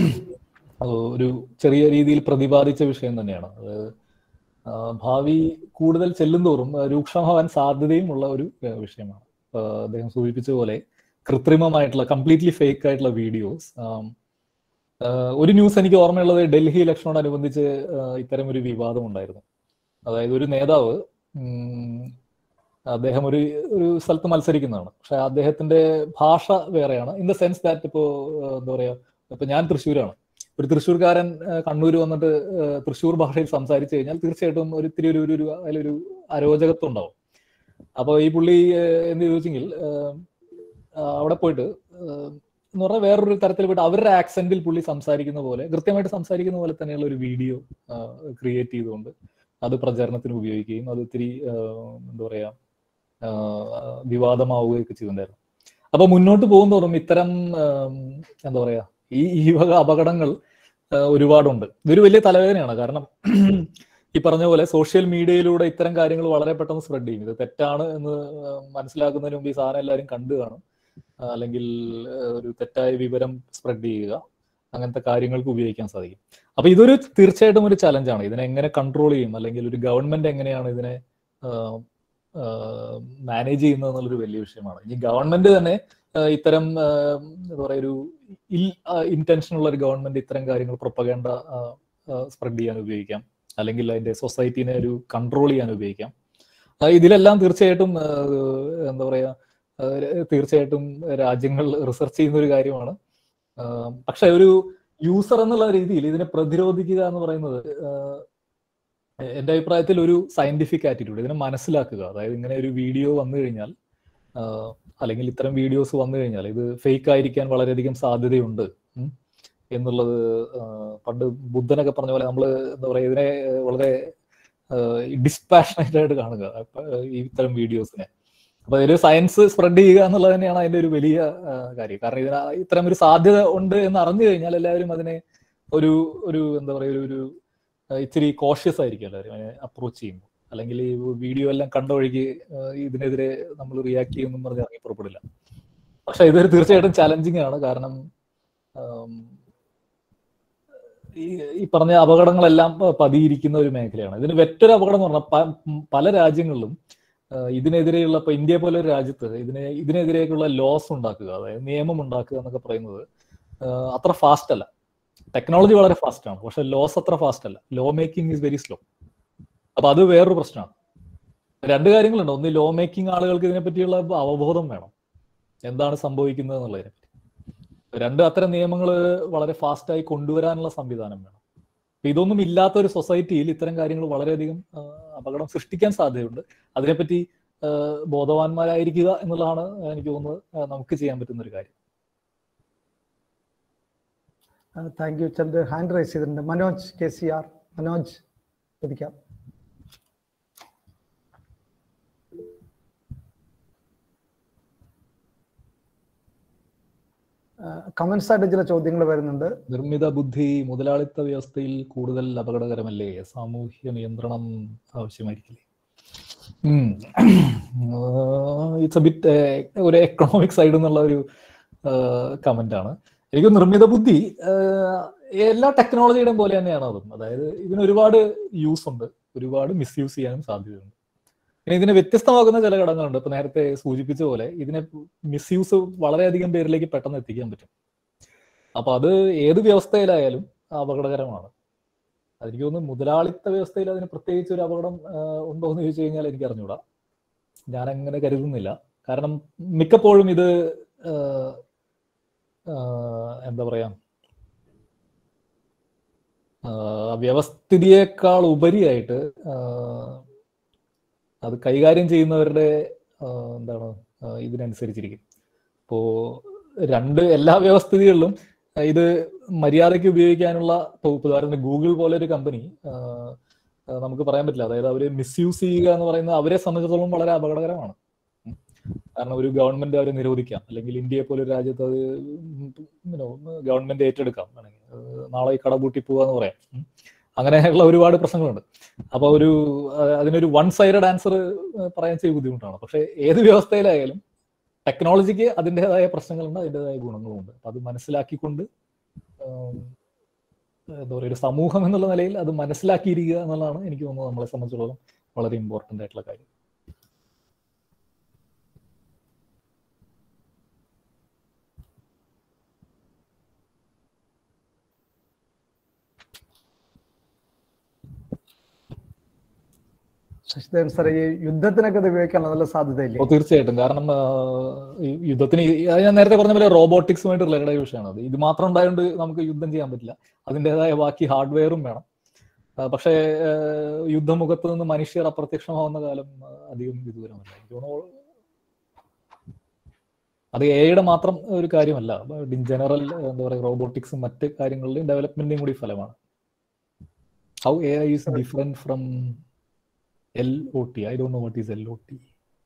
ഒരു ചെറിയ രീതിയിൽ പ്രതിപാദിച്ച വിഷയം തന്നെയാണ് അതായത് ആ, ഭാവി കൂടുതൽ ചെല്ലുന്തോറും ആ, രൂക്ഷമാവാൻ സാധ്യതയും ഉള്ള ഒരു ആ, വിഷയമാണ് ആ, അദ്ദേഹം സൂചിപ്പിച്ച പോലെ കൃത്രിമമായിട്ടുള്ള കംപ്ലീറ്റ്ലി ഫേക്ക് ആയിട്ടുള്ള വീഡിയോസ് ഒരു ന്യൂസ് എനിക്ക് ഓർമ്മയുള്ളത് ഡൽഹി ഇലക്ഷനോടനുബന്ധിച്ച് ആ, ഇത്തരം ഒരു വിവാദം ഉണ്ടായിരുന്നു അതായത് ഒരു നേതാവ് ഉം, അദ്ദേഹം ഒരു ഒരു സ്ഥലത്ത് മത്സരിക്കുന്നതാണ് പക്ഷെ അദ്ദേഹത്തിന്റെ ഭാഷ വേറെയാണ് ഇൻ ദ സെൻസ് ദാറ്റ് ഇപ്പോ ആ, എന്താ പറയാ ഇപ്പൊ ഞാൻ തൃശ്ശൂരാണ് ഒരു തൃശ്ശൂർക്കാരൻ ആ, കണ്ണൂർ വന്നിട്ട് ആ, തൃശ്ശൂർ ഭാഷയിൽ സംസാരിച്ചു കഴിഞ്ഞാൽ തീർച്ചയായിട്ടും ഒരു ഇത്തിരി ഒരു ഒരു- ഒരു അതിലൊരു അരോചകത്വം ഉണ്ടാവും അപ്പൊ ഈ പുള്ളി ആ, എന്ത് ചോദിച്ചെങ്കിൽ ആ, ആ, അവിടെ പോയിട്ട് ആ, എന്ന് പറഞ്ഞാൽ വേറൊരു തരത്തിൽ പോയിട്ട് അവരുടെ ആക്സെന്റിൽ പുള്ളി സംസാരിക്കുന്ന പോലെ കൃത്യമായിട്ട് സംസാരിക്കുന്ന പോലെ തന്നെയുള്ള ഒരു വീഡിയോ ക്രിയേറ്റ് ചെയ്തുകൊണ്ട് അത് പ്രചാരണത്തിന് ഉപയോഗിക്കുകയും അത് ഇത്തിരി ആ, എന്താ പറയാ ആ, വിവാദമാവുകയൊക്കെ ചെയ്തിട്ടുണ്ടായിരുന്നു അപ്പൊ മുന്നോട്ട് പോകുന്നതോറും ഇത്തരം ആം, എന്താ പറയാ ഈ ഈ വക അപകടങ്ങൾ ആ, ഒരുപാടുണ്ട് ഇതൊരു വലിയ തലവേദനയാണ് കാരണം ഈ പറഞ്ഞ പോലെ സോഷ്യൽ മീഡിയയിലൂടെ ഇത്തരം കാര്യങ്ങൾ വളരെ പെട്ടെന്ന് സ്പ്രെഡ് ചെയ്യും ഇത് തെറ്റാണ് എന്ന് ആ, മനസ്സിലാക്കുന്നതിന് മുമ്പ് ഈ സാധനം എല്ലാവരും കണ്ടു കാണും ആ, അല്ലെങ്കിൽ ആ, ഒരു തെറ്റായ വിവരം സ്പ്രെഡ് ചെയ്യുക അങ്ങനത്തെ കാര്യങ്ങൾക്ക് ഉപയോഗിക്കാൻ സാധിക്കും അപ്പൊ ഇതൊരു തീർച്ചയായിട്ടും ഒരു ചലഞ്ചാണ് ഇതിനെ എങ്ങനെ കൺട്രോൾ ചെയ്യും അല്ലെങ്കിൽ ഒരു ഗവൺമെന്റ് എങ്ങനെയാണ് ഇതിനെ മാനേജ് ചെയ്യുന്നത് എന്നുള്ളൊരു വലിയ വിഷയമാണ് ഇനി ഗവൺമെന്റ് തന്നെ ആ, ഇത്തരം ആ, എന്താ പറയാ ഒരു ഇൽ ഇന്റൻഷൻ ഉള്ള ഒരു ഗവൺമെന്റ് ഇത്തരം കാര്യങ്ങൾ പ്രൊപ്പഗേണ്ട സ്പ്രെഡ് ചെയ്യാൻ ഉപയോഗിക്കാം അല്ലെങ്കിൽ അതിന്റെ സൊസൈറ്റിനെ ഒരു കൺട്രോൾ ചെയ്യാൻ ഉപയോഗിക്കാം ആ, ഇതിലെല്ലാം തീർച്ചയായിട്ടും ആ, എന്താ പറയാ ആ, തീർച്ചയായിട്ടും രാജ്യങ്ങൾ റിസർച്ച് ചെയ്യുന്ന ഒരു കാര്യമാണ് ആ, പക്ഷെ ഒരു യൂസർ എന്നുള്ള രീതിയിൽ ഇതിനെ പ്രതിരോധിക്കുക എന്ന് പറയുന്നത് ആ, എന്റെ അഭിപ്രായത്തിൽ ഒരു സയന്റിഫിക് ആറ്റിറ്റ്യൂഡ് ഇതിനെ മനസ്സിലാക്കുക അതായത് ഇങ്ങനെ ഒരു വീഡിയോ വന്നു കഴിഞ്ഞാൽ ആ, അല്ലെങ്കിൽ ഇത്തരം വീഡിയോസ് വന്നു കഴിഞ്ഞാൽ ഇത് ഫേക്ക് ആയിരിക്കാൻ വളരെയധികം സാധ്യതയുണ്ട് ഉം, എന്നുള്ളത് ആ, പണ്ട് ബുദ്ധനൊക്കെ പറഞ്ഞ പോലെ നമ്മൾ എന്താ പറയുക ഇതിനെ വളരെ ഡിസ്പാഷനേറ്റ് ആയിട്ട് കാണുക അപ്പൊ, ഈ ഇത്തരം വീഡിയോസിനെ അപ്പൊ ഇതിൽ സയൻസ് സ്പ്രെഡ് ചെയ്യുക എന്നുള്ളത് തന്നെയാണ് അതിന്റെ ഒരു വലിയ ആ, കാര്യം കാരണം ഇതിന് ഇത്തരം ഒരു സാധ്യത ഉണ്ട് എന്ന് അറിഞ്ഞു കഴിഞ്ഞാൽ എല്ലാവരും അതിനെ ഒരു ഒരു എന്താ പറയുക ഒരു ഒരു ആ, ഇച്ചിരി കോഷ്യസ് ആയിരിക്കും എല്ലാവരും അതിനെ അപ്രോച്ച് ചെയ്യുമ്പോൾ അല്ലെങ്കിൽ ഈ വീഡിയോ എല്ലാം കണ്ട വഴിക്ക് ആ, ഇതിനെതിരെ നമ്മൾ റിയാക്ട് ചെയ്യുമെന്നും പറഞ്ഞ് ഇറങ്ങി പുറപ്പെടില്ല പക്ഷെ ഇതൊരു തീർച്ചയായിട്ടും ചലഞ്ചിങ് ആണ് കാരണം ആം, ഈ ഈ പറഞ്ഞ അപകടങ്ങളെല്ലാം പ- പതിയിരിക്കുന്ന ഒരു മേഖലയാണ് ഇതിന് വെറ്റൊരു അപകടം എന്ന് പറഞ്ഞാൽ പ- ഉം പല രാജ്യങ്ങളിലും ആ, ഇതിനെതിരെയുള്ള ഇപ്പൊ ഇന്ത്യ പോലെ ഒരു രാജ്യത്ത് ഇതിനെ ഇതിനെതിരെയൊക്കെയുള്ള ലോസ് ഉണ്ടാക്കുക അതായത് നിയമം ഉണ്ടാക്കുക എന്നൊക്കെ പറയുന്നത് ആ, അത്ര ഫാസ്റ്റ് അല്ല ടെക്നോളജി വളരെ ഫാസ്റ്റ് ആണ് പക്ഷെ ലോസ് അത്ര ഫാസ്റ്റ് അല്ല law making is very slow അപ്പൊ അത് വേറൊരു പ്രശ്നമാണ് രണ്ട് കാര്യങ്ങളുണ്ട് ഒന്ന് ലോ മേക്കിംഗ് ആളുകൾക്ക് ഇതിനെ പറ്റിയുള്ള അവബോധം വേണം എന്താണ് സംഭവിക്കുന്നത് എന്നുള്ളതിനെ പറ്റി രണ്ട് അത്തരം നിയമങ്ങൾ വളരെ ഫാസ്റ്റായി കൊണ്ടുവരാനുള്ള സംവിധാനം വേണം അപ്പൊ ഇതൊന്നും ഇല്ലാത്ത ഒരു സൊസൈറ്റിയിൽ ഇത്തരം കാര്യങ്ങൾ വളരെയധികം ആ, അപകടം സൃഷ്ടിക്കാൻ സാധ്യതയുണ്ട് അതിനെപ്പറ്റി ആ, ബോധവാന്മാരായിരിക്കുക എന്നുള്ളതാണ് എനിക്ക് തോന്നുന്നത് ആ, നമുക്ക് ചെയ്യാൻ പറ്റുന്ന ഒരു കാര്യം thank you Chand hand raise ചെയ്തിട്ടുണ്ട് Manoj K C R Manoj ചോദിക്കാം കമന്റ്സ് ആയിട്ട് ചില ചോദ്യങ്ങൾ വരുന്നുണ്ട് നിർമ്മിത ബുദ്ധി മുതലാളിത്ത വ്യവസ്ഥയിൽ കൂടുതൽ അപകടകരമല്ലേ സാമൂഹ്യ നിയന്ത്രണം ആവശ്യമായിരിക്കില്ലേ ഇറ്റ്സ് എ ബിറ്റ് ഒരു എക്കണോമിക് സൈഡ് എന്നുള്ള ഒരു കമന്റ് ആണ് എനിക്ക് നിർമ്മിത ബുദ്ധി ആഹ്, എല്ലാ ടെക്നോളജിയുടെയും പോലെ തന്നെയാണ് അതും അതായത് ഇതിന് ഒരുപാട് യൂസ് ഉണ്ട് ഒരുപാട് മിസ്യൂസ് ചെയ്യാനും സാധ്യതയുണ്ട് പിന്നെ ഇതിനെ വ്യത്യസ്തമാക്കുന്ന ചില ഘടകങ്ങളുണ്ട് ഇപ്പൊ നേരത്തെ സൂചിപ്പിച്ച പോലെ ഇതിനെ മിസ്യൂസ് വളരെയധികം പേരിലേക്ക് പെട്ടെന്ന് എത്തിക്കാൻ പറ്റും അപ്പൊ അത് ഏത് വ്യവസ്ഥയിലായാലും അപകടകരമാണ് അതെനിക്ക് തോന്നുന്നു മുതലാളിത്ത വ്യവസ്ഥയിൽ അതിന് പ്രത്യേകിച്ച് ഒരു അപകടം ആഹ്, ഉണ്ടോ എന്ന് ചോദിച്ചു കഴിഞ്ഞാൽ എനിക്ക് അറിഞ്ഞൂടാ ഞാൻ അങ്ങനെ കരുതുന്നില്ല കാരണം മിക്കപ്പോഴും ഇത് ആഹ്, ആഹ്, എന്താ പറയാ ആഹ്, വ്യവസ്ഥിതിയേക്കാൾ ഉപരിയായിട്ട് ആഹ്, അത് കൈകാര്യം ചെയ്യുന്നവരുടെ ആഹ്, എന്താണ് ആഹ്, ഇതിനനുസരിച്ചിരിക്കും ഇപ്പോ രണ്ട് എല്ലാ വ്യവസ്ഥിതികളിലും ആഹ്, ഇത് മര്യാദയ്ക്ക് ഉപയോഗിക്കാനുള്ള ഇപ്പൊ ഉദാഹരണത്തിന് ഗൂഗിൾ പോലെ ഒരു കമ്പനി നമുക്ക് പറയാൻ പറ്റില്ല അതായത് അവര് മിസ്യൂസ് ചെയ്യുക എന്ന് പറയുന്നത് അവരെ സംബന്ധിച്ചിടത്തോളം വളരെ അപകടകരമാണ് ഉം. കാരണം ഒരു ഗവൺമെന്റ് അവരെ നിരോധിക്കാം അല്ലെങ്കിൽ ഇന്ത്യയെ പോലെ ഒരു രാജ്യത്ത് അത് ഗവൺമെന്റ് ഏറ്റെടുക്കാം വേണമെങ്കിൽ ഏഹ് നാളെ ഈ കട പൂട്ടി പോവാ എന്ന് പറയാം ഉം. അങ്ങനെയുള്ള ഒരുപാട് പ്രശ്നങ്ങളുണ്ട് അപ്പൊ ഒരു അഹ് അതിനൊരു വൺ സൈഡഡ് ആൻസർ പറയാൻ ചെയ്ത് ബുദ്ധിമുട്ടാണ് പക്ഷെ ഏത് വ്യവസ്ഥയിലായാലും ടെക്നോളജിക്ക് അതിൻ്റെതായ പ്രശ്നങ്ങളുണ്ട് അതിൻ്റെതായ ഗുണങ്ങളുമുണ്ട് അപ്പൊ അത് മനസ്സിലാക്കിക്കൊണ്ട് ആം, എന്താ പറയുക ഒരു സമൂഹം എന്നുള്ള നിലയിൽ അത് മനസ്സിലാക്കിയിരിക്കുക എന്നുള്ളതാണ് എനിക്ക് തോന്നുന്നത് നമ്മളെ സംബന്ധിച്ചിടത്തോളം വളരെ ഇമ്പോർട്ടൻ്റ് ആയിട്ടുള്ള കാര്യം ശശിധരൻ സാർ ഈ യുദ്ധത്തിനൊക്കെ ഇത് ഉപയോഗിക്കാൻ നല്ല സാധ്യതയില്ലേ അപ്പോൾ തീർച്ചയായിട്ടും കാരണം ആ, ഈ യുദ്ധത്തിന് ഈ- അത് ഞാൻ നേരത്തെ പറഞ്ഞ പോലെ റോബോട്ടിക്സുമായിട്ട് റിലേറ്റഡ് ആയ വിഷയമാണ് അത് ഇത് മാത്രം ഉണ്ടായതുകൊണ്ട് നമുക്ക് യുദ്ധം ചെയ്യാൻ പറ്റില്ല അതിൻ്റെതായ ബാക്കി ഹാർഡ്വെയറും വേണം ആ, പക്ഷേ ആ, യുദ്ധമുഖത്ത് നിന്ന് മനുഷ്യർ അപ്രത്യക്ഷമാവുന്ന കാലം ആ, അധികം വിദൂരമല്ല എനിക്ക് തോന്നുന്നു അത് എയുടെ മാത്രം ഒരു കാര്യമല്ല ഇൻ ജനറൽ എന്താ പറയുക റോബോട്ടിക്സും മറ്റ് കാര്യങ്ങളുടെയും ഡെവലപ്മെന്റിന്റെയും കൂടി ഫലമാണ് how A I is different from L O T I don't know what is L O T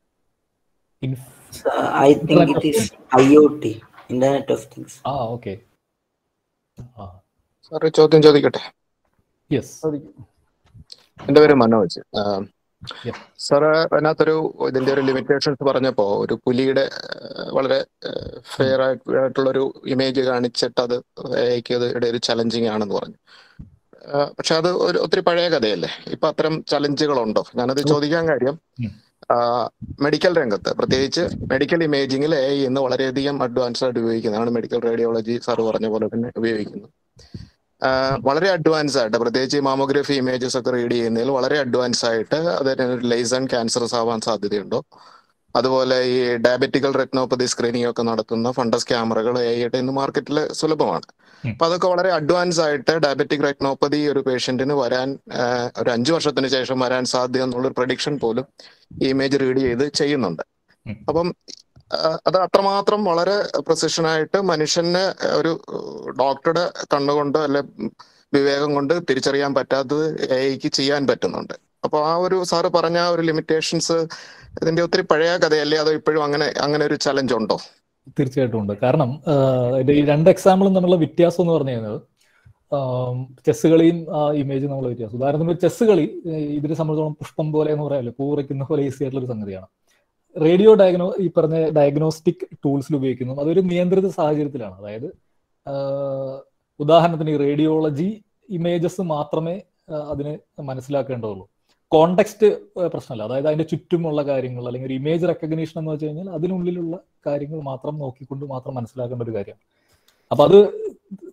So I think it is IoT, Internet of Things. ആ ഓക്കെ ആ സാറ് ചോദ്യം ചോദിക്കട്ടെ യെസ് ചോദിക്കും എന്റെ പേര് മനോജ് ആ, Yep. സാറ് അതിനകത്തൊരു ഇതിന്റെ ഒരു ലിമിറ്റേഷൻസ് പറഞ്ഞപ്പോ ഒരു പുലിയുടെ ആ, വളരെ ഫെയർ ആയിട്ടുള്ള ഒരു ഇമേജ് കാണിച്ചിട്ട് അത് എക്ക് അത് ഒരു ചലഞ്ചിങ് ആണെന്ന് പറഞ്ഞു ആ, പക്ഷെ അത് ഒരു ഒത്തിരി പഴയ കഥയല്ലേ ഇപ്പൊ അത്തരം ചലഞ്ചുകളുണ്ടോ ഞാനത് ചോദിക്കാൻ കാര്യം ഉം. മെഡിക്കൽ രംഗത്ത് പ്രത്യേകിച്ച് മെഡിക്കൽ ഇമേജിങ്ങിൽ എ ഇന്ന് വളരെയധികം അഡ്വാൻസ് ആയിട്ട് ഉപയോഗിക്കുന്നതാണ് മെഡിക്കൽ റേഡിയോളജി സാർ പറഞ്ഞ പോലെ തന്നെ ഉപയോഗിക്കുന്നു ആ, വളരെ അഡ്വാൻസ് ആയിട്ട് പ്രത്യേകിച്ച് ഈ മാമോഗ്രഫി ഇമേജസ് ഒക്കെ റീഡ് ചെയ്യുന്നതിൽ വളരെ അഡ്വാൻസ് ആയിട്ട് അതിന് ലേസൺ ക്യാൻസറസ് ആവാൻ സാധ്യതയുണ്ടോ അതുപോലെ ഈ ഡയബറ്റിക്കൽ റെറ്റിനോപ്പതി സ്ക്രീനിങ് ഒക്കെ നടത്തുന്ന ഫണ്ടസ് ക്യാമറകൾ ആയിട്ട് ഇന്ന് മാർക്കറ്റിൽ സുലഭമാണ് ഉം. അപ്പൊ അതൊക്കെ വളരെ അഡ്വാൻസ് ആയിട്ട് ഡയബറ്റിക് റെറ്റിനോപ്പതി ഒരു പേഷ്യന്റിന് വരാൻ ആ, ഒരു അഞ്ചു വർഷത്തിന് ശേഷം വരാൻ സാധ്യത എന്നുള്ള പ്രഡിക്ഷൻ പോലും ഈ ഇമേജ് റീഡ് ചെയ്ത് ചെയ്യുന്നുണ്ട് ഉം. അപ്പം ആ, അത് അത്രമാത്രം വളരെ പ്രസിഷൻ ആയിട്ട് മനുഷ്യന് ഒരു ഡോക്ടറുടെ കണ്ണുകൊണ്ട് അല്ലെ വിവേകം കൊണ്ട് തിരിച്ചറിയാൻ പറ്റാത്തത് എഐക്ക് ചെയ്യാൻ പറ്റുന്നുണ്ട് അപ്പൊ ആ ഒരു സാറ് പറഞ്ഞ ആ ഒരു ലിമിറ്റേഷൻസ് ഇതിന്റെ ഒത്തിരി പഴയ കഥയല്ലേ അതോ ഇപ്പോഴും അങ്ങനെ അങ്ങനെ ഒരു ചലഞ്ച് ഉണ്ടോ തീർച്ചയായിട്ടും ഉണ്ട് കാരണം ആഹ്, ഇതിന്റെ ഈ രണ്ട് എക്സാമ്പിളും തമ്മിലുള്ള വ്യത്യാസം എന്ന് പറഞ്ഞു കഴിഞ്ഞാൽ ചെസ് കളിയും ആ ഇമേജും തമ്മിലുള്ള വ്യത്യാസം ഉദാഹരണത്തിന് ഒരു ചെസ് കളി ഏഹ്, ഇതിനെ സംബന്ധിച്ചോളം പുഷ്പം പോലെ എന്ന് പറയാമല്ലോ പൂ ഉറയ്ക്കുന്ന പോലെ ഈസി ആയിട്ടുള്ള ഒരു സംഗതിയാണ് റേഡിയോ ഡയഗ്നോ ഈ പറഞ്ഞ ഡയഗ്നോസ്റ്റിക് ടൂൾസിൽ ഉപയോഗിക്കുന്നു അതൊരു നിയന്ത്രിത സാഹചര്യത്തിലാണ് അതായത് ആഹ്, ഉദാഹരണത്തിന് ഈ റേഡിയോളജി ഇമേജസ് മാത്രമേ ആഹ്, അതിന് മനസ്സിലാക്കേണ്ടതുള്ളൂ കോണ്ടെക്സ്റ്റ് പ്രശ്നമല്ല അതായത് അതിന്റെ ചുറ്റുമുള്ള കാര്യങ്ങൾ അല്ലെങ്കിൽ ഒരു ഇമേജ് റെക്കഗ്നീഷൻ എന്ന് വെച്ച് കഴിഞ്ഞാൽ അതിനുള്ളിലുള്ള കാര്യങ്ങൾ മാത്രം നോക്കിക്കൊണ്ട് മാത്രം മനസ്സിലാക്കേണ്ട ഒരു കാര്യമാണ് അപ്പൊ അത്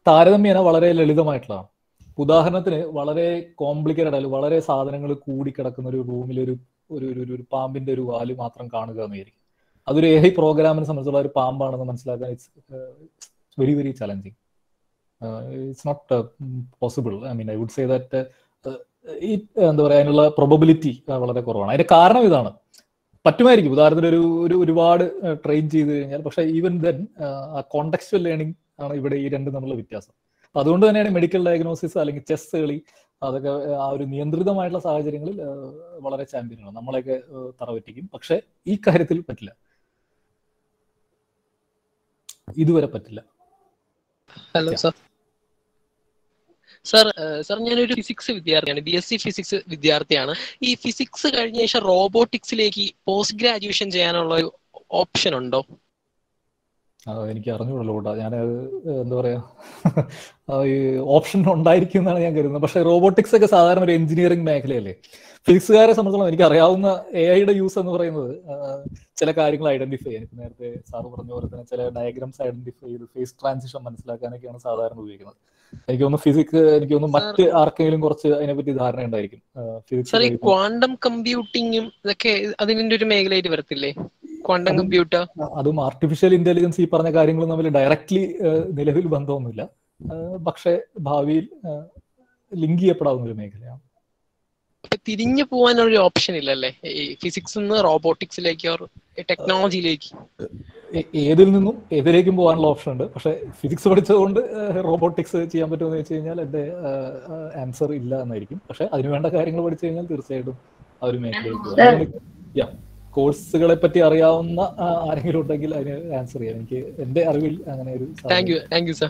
താരതമ്യേന വളരെ ലളിതമായിട്ടുള്ളതാണ് ഉദാഹരണത്തിന് വളരെ കോംപ്ലിക്കേറ്റഡ് ആയാലും വളരെ സാധനങ്ങൾ കൂടിക്കിടക്കുന്ന ഒരു റൂമിൽ ഒരു ഒരു ഒരു- ഒരു പാമ്പിന്റെ ഒരു വാല് മാത്രം കാണുക എന്ന് വിചാരിക്കും അതൊരു എ ഐ പ്രോഗ്രാമിനെ സംബന്ധിച്ചുള്ള ഒരു പാമ്പാണെന്ന് മനസ്സിലാക്കാൻ it's very very challenging it's not possible I mean I would say that ഈ എന്താ പറയാ അതിനുള്ള പ്രൊബബിലിറ്റി വളരെ കുറവാണ് അതിന്റെ കാരണം ഇതാണ് പറ്റുമായിരിക്കും ഉദാഹരണത്തിന് ഒരു ഒരു ഒരുപാട് ട്രെയിൻ ചെയ്ത് കഴിഞ്ഞാൽ പക്ഷെ ഈവൻ ദെൻ ആ കോണ്ടക്സ്റ്റുവൽ ലേണിംഗ് ആണ് ഇവിടെ ഈ രണ്ടും തമ്മിലുള്ള വ്യത്യാസം അപ്പൊ അതുകൊണ്ട് തന്നെയാണ് മെഡിക്കൽ ഡയഗ്നോസിസ് അല്ലെങ്കിൽ ചെസ് കളി അതൊക്കെ ആ ഒരു നിയന്ത്രിതമായിട്ടുള്ള സാഹചര്യങ്ങളിൽ ആ, വളരെ ചാമ്പ്യനാണ് നമ്മളെയൊക്കെ ആ, തറപറ്റിക്കും പക്ഷെ ഈ കാര്യത്തിൽ പറ്റില്ല ഇതുവരെ പറ്റില്ല ഹലോ സാർ സാർ സാർ ഞാനൊരു ഫിസിക്സ് വിദ്യാർത്ഥിയാണ് ബി എസ് സി ഫിസിക്സ് വിദ്യാർത്ഥിയാണ് ഈ ഫിസിക്സ് കഴിഞ്ഞ ശേഷം റോബോട്ടിക്സിലേക്ക് പോസ്റ്റ് ഗ്രാജുവേഷൻ ചെയ്യാനുള്ള ഒരു ഓപ്ഷൻ ഉണ്ടോ ആ, എനിക്ക് അറിഞ്ഞുകൂടല്ലോ കൂട്ടാ ഞാൻ എന്താ പറയാ ആ, ഈ ഓപ്ഷൻ ഉണ്ടായിരിക്കും എന്നാണ് ഞാൻ കരുതുന്നത് പക്ഷെ റോബോട്ടിക്സ് ഒക്കെ സാധാരണ ഒരു എഞ്ചിനീയറിംഗ് മേഖലയല്ലേ ഫിസിക്സുകാരെ സംബന്ധിച്ചോളം എനിക്ക് അറിയാവുന്ന എ ഐയുടെ യൂസ് എന്ന് പറയുന്നത് ആ, ചില കാര്യങ്ങൾ ഐഡന്റിഫൈ ചെയ്യാൻ ഇപ്പൊ നേരത്തെ സാറ് പറഞ്ഞ പോലെ തന്നെ ചില ഡയഗ്രാംസ് ഐഡന്റിഫൈ ചെയ്ത് ഫേസ് ട്രാൻസിഷൻ മനസ്സിലാക്കാനൊക്കെയാണ് സാധാരണ ഉപയോഗിക്കുന്നത് എനിക്ക് തോന്നുന്നു ഫിസിക്സ് എനിക്ക് തോന്നുന്നു മറ്റ് ആർക്കെങ്കിലും കുറച്ച് അതിനെപ്പറ്റി ധാരണ ഉണ്ടായിരിക്കും സാർ ഈ ഫിസിക്സ് ക്വാണ്ടം കമ്പ്യൂട്ടിങ്ങും ഇതൊക്കെ അതിന്റെ ഒരു മേഖലയായിട്ട് വരത്തില്ലേ ക്വാണ്ടം അതും- കമ്പ്യൂട്ടർ അതും ആർട്ടിഫിഷ്യൽ ഇന്റലിജൻസ് ഈ പറഞ്ഞ കാര്യങ്ങളും തമ്മിൽ ഡയറക്ട്ലി നിലവിൽ ബന്ധമൊന്നുമില്ല ആ, പക്ഷേ ഭാവിയിൽ ലിങ്ക് ചെയ്യപ്പെടാവുന്ന ഒരു മേഖലയാണ് അപ്പൊ തിരിഞ്ഞു പോകാനുള്ള ഒരു ഓപ്ഷൻ ഇല്ലല്ലേ ഈ ഫിസിക്സ് നിന്ന് റോബോട്ടിക്സിലേക്ക് ടെക്നോളജിയിലേക്ക് ഏ- ഏതിൽ നിന്നും ഏതിലേക്കും പോകാനുള്ള ഓപ്ഷൻ ഉണ്ട് പക്ഷെ ഫിസിക്സ് പഠിച്ചതുകൊണ്ട് റോബോട്ടിക്സ് ചെയ്യാൻ പറ്റുമെന്ന് വെച്ച് കഴിഞ്ഞാൽ എന്റെ ആൻസർ ഇല്ല എന്നായിരിക്കും പക്ഷെ അതിന് വേണ്ട കാര്യങ്ങൾ പഠിച്ചു കഴിഞ്ഞാൽ തീർച്ചയായിട്ടും ആ ഒരു മേഖലയിലേക്ക് പോകും കോഴ്സുകളെ പറ്റി അറിയാവുന്ന ആ, ആരെങ്കിലും ഉണ്ടെങ്കിൽ അതിന് ആൻസർ ചെയ്യാം എനിക്ക് എന്റെ അറിവിൽ അങ്ങനെ ഒരു thank you thank you sir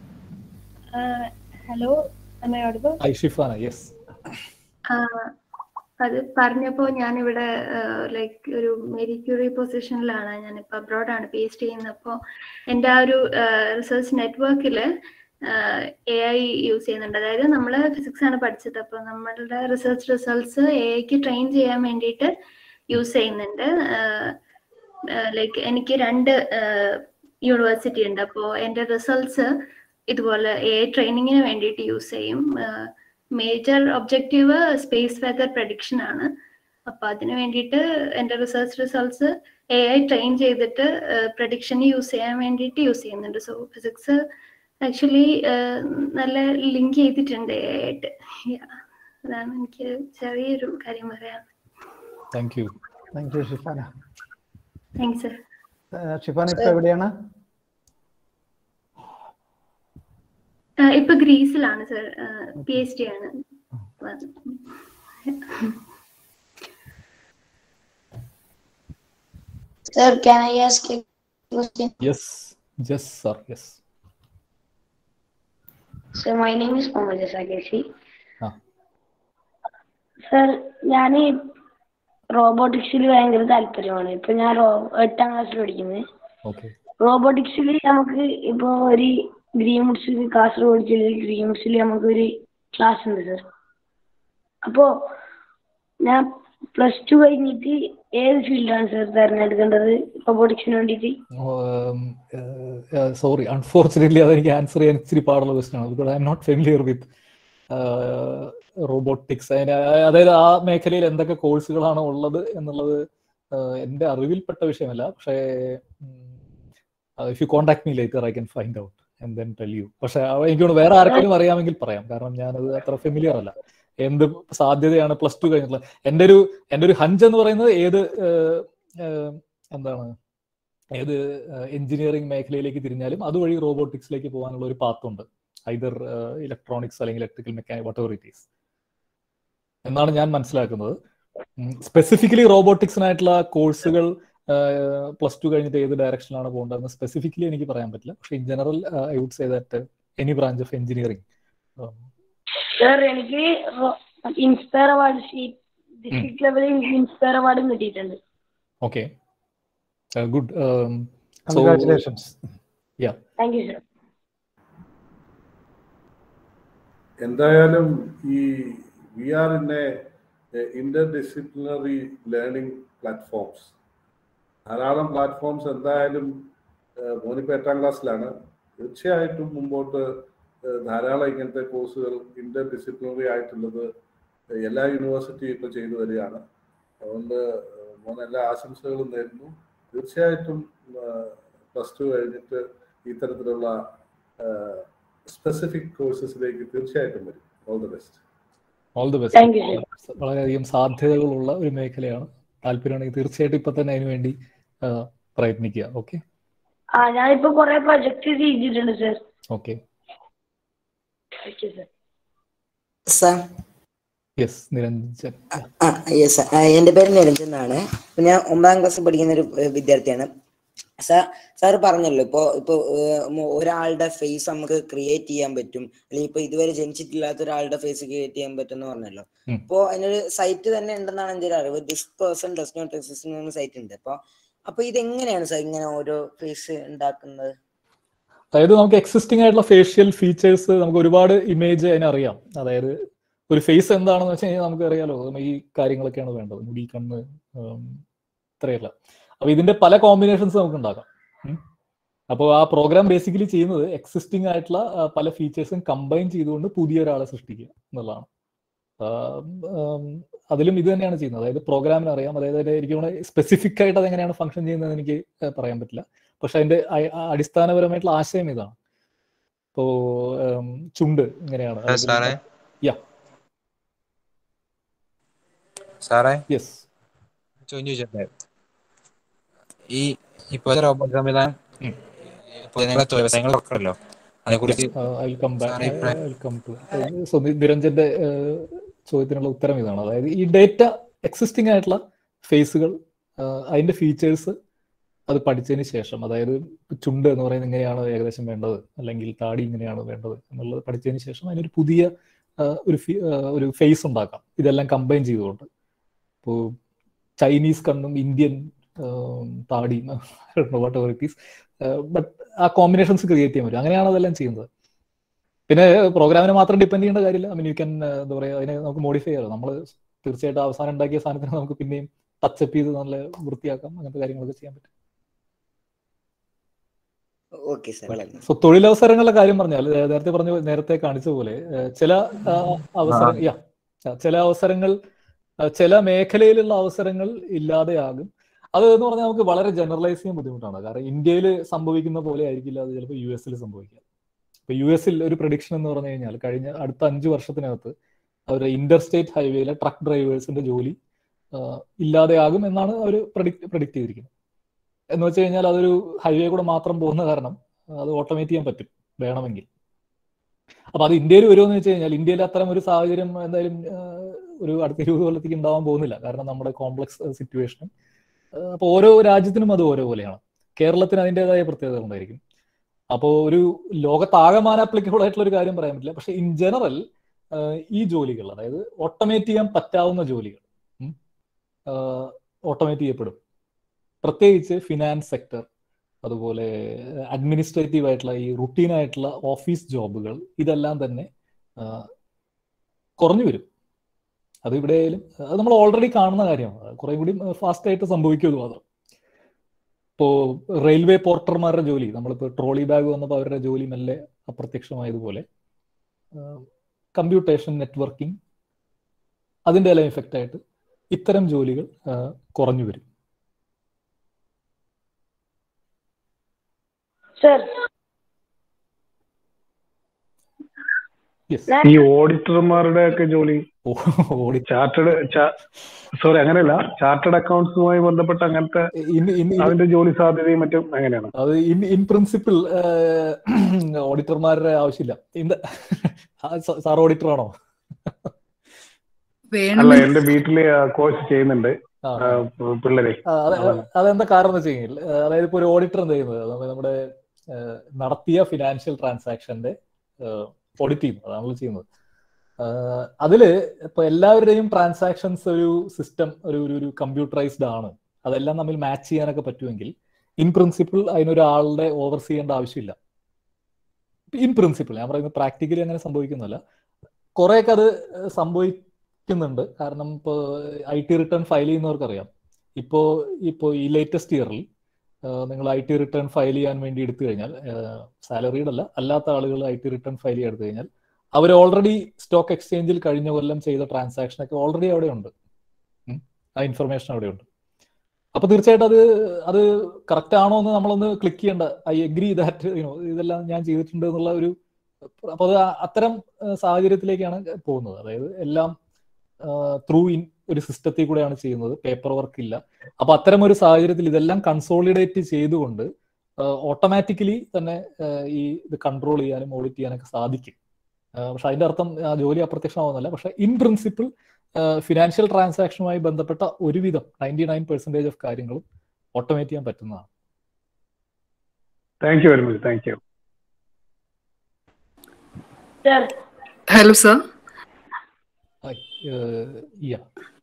hello am I audible? ഐഷിഫാന യെസ് ആ, അത് പറഞ്ഞപ്പോ ഞാനിവിടെ ലൈക്ക് ഒരു മേരി ക്യൂറി പൊസിഷനിലാണ് ഞാനിപ്പോ അബ്രോഡാണ് പി എച്ച് ഡി ചെയ്യുന്നത് അപ്പോൾ എൻ്റെ ആ ഒരു റിസർച്ച് നെറ്റ്വർക്കിൽ എ ഐ യൂസ് ചെയ്യുന്നുണ്ട് അതായത് നമ്മൾ ഫിസിക്സ് ആണ് പഠിച്ചത് അപ്പോൾ നമ്മളുടെ റിസർച്ച് റിസൾട്ട്സ് എ ഐക്ക് ട്രെയിൻ ചെയ്യാൻ വേണ്ടിയിട്ട് യൂസ് ചെയ്യുന്നുണ്ട് ലൈക്ക് എനിക്ക് രണ്ട് യൂണിവേഴ്സിറ്റി ഉണ്ട് അപ്പോൾ എൻ്റെ റിസൾട്ട്സ് ഇതുപോലെ എ ഐ ട്രെയിനിങ്ങിന് വേണ്ടിയിട്ട് യൂസ് ചെയ്യും major objective space weather prediction ആണ് അപ്പൊ അതിന് വേണ്ടിയിട്ട് എൻ്റെ research results A I train ചെയ്തിട്ട് പ്രഡിക്ഷന് യൂസ് ചെയ്യാൻ വേണ്ടിയിട്ട് യൂസ് ചെയ്യുന്നുണ്ട് സോ ഫിസിക്സ് ആക്ച്വലി നല്ല ലിങ്ക് ചെയ്തിട്ടുണ്ട് എ ആയിട്ട് Yeah. അതാണ് എനിക്ക് ചെറിയൊരു കാര്യം പറയാൻ thank you thank you Shifana thanks sir ഏഹ് ഷിഫാന ഇപ്പൊ എവിടെയാണ് ഇപ്പൊ ഗ്രീസിലാണ് സർ പി എച്ച് ഡി ആണ് Sir, can I ask a question? Yes yes sir yes Sir, my name is Mohammed Jasakesi. ആ സർ ഞാൻ റോബോട്ടിക്സിൽ ഭയങ്കര താല്പര്യമാണ് ഇപ്പൊ ഞാൻ റോ- എട്ടാം ക്ലാസ്സിൽ പഠിക്കുന്നത് ഓക്കെ റോബോട്ടിക്സിൽ നമുക്ക് ഇപ്പൊ ഒരു ഗ്രീൻവുഡ്സിൽ കാസർഗോഡ് ജില്ലയിൽ ഗ്രീൻവുഡ്സിൽ നമുക്ക് ഒരു ക്ലാസ് ഉണ്ട് സർ അപ്പോ ഞാൻ പ്ലസ് ടു കഴിഞ്ഞിട്ട് ഏത് ഫീൽഡാണ് സർ തിരഞ്ഞെടുക്കേണ്ടത് റോബോട്ടിക്സിന് വേണ്ടിയിട്ട് സോറി അൺഫോർച്ചുനേറ്റ്ലി അതെനിക്ക് ആൻസർ ചെയ്യാൻ ഇച്ചിരി പാടുള്ള ക്വസ്റ്റൻ ആണ് because I am not familiar with robotics അതിന് അതായത് ആ മേഖലയിൽ എന്തൊക്കെ കോഴ്സുകളാണ് ഉള്ളത് എന്നുള്ളത് ആഹ് എന്റെ അറിവിൽപ്പെട്ട വിഷയമല്ല പക്ഷേ if you contact me later I can find out and then tell you പക്ഷെ എനിക്ക് തോന്നുന്നു വേറെ ആർക്കെങ്കിലും അറിയാമെങ്കിൽ പറയാം കാരണം ഞാനത് അത്ര ഫെമിലിയർ അല്ല എന്ത് സാധ്യതയാണ് പ്ലസ് ടു കഴിഞ്ഞിട്ടുള്ള എൻ്റെ ഒരു എൻ്റെ ഒരു ഹഞ്ച് എന്ന് പറയുന്നത് ഏത് ആഹ് ആഹ് എന്താണ് ഏത് എഞ്ചിനീയറിംഗ് മേഖലയിലേക്ക് തിരിഞ്ഞാലും അതുവഴി റോബോട്ടിക്സിലേക്ക് പോകാനുള്ള ഒരു പാത്തുണ്ട് ഐദർ ഇലക്ട്രോണിക്സ് അല്ലെങ്കിൽ electrical mechanic whatever it is എന്നാണ് ഞാൻ മനസ്സിലാക്കുന്നത് സ്പെസിഫിക്കലി റോബോട്ടിക്സിനായിട്ടുള്ള കോഴ്സുകൾ പ്ലസ് ടു കഴിഞ്ഞിട്ട് ഏത് ഡയറക്ഷനിലാണ് പോകേണ്ടതെന്ന് സ്പെസിഫിക്കലി എനിക്ക് പറയാൻ പറ്റില്ല പക്ഷെ in general I would say that any branch of engineering sir എനിക്ക് ഇൻസ്പയർ അവാർഡ് ഡിസ്ട്രിക്ട് ലെവലിൽ എനിക്ക് ഇൻസ്പയർ അവാർഡും കിട്ടിയിട്ടുണ്ട് okay good Congratulations. Yeah thank you sir എന്തായാലും ഈ we are in a interdisciplinary learning platforms ധാരാളം പ്ലാറ്റ്ഫോംസ് എന്തായാലും മോനിപ്പോൾ എട്ടാം ക്ലാസ്സിലാണ് തീർച്ചയായിട്ടും മുമ്പോട്ട് ഏഹ് ധാരാളം ഇങ്ങനത്തെ കോഴ്സുകൾ ഇന്റർ ഡിസിപ്ലിനറി ആയിട്ടുള്ളത് എല്ലാ യൂണിവേഴ്സിറ്റിയും ഇപ്പോൾ ചെയ്തു വരികയാണ് അതുകൊണ്ട് മോൻ എല്ലാ ആശംസകളും നേരുന്നു തീർച്ചയായിട്ടും പ്ലസ് ടു കഴിഞ്ഞിട്ട് ഇത്തരത്തിലുള്ള സ്പെസിഫിക് കോഴ്സസിലേക്ക് തീർച്ചയായിട്ടും വരും all the best all the Thank you, best വളരെയധികം സാധ്യതകളുള്ള ഒരു മേഖലയാണ് താല്പര്യമാണെങ്കിൽ തീർച്ചയായിട്ടും ഇപ്പൊ തന്നെ അതിനു വേണ്ടി ആ, പ്രയത്നിക്കുക ഓക്കെ ആ ഞാനിപ്പോ കുറെ പ്രൊജക്ട് ചെയ്തിട്ടുണ്ട് sir okay okay sir sir yes Niranjan ആ യെസ് എൻ്റെ പേര് നിരഞ്ജൻ എന്നാണ് ഇപ്പൊ ഞാൻ ഒമ്പതാം ക്ലാസ് പഠിക്കുന്ന ഒരു ഏഹ്, വിദ്യാർത്ഥിയാണ് സാർ സാർ പറഞ്ഞല്ലോ ഇപ്പോ ഇപ്പൊ ഏഹ്, മോ- ഒരാളുടെ ഫേസ് നമുക്ക് ക്രിയേറ്റ് ചെയ്യാൻ പറ്റും അല്ലെങ്കിൽ ഇപ്പൊ ഇതുവരെ ജനിച്ചിട്ടില്ലാത്ത ഒരാളുടെ ഫേസ് ക്രിയേറ്റ് ചെയ്യാൻ പറ്റും എന്ന് പറഞ്ഞല്ലോ ഉം. അപ്പോ അതിനൊരു സൈറ്റ് തന്നെ ഉണ്ടെന്നാണ് എൻ്റെ ഒരു അറിവ് this person does not exist എന്ന സൈറ്റ് ഉണ്ട് അപ്പൊ അപ്പൊ ഇത് എങ്ങനെയാണ് സാർ ഇങ്ങനെ ഓരോ ഫേസ് ഉണ്ടാക്കുന്നത് അതായത് നമുക്ക് എക്സിസ്റ്റിംഗ് ആയിട്ടുള്ള ഫേഷ്യൽ ഫീച്ചേഴ്സ് നമുക്ക് ഒരുപാട് ഇമേജ് അതിനറിയാം അതായത് ഒരു ഫേസ് എന്താണെന്ന് വെച്ച് കഴിഞ്ഞാൽ നമുക്ക് അറിയാലോ നമുക്ക് ഈ കാര്യങ്ങളൊക്കെയാണ് വേണ്ടത് മുടി കണ്ണ് ഉം, ഇത്രയല്ല അപ്പൊ ഇതിന്റെ പല കോമ്പിനേഷൻസ് നമുക്ക് ഉണ്ടാക്കാം അപ്പോൾ ആ പ്രോഗ്രാം ബേസിക്കലി ചെയ്യുന്നത് എക്സിസ്റ്റിംഗ് ആയിട്ടുള്ള ആ, പല ഫീച്ചേഴ്സും കമ്പൈൻ ചെയ്തുകൊണ്ട് പുതിയ ഒരാളെ സൃഷ്ടിക്കുക എന്നുള്ളതാണ് ആം, ആം, അതിലും ഇത് തന്നെയാണ് ചെയ്യുന്നത് അതായത് പ്രോഗ്രാമിന് അറിയാം അതായത് അതിന്റെ എനിക്ക് സ്പെസിഫിക് ആയിട്ട് അതെങ്ങനെയാണ് ഫംഗ്ഷൻ ചെയ്യുന്നത് എനിക്ക് ഏഹ്, പറയാൻ പറ്റില്ല പക്ഷെ അതിന്റെ അ- അ- അടിസ്ഥാനപരമായിട്ടുള്ള ആശയം ഇതാണ് ഇപ്പോ ഉം, ചുണ്ട് ഇങ്ങനെയാണ് ആ, സാറേ. യാ സാറേ യെസ് ചോദ്യം ചോദിച്ചോട്ടെ ഈ ഇപ്പോഴത്തെ റോബോട്ട് സംവിധാനം ഇപ്പോൾ നിങ്ങളെ വ്യവസായങ്ങൾ തുറക്കണല്ലോ അതേക്കുറിച്ച് ഐ കം സാറേ ഇപ്രായം ബാക്ക് കം ടു സോ നിരഞ്ജന്റെ ഏഹ്, ചോദ്യത്തിനുള്ള ഉത്തരം ഇതാണ് അതായത് ഈ ഡേറ്റ എക്സിസ്റ്റിംഗ് ആയിട്ടുള്ള ഫേസുകൾ അതിന്റെ ഫീച്ചേഴ്സ് അത് പഠിച്ചതിന് ശേഷം അതായത് ചുണ്ട് എന്ന് പറയുന്നത് ഇങ്ങനെയാണ് ഏകദേശം വേണ്ടത് അല്ലെങ്കിൽ താടി ഇങ്ങനെയാണ് വേണ്ടത് എന്നുള്ളത് പഠിച്ചതിന് ശേഷം അതിനൊരു പുതിയ ആ, ഒരു ഫി- ആ, ഒരു ഫേസ് ഉണ്ടാക്കാം ഇതെല്ലാം കമ്പൈൻ ചെയ്തുകൊണ്ട് ഇപ്പോൾ ചൈനീസ് കണ്ണും ഇന്ത്യൻ താടിയും whatever it is but ആ കോമ്പിനേഷൻസ് ക്രിയേറ്റ് ചെയ്യാൻ പറ്റും അങ്ങനെയാണ് അതെല്ലാം ചെയ്യുന്നത് പിന്നെ പ്രോഗ്രാമിനെ മാത്രം ഡിപ്പെൻഡ് ചെയ്യേണ്ട കാര്യമില്ല ഐ മീൻ യു ക്യാൻ എന്താ പറയുക അതിനെ നമുക്ക് മോഡിഫൈ ചെയ്യാം നമ്മൾ തീർച്ചയായിട്ടും അവസാനം ഉണ്ടാക്കിയ സാധനത്തിന് നമുക്ക് പിന്നെയും ടച്ചപ്പ് ചെയ്ത് നല്ല വൃത്തിയാക്കാം അങ്ങനത്തെ കാര്യങ്ങളൊക്കെ ചെയ്യാൻ പറ്റും ഓക്കെ സാർ വളരെ സോ തൊഴിലവസരങ്ങളുടെ കാര്യം പറഞ്ഞാൽ ഏഹ് നേരത്തെ പറഞ്ഞ നേരത്തെ കാണിച്ച പോലെ ഏഹ് ചില ആ, അവസര യാ ചില അവസരങ്ങൾ ആ, ചില മേഖലയിലുള്ള അവസരങ്ങൾ ഇല്ലാതെയാകും അത് എന്ന് പറഞ്ഞാൽ നമുക്ക് വളരെ ജനറലൈസ് ചെയ്യാൻ ബുദ്ധിമുട്ടാണ് കാരണം ഇന്ത്യയിൽ സംഭവിക്കുന്ന പോലെ ആയിരിക്കില്ല അത് ചിലപ്പോൾ യു എസിൽ സംഭവിക്കുക ഇപ്പൊ യു എസിൽ ഒരു പ്രഡിക്ഷൻ എന്ന് പറഞ്ഞു കഴിഞ്ഞാൽ കഴിഞ്ഞ അടുത്ത അഞ്ച് വർഷത്തിനകത്ത് അവരുടെ ഇന്റർ സ്റ്റേറ്റ് ഹൈവേയിലെ ട്രക്ക് ഡ്രൈവേഴ്സിന്റെ ജോലി ആ, ഇല്ലാതെയാകും എന്നാണ് അവർ പ്രഡിക്ട് പ്രഡിക്ട് ചെയ്തിരിക്കുന്നത് എന്ന് വെച്ച് കഴിഞ്ഞാൽ അതൊരു ഹൈവേ കൂടെ മാത്രം പോകുന്ന കാരണം അത് ഓട്ടോമേറ്റ് ചെയ്യാൻ പറ്റും വേണമെങ്കിൽ അപ്പൊ അത് ഇന്ത്യയിൽ വരുമെന്ന് വെച്ച് കഴിഞ്ഞാൽ ഇന്ത്യയിൽ അത്തരം ഒരു സാഹചര്യം എന്തായാലും ആ, ഒരു അടുത്ത ഇരുപത് കൊല്ലത്തേക്ക് ഉണ്ടാവാൻ പോകുന്നില്ല കാരണം നമ്മുടെ കോംപ്ലക്സ് സിറ്റുവേഷനും അപ്പോൾ ഓരോ രാജ്യത്തിനും അത് ഓരോ പോലെയാണ് കേരളത്തിന് അതിൻ്റെതായ പ്രത്യേകത ഉണ്ടായിരിക്കും അപ്പോൾ ഒരു ലോകത്താകമാന അപ്ലിക്കബിൾ ആയിട്ടുള്ള ഒരു കാര്യം പറയാൻ പറ്റില്ല പക്ഷെ ഇൻ ജനറൽ ഈ ജോലികൾ അതായത് ഓട്ടോമേറ്റ് ചെയ്യാൻ പറ്റാവുന്ന ജോലികൾ ഓട്ടോമേറ്റ് ചെയ്യപ്പെടും പ്രത്യേകിച്ച് ഫിനാൻസ് സെക്ടർ അതുപോലെ അഡ്മിനിസ്ട്രേറ്റീവ് ആയിട്ടുള്ള ഈ റുട്ടീൻ ആയിട്ടുള്ള ഓഫീസ് ജോബുകൾ ഇതെല്ലാം തന്നെ ആ, കുറഞ്ഞു വരും അത് ഇവിടെയായാലും അത് നമ്മൾ ഓൾറെഡി കാണുന്ന കാര്യമാണ് കുറെ കൂടി ഫാസ്റ്റ് ആയിട്ട് സംഭവിക്കും അത് മാത്രം ഇപ്പോ റെയിൽവേ പോർട്ടർമാരുടെ ജോലി നമ്മളിപ്പോൾ ട്രോളി ബാഗ് വന്നപ്പോൾ അവരുടെ ജോലി മെല്ലെ അപ്രത്യക്ഷമായതുപോലെ കമ്പ്യൂട്ടേഷൻ നെറ്റ്വർക്കിംഗ് അതിൻ്റെ എല്ലാം ഇഫക്റ്റ് ആയിട്ട് ഇത്തരം ജോലികൾ ആ, കുറഞ്ഞു വരും സർ ഈ ഓഡിറ്റർമാരുടെ ഒക്കെ ജോലി ചാർട്ടേഡ് സോറി അങ്ങനെയല്ല ചാർട്ടേഡ് അക്കൗണ്ട്സുമായി ബന്ധപ്പെട്ട അങ്ങനത്തെ അതിന്റെ ജോലി സാധ്യതയും മറ്റും എങ്ങനെയാണ് അത് ഇൻ ഇൻ പ്രിൻസിപ്പിൾ ഓഡിറ്റർമാരുടെ ആവശ്യമില്ല ഇന്ത സാർ ഓഡിറ്റർ ആണോ അല്ല എന്റെ വീട്ടില് കോഴ്സ് ചെയ്യുന്നുണ്ട് ആ. ആ, പിള്ളേരെ ആ, അത് അതെന്താ കാരണം എന്ന് വെച്ച് കഴിഞ്ഞാൽ അതായത് ഇപ്പൊ ഒരു ഓഡിറ്റർ എന്ത് ചെയ്യുന്നത് നമ്മൾ നമ്മുടെ ആ, നടത്തിയ ഫിനാൻഷ്യൽ ട്രാൻസാക്ഷന്റെ ഓഡിറ്റ് ചെയ്യുന്നത് അതാണല്ലോ ചെയ്യുന്നത് ആ, അതില് ഇപ്പൊ എല്ലാവരുടെയും ട്രാൻസാക്ഷൻസ് ഒരു സിസ്റ്റം ഒരു ഒരു ഒരു കമ്പ്യൂട്ടറൈസ്ഡ് ആണ് അതെല്ലാം തമ്മിൽ മാച്ച് ചെയ്യാനൊക്കെ പറ്റുമെങ്കിൽ ഇൻ പ്രിൻസിപ്പിൾ അതിനൊരാളുടെ ഓവർ ചെയ്യേണ്ട ആവശ്യമില്ല ഇൻ പ്രിൻസിപ്പിൾ ഞാൻ പറയുന്നത് പ്രാക്ടിക്കലി അങ്ങനെ സംഭവിക്കുന്നില്ല കുറെയൊക്കെ അത് സംഭവിക്കുന്നുണ്ട് കാരണം ഇപ്പോൾ ഐ ടി റിട്ടേൺ ഫയൽ ചെയ്യുന്നവർക്കറിയാം ഇപ്പോൾ ഇപ്പോൾ ഈ ലേറ്റസ്റ്റ് ഇയറിൽ നിങ്ങൾ ഐ ടി റിട്ടേൺ ഫയൽ ചെയ്യാൻ വേണ്ടി എടുത്തു കഴിഞ്ഞാൽ സാലറീഡ് അല്ല അല്ലാത്ത ആളുകൾ ഐ ടി റിട്ടേൺ ഫയൽ ചെയ്യാൻ എടുത്തു കഴിഞ്ഞാൽ അവർ ഓൾറെഡി സ്റ്റോക്ക് എക്സ്ചേഞ്ചിൽ കഴിഞ്ഞ കൊല്ലം ചെയ്ത ട്രാൻസാക്ഷൻ ഒക്കെ ഓൾറെഡി അവിടെ ഉണ്ട് ഉം. ആ ഇൻഫർമേഷൻ അവിടെ ഉണ്ട് അപ്പൊ തീർച്ചയായിട്ടും അത് അത് കറക്റ്റ് ആണോ എന്ന് നമ്മളൊന്ന് ക്ലിക്ക് ചെയ്യേണ്ട ഐ എഗ്രി ദാറ്റ് യുനോ ഇതെല്ലാം ഞാൻ ചെയ്തിട്ടുണ്ട് എന്നുള്ള ഒരു അപ്പൊ അത് ആ- അത്തരം ആ, സാഹചര്യത്തിലേക്കാണ് പോകുന്നത് അതായത് എല്ലാം ത്രൂ ഇൻ ഒരു സിസ്റ്റത്തിൽ കൂടെയാണ് ചെയ്യുന്നത് പേപ്പർ വർക്ക് ഇല്ല അപ്പൊ അത്തരം ഒരു സാഹചര്യത്തിൽ ഇതെല്ലാം കൺസോളിഡേറ്റ് ചെയ്തുകൊണ്ട് ഓട്ടോമാറ്റിക്കലി തന്നെ ആ, ഈ ഇത് കൺട്രോൾ ചെയ്യാനും ഓഡിറ്റ് ചെയ്യാനൊക്കെ സാധിക്കും ആ, പക്ഷെ അതിന്റെ അർത്ഥം ആ ജോലി അപ്രത്യക്ഷമാവുന്നല്ല പക്ഷെ ഇൻ പ്രിൻസിപ്പിൾ ഫിനാൻഷ്യൽ ട്രാൻസാക്ഷനുമായി ബന്ധപ്പെട്ട ഒരുവിധം നയൻറ്റി നയൻ പെർസെന്റേജ് ഓഫ് കാര്യങ്ങളും ഓട്ടോമേറ്റ് ചെയ്യാൻ പറ്റുന്നതാണ് thank you very much thank you sir hello sir yeah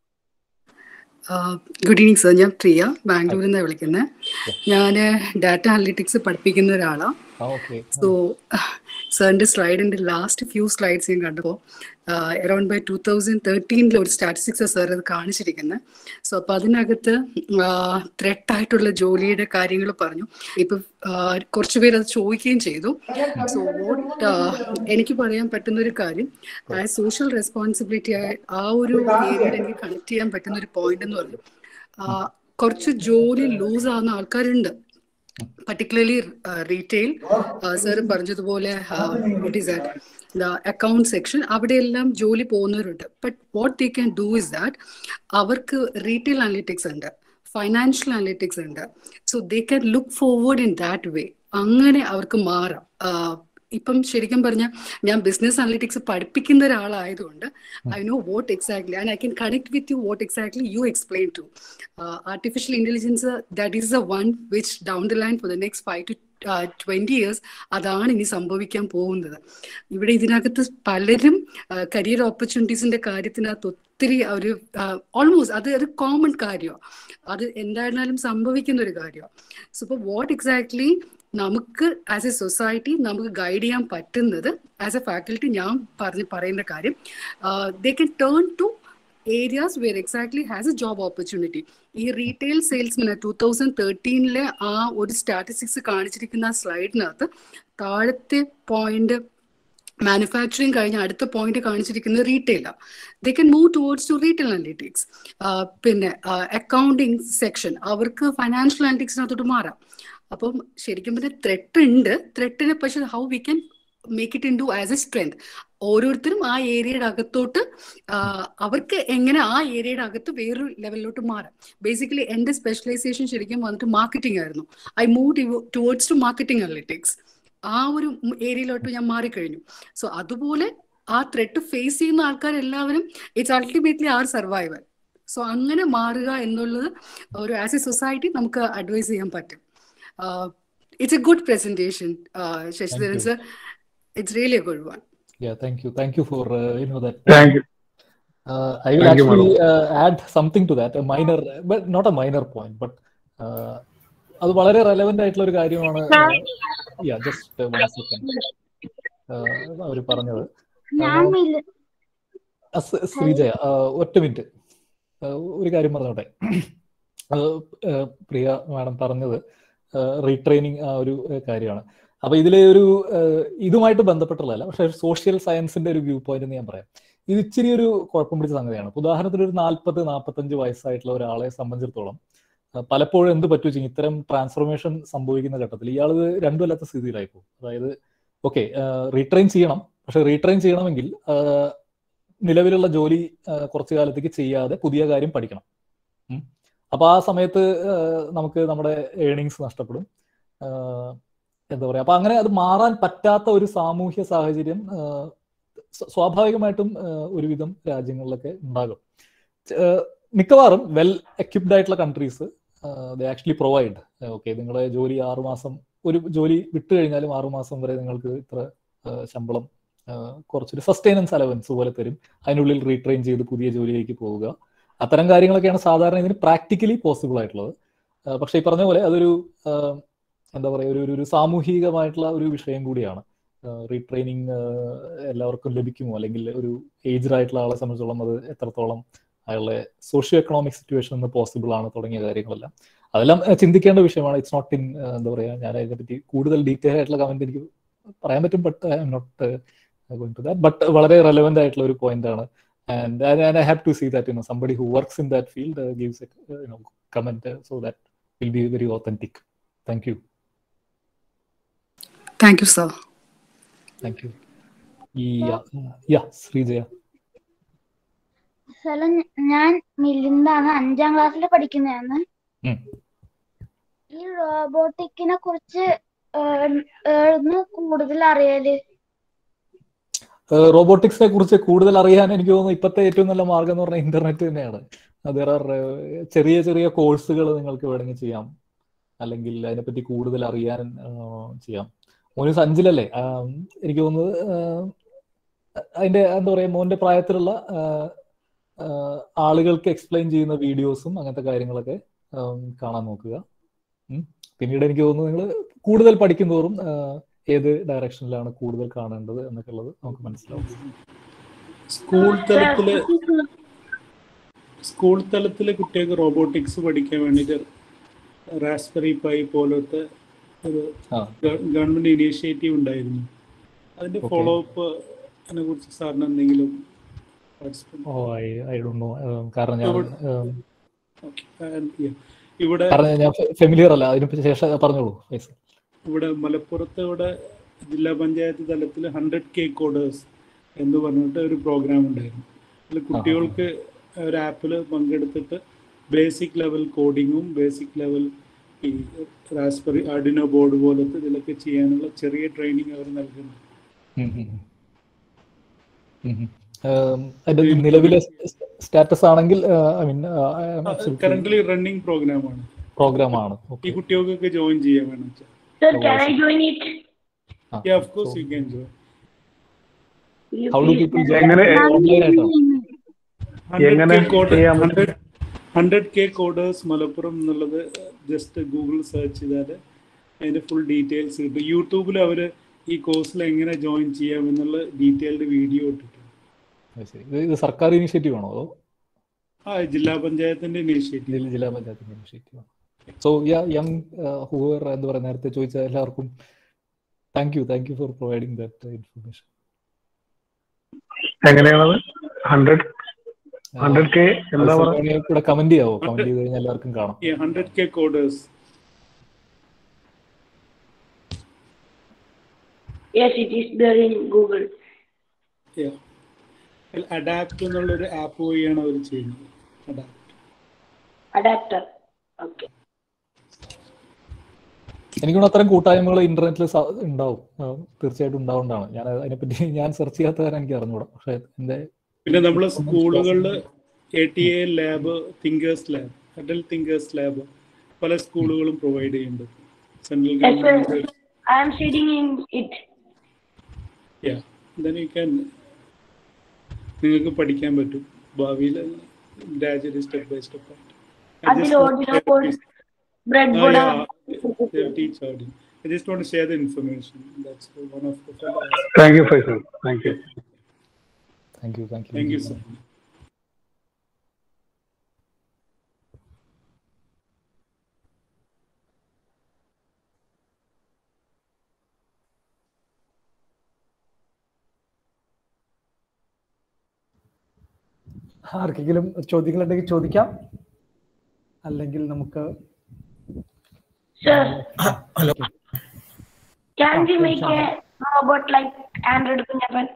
good evening sir ഞാൻ പ്രിയ ബാംഗ്ലൂരിൽ നിന്നാണ് വിളിക്കുന്നത് ഞാൻ ഡാറ്റ അനലിറ്റിക്സ് പഠിപ്പിക്കുന്ന ഒരാളാണ് ആ ഓക്കെ സോ സാറിൻ്റെ സ്ലൈഡിൻ്റെ ലാസ്റ്റ് ഫ്യൂ സ്ലൈഡ്സ് ഞാൻ കണ്ടപ്പോൾ അറൌണ്ട് ബൈ ടൂ തൗസൻഡ് തേർട്ടീനിൽ ഒരു സ്റ്റാറ്റിസ്റ്റിക്സ് സാർ അത് കാണിച്ചിരിക്കുന്നത് സോ അപ്പോൾ അതിനകത്ത് ത്രെട്ടായിട്ടുള്ള ജോലിയുടെ കാര്യങ്ങൾ പറഞ്ഞു ഇപ്പം കുറച്ച് പേര് അത് ചോദിക്കുകയും ചെയ്തു സോ വോട്ട് എനിക്ക് പറയാൻ പറ്റുന്ന ഒരു കാര്യം ആസ് സോഷ്യൽ റെസ്പോൺസിബിലിറ്റി ആ ഒരു ഏരിയയിൽ എനിക്ക് കണക്ട് ചെയ്യാൻ പറ്റുന്ന ഒരു പോയിന്റ് എന്ന് പറഞ്ഞു ആ, കുറച്ച് ജോലി ലൂസ് ആവുന്ന ആൾക്കാരുണ്ട് പർട്ടിക്കുലർലി റീറ്റെയിൽ സാർ പറഞ്ഞതുപോലെ what is that the account section അവിടെയെല്ലാം ജോലി പോകുന്നവരുണ്ട് but what they can do is that അവർക്ക് റീറ്റെയിൽ അനലിറ്റിക്സ് ഉണ്ട് ഫൈനാൻഷ്യൽ അനലിറ്റിക്സ് ഉണ്ട് so they can look forward in that way അങ്ങനെ അവർക്ക് മാറാം ആഹ് ഇപ്പം ശരിക്കും പറഞ്ഞാൽ ഞാൻ ബിസിനസ് അനലിറ്റിക്സ് പഠിപ്പിക്കുന്ന ഒരാളായതുകൊണ്ട് I know what exactly and I can connect with you what exactly you explain to artificial intelligence that is a one which down the line for the next five to twenty years അതാണ് ഇനി സംഭവിക്കാൻ പോകുന്നത് ഇവിടെ ഇതിനകത്ത് പലരും career ഓപ്പർച്യൂണിറ്റീസിന്റെ കാര്യത്തിനകത്ത് ഒത്തിരി ഒരു almost അത് ഒരു കോമൺ കാര്യമാണ് അത് എന്തായിരുന്നാലും സംഭവിക്കുന്ന ഒരു കാര്യമാണ് സോ ഇപ്പോൾ വാട്ട് എക്സാക്ട്ലി നമുക്ക് ആസ് എ സൊസൈറ്റി നമുക്ക് ഗൈഡ് ചെയ്യാൻ പറ്റുന്നത് ആസ് എ ഫാക്കൽറ്റി ഞാൻ പറഞ്ഞ് പറയുന്ന കാര്യം they can turn to areas where exactly has a job opportunity ഈ റീറ്റെയിൽ സെയിൽസ്മെൻ ടൂ തൗസൻഡ് തേർട്ടീനിലെ ആ ഒരു സ്റ്റാറ്റിസ്റ്റിക്സ് കാണിച്ചിരിക്കുന്ന ആ സ്ലൈഡിനകത്ത് താഴത്തെ പോയിന്റ് മാനുഫാക്ചറിങ് കഴിഞ്ഞ അടുത്ത പോയിന്റ് കാണിച്ചിരിക്കുന്നത് റീറ്റെയിലാണ് they can move towards to retail analytics പിന്നെ അക്കൗണ്ടിങ് സെക്ഷൻ അവർക്ക് ഫൈനാൻഷ്യൽ അനലിറ്റിക്സിനകത്തോട്ട് മാറാം അപ്പം ശരിക്കും പറഞ്ഞാൽ ത്രെട്ട് ഉണ്ട് ത്രെട്ടിനെ പക്ഷെ how we can make it into as a strength ഓരോരുത്തരും ആ ഏരിയയുടെ അകത്തോട്ട് അവർക്ക് എങ്ങനെ ആ ഏരിയയുടെ അകത്ത് വേറൊരു ലെവലിലോട്ട് മാറാം ബേസിക്കലി എൻ്റെ സ്പെഷ്യലൈസേഷൻ ശരിക്കും വന്നിട്ട് മാർക്കറ്റിംഗ് ആയിരുന്നു I move towards to marketing analytics ആ ഒരു ഏരിയയിലോട്ട് ഞാൻ മാറിക്കഴിഞ്ഞു സോ അതുപോലെ ആ ത്രെട്ട് ഫേസ് ചെയ്യുന്ന ആൾക്കാരെല്ലാവരും it's ultimately our survival so അങ്ങനെ മാറുക എന്നുള്ളത് ഒരു ആസ് എ സൊസൈറ്റി നമുക്ക് അഡ്വൈസ് ചെയ്യാൻ പറ്റും it's a good presentation Sasidharan sir it's really a good one Yeah, thank you. Thank you for uh, you know that. Thank you. Uh, I will Thank you, actually uh, add something to that, a minor, but not a minor point, but uh, അത് വളരെ relevant ആയിട്ടുള്ള ഒരു കാര്യമാണ് yeah just one second അവർ പറഞ്ഞത് as Sreejaya ഒറ്റ minute ഒരു കാര്യം പറഞ്ഞോട്ടെ അത് പ്രിയ മാഡം പറഞ്ഞത് റീട്രെയിനിങ് ആ ഒരു കാര്യമാണ് അപ്പൊ ഇതിലെ ഒരു ഇതുമായിട്ട് ബന്ധപ്പെട്ടുള്ളതല്ല പക്ഷെ സോഷ്യൽ സയൻസിന്റെ ഒരു വ്യൂ പോയിന്റ് എന്ന് ഞാൻ പറയാം ഇത് ഇച്ചിരി ഒരു കുഴപ്പം പിടിച്ച സംഗതിയാണ് ഉദാഹരണത്തിന് ഒരു നാൽപ്പത് നാൽപ്പത്തഞ്ച് വയസ്സായിട്ടുള്ള ഒരാളെ സംബന്ധിച്ചിടത്തോളം പലപ്പോഴും എന്ത് പറ്റു വെച്ചാൽ ഇത്തരം ട്രാൻസ്ഫോർമേഷൻ സംഭവിക്കുന്ന ഘട്ടത്തിൽ ഇയാൾ രണ്ടുമല്ലാത്ത സ്ഥിതിയിലായി പോകും അതായത് ഓക്കെ റീട്രെയിൻ ചെയ്യണം പക്ഷെ റീട്രെയിൻ ചെയ്യണമെങ്കിൽ നിലവിലുള്ള ജോലി കുറച്ചു കാലത്തേക്ക് ചെയ്യാതെ പുതിയ കാര്യം പഠിക്കണം അപ്പൊ ആ സമയത്ത് നമുക്ക് നമ്മുടെ ഏണിങ്സ് നഷ്ടപ്പെടും എന്താ പറയാ അപ്പൊ അങ്ങനെ അത് മാറാൻ പറ്റാത്ത ഒരു സാമൂഹ്യ സാഹചര്യം സ്വാഭാവികമായിട്ടും ഒരുവിധം രാജ്യങ്ങളിലൊക്കെ ഉണ്ടാകും മിക്കവാറും വെൽ എക്യുപ്ഡ് ആയിട്ടുള്ള countries the actually provide okay നിങ്ങളുടെ ജോലി ആറുമാസം ഒരു ജോലി വിട്ടു കഴിഞ്ഞാലും ആറുമാസം വരെ നിങ്ങൾക്ക് ഇത്ര ശമ്പളം കുറച്ചൊരു സസ്റ്റൈനൻസ് അലവൻസ് പോലെ തരും അതിനുള്ളിൽ റീട്രെയിൻ ചെയ്ത് പുതിയ ജോലിയിലേക്ക് പോവുക അത്തരം കാര്യങ്ങളൊക്കെയാണ് സാധാരണ ഇതിന് പ്രാക്ടിക്കലി പോസിബിൾ ആയിട്ടുള്ളത് പക്ഷെ ഈ പറഞ്ഞ പോലെ അതൊരു എന്താ പറയുക ഒരു ഒരു സാമൂഹികമായിട്ടുള്ള ഒരു വിഷയം കൂടിയാണ് റീട്രെയിനിങ് എല്ലാവർക്കും ലഭിക്കുമോ അല്ലെങ്കിൽ ഒരു ഏജ്ഡ് ആയിട്ടുള്ള ആളെ സംബന്ധിച്ചോളം അത് എത്രത്തോളം അയാളുടെ സോഷ്യോ എക്കണോമിക് സിറ്റുവേഷൻ പോസിബിൾ ആണ് തുടങ്ങിയ കാര്യങ്ങളെല്ലാം അതെല്ലാം ഏഹ്, ചിന്തിക്കേണ്ട വിഷയമാണ് ഇറ്റ്സ് നോട്ട് ഇൻ എന്താ പറയാ ഞാൻ അതിനെപ്പറ്റി കൂടുതൽ ഡീറ്റെയിൽ ആയിട്ടുള്ള കമന്റ് എനിക്ക് പറയാൻ പറ്റും but I am not going to that but വളരെ റെലവെന്റ് ആയിട്ടുള്ള ഒരു പോയിന്റ് ആണ് and I have to see that you know somebody who works in that field gives you know comment so that will be very authentic thank you thank you sir thank you yeah Sreejaya സ്ഥലം ഞാൻ മിലിന്ദാണ് അഞ്ചാം ക്ലാസ്സിൽ പഠിക്കുന്നതാണ് ഉം. ഈ റോബോട്ടിക്കിനെ കുറിച്ച് ഏഹ്, ഏഹ് കൂടുതൽ അറിയല് റോബോട്ടിക്സിനെ കുറിച്ച് കൂടുതൽ അറിയാൻ എനിക്ക് തോന്നുന്നു ഇപ്പോഴത്തെ ഏറ്റവും നല്ല മാർഗം എന്ന് പറഞ്ഞാൽ ഇന്റർനെറ്റ് തന്നെയാണ് there are, ഏഹ്, ചെറിയ ചെറിയ കോഴ്സുകൾ നിങ്ങൾക്ക് വേണമെങ്കിൽ ചെയ്യാം അല്ലെങ്കിൽ അതിനെപ്പറ്റി കൂടുതൽ അറിയാൻ ഏഹ്, ചെയ്യാം മോനൂസ് അഞ്ചിലല്ലേ ആം, എനിക്ക് തോന്നുന്നത് ഏഹ്, അതിന്റെ എന്താ പറയാ മോന്റെ പ്രായത്തിലുള്ള ഏഹ്, ഏഹ്, ആളുകൾക്ക് എക്സ്പ്ലെയിൻ ചെയ്യുന്ന വീഡിയോസും അങ്ങനത്തെ കാര്യങ്ങളൊക്കെ ഏഹ്, കാണാൻ നോക്കുക ഉം. പിന്നീട് എനിക്ക് തോന്നുന്നു നിങ്ങൾ കൂടുതൽ പഠിക്കും തോറും ഏഹ്, ഏത് ഡയറക്ഷനിലാണ് കൂടുതൽ കാണേണ്ടത് എന്നൊക്കെ ഉള്ളത് നമുക്ക് മനസ്സിലാവും സ്കൂൾ തലത്തില് സ്കൂൾ തലത്തില് കുട്ടികൾക്ക് റോബോട്ടിക്സ് പഠിക്കാൻ വേണ്ടിയിട്ട് റാസ്ബെറി പൈ പോലത്തെ ഒരു ആ. ഗവൺമെന്റ് ഇനീഷ്യേറ്റീവ് ഉണ്ടായിരുന്നു അതിന്റെ Okay. ഫോളോ അപ്പ് അതിനെ കുറിച്ച് സാറിന് എന്തെങ്കിലും participate- ഓ ഐ ഐ ഡോ നോ കാരണം ഞാൻ ഇവിടെ- ഏഹ്, Okay. And, yeah. ഇവിടെ കാരണം ഞാൻ ഫെമിലിയർ അല്ല അതിന് ശേഷം പറഞ്ഞോളൂ ഫൈസൽ ഇവിടെ മലപ്പുറത്ത് ഇവിടെ ജില്ലാ പഞ്ചായത്ത് തലത്തിൽ ഹൺഡ്രഡ് കെ കോഡേഴ്സ് എന്ന് പറഞ്ഞിട്ട് ഒരു പ്രോഗ്രാം ഉണ്ടായിരുന്നു അതിൽ കുട്ടികൾക്ക് ഒരു ആപ്പിൽ പങ്കെടുത്തിട്ട് ബേസിക് ലെവൽ കോഡിങ്ങും ബേസിക് ലെവൽ ഈ റാസ്ബെറി ആർഡിനോ ബോർഡ് പോലത്തെ ഇതിലൊക്കെ ചെയ്യാനുള്ള ചെറിയ ട്രെയിനിങ് അവർ നൽകുന്നു ഉം ഉം ഉം. ഉം ഉം. ഏം, അതിന്റെ നിലവിലെ സ്റ്റാറ്റസ് ആണെങ്കിൽ ഐ മീൻ കറന്റ്ലി റണ്ണിങ് പ്രോഗ്രാമാണ് പ്രോഗ്രാം ആണ് ഈ കുട്ടികൾക്കൊക്കെ ജോയിൻ ചെയ്യാൻ വേണം Sir, can I join it? Yeah, of course you can join. How do people എങ്ങനെ ഓൺലൈൻ ആയിട്ടാണ് എങ്ങനെ ചെയ്യാൻ പറ്റും? ഹൺഡ്രഡ് കെ കോഡേഴ്സ് മലപ്പുറം എന്നുള്ളത് ജസ്റ്റ് ഗൂഗിൾ സെർച്ച് ചെയ്താൽ അതിന്റെ ഫുൾ ഡീറ്റെയിൽസ് കിട്ടും യൂട്യൂബിൽ അവർ ഈ കോഴ്സിൽ എങ്ങനെ ജോയിൻ ചെയ്യാം എന്നുള്ള ഡീറ്റെയിൽഡ് വീഡിയോ ഇട്ടിട്ടുണ്ട് അത് ശരി. ഇത് ഇത് സർക്കാർ ഇനിഷ്യേറ്റീവ് ആണോ അതോ ആ ജില്ലാ പഞ്ചായത്തിന്റെ ഇനീഷ്യേറ്റീവ് ജില്ല- ജില്ലാ പഞ്ചായത്തിന്റെ ഇനിഷ്യേറ്റീവ് ആണ് സോ യങ് ഹൂവർ എന്താ പറയുക നേരത്തെ ചോദിച്ച എല്ലാവർക്കും thank you thank you for providing that information എങ്ങനെയാണത് ഹൺഡ്രഡ് ഹൺഡ്രഡ് കെ എന്താ പറയുക ഇവിടെ കമന്റ് ചെയ്യാവോ കമന്റ് ചെയ്ത് കഴിഞ്ഞാൽ എല്ലാവർക്കും കാണാം hundred K coders Yes, it is there in Google. Adapt എന്നുള്ള ഒരു ആപ്പ് വഴിയാണ് അവർ ചെയ്യുന്നത് അഡാപ്റ്റ് Adapter. Okay. എനിക്കൊന്നും അത്തരം കൂട്ടായ്മകൾ ഇന്റർനെറ്റിൽ ഉണ്ടാവും ആ, തീർച്ചയായിട്ടും ഉണ്ടാവുന്നതാണ് ഞാൻ അതിനെപ്പറ്റി ഞാൻ സെർച്ച് ചെയ്യാത്ത കാരണം എനിക്ക് അറിഞ്ഞൂടാ പക്ഷെ എന്റെ പിന്നെ നമ്മളെ സ്കൂളുകളിൽ A T A lab thinkers lab Atal thinkers lab പല സ്കൂളുകളും പ്രൊവൈഡ് ചെയ്യുന്നുണ്ട് central Yes, sir. Government I am sitting in it. Yeah then you can നിങ്ങൾക്ക് പഠിക്കാൻ പറ്റും ഭാവിയിൽ ഗ്രാജുവലി സ്റ്റെപ്പ് ബൈ സ്റ്റെപ്പ് ആയിട്ട് I അതിൽ just want to Arduino share board this- bread Ah, board yeah, they'll teach audio. I just want to share the information. That's one of the fellows. Thank you Faisal thank you thank you thank you Thank you, sir. ആർക്കെങ്കിലും ചോദ്യങ്ങളുണ്ടെങ്കിൽ ചോദിക്കാം അല്ലെങ്കിൽ നമുക്ക് Sir, hello can we Ah, make a Shah. robot like Android Kunjapan?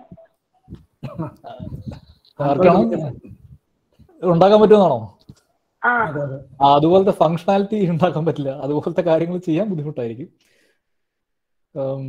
ആർക്കാണ് ഉണ്ടാക്കാൻ പറ്റുമെന്നാണോ ആ ആ, അതുപോലത്തെ ഫങ്ഷണാലിറ്റി ഉണ്ടാക്കാൻ പറ്റില്ല അതുപോലത്തെ കാര്യങ്ങൾ ചെയ്യാൻ ബുദ്ധിമുട്ടായിരിക്കും ഉം,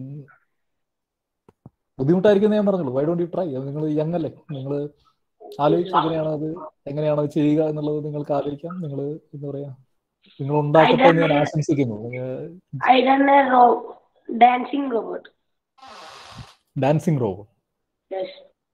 ബുദ്ധിമുട്ടായിരിക്കും ഞാൻ പറഞ്ഞുള്ളൂ വൈ ഡോണ്ട് യു ട്രൈ നിങ്ങൾ യങ് അല്ലേ നിങ്ങൾ ആലോചിച്ച് എങ്ങനെയാണ് അത് എങ്ങനെയാണ് അത് ചെയ്യുക എന്നുള്ളത് നിങ്ങൾക്ക് ആലോചിക്കാം നിങ്ങൾ എന്താ പറയാ നിങ്ങൾ ഉണ്ടാക്കട്ടെ എന്ന് ഞാൻ ആശംസിക്കുന്നു I done a ro- dancing robot. Dancing robo Yes.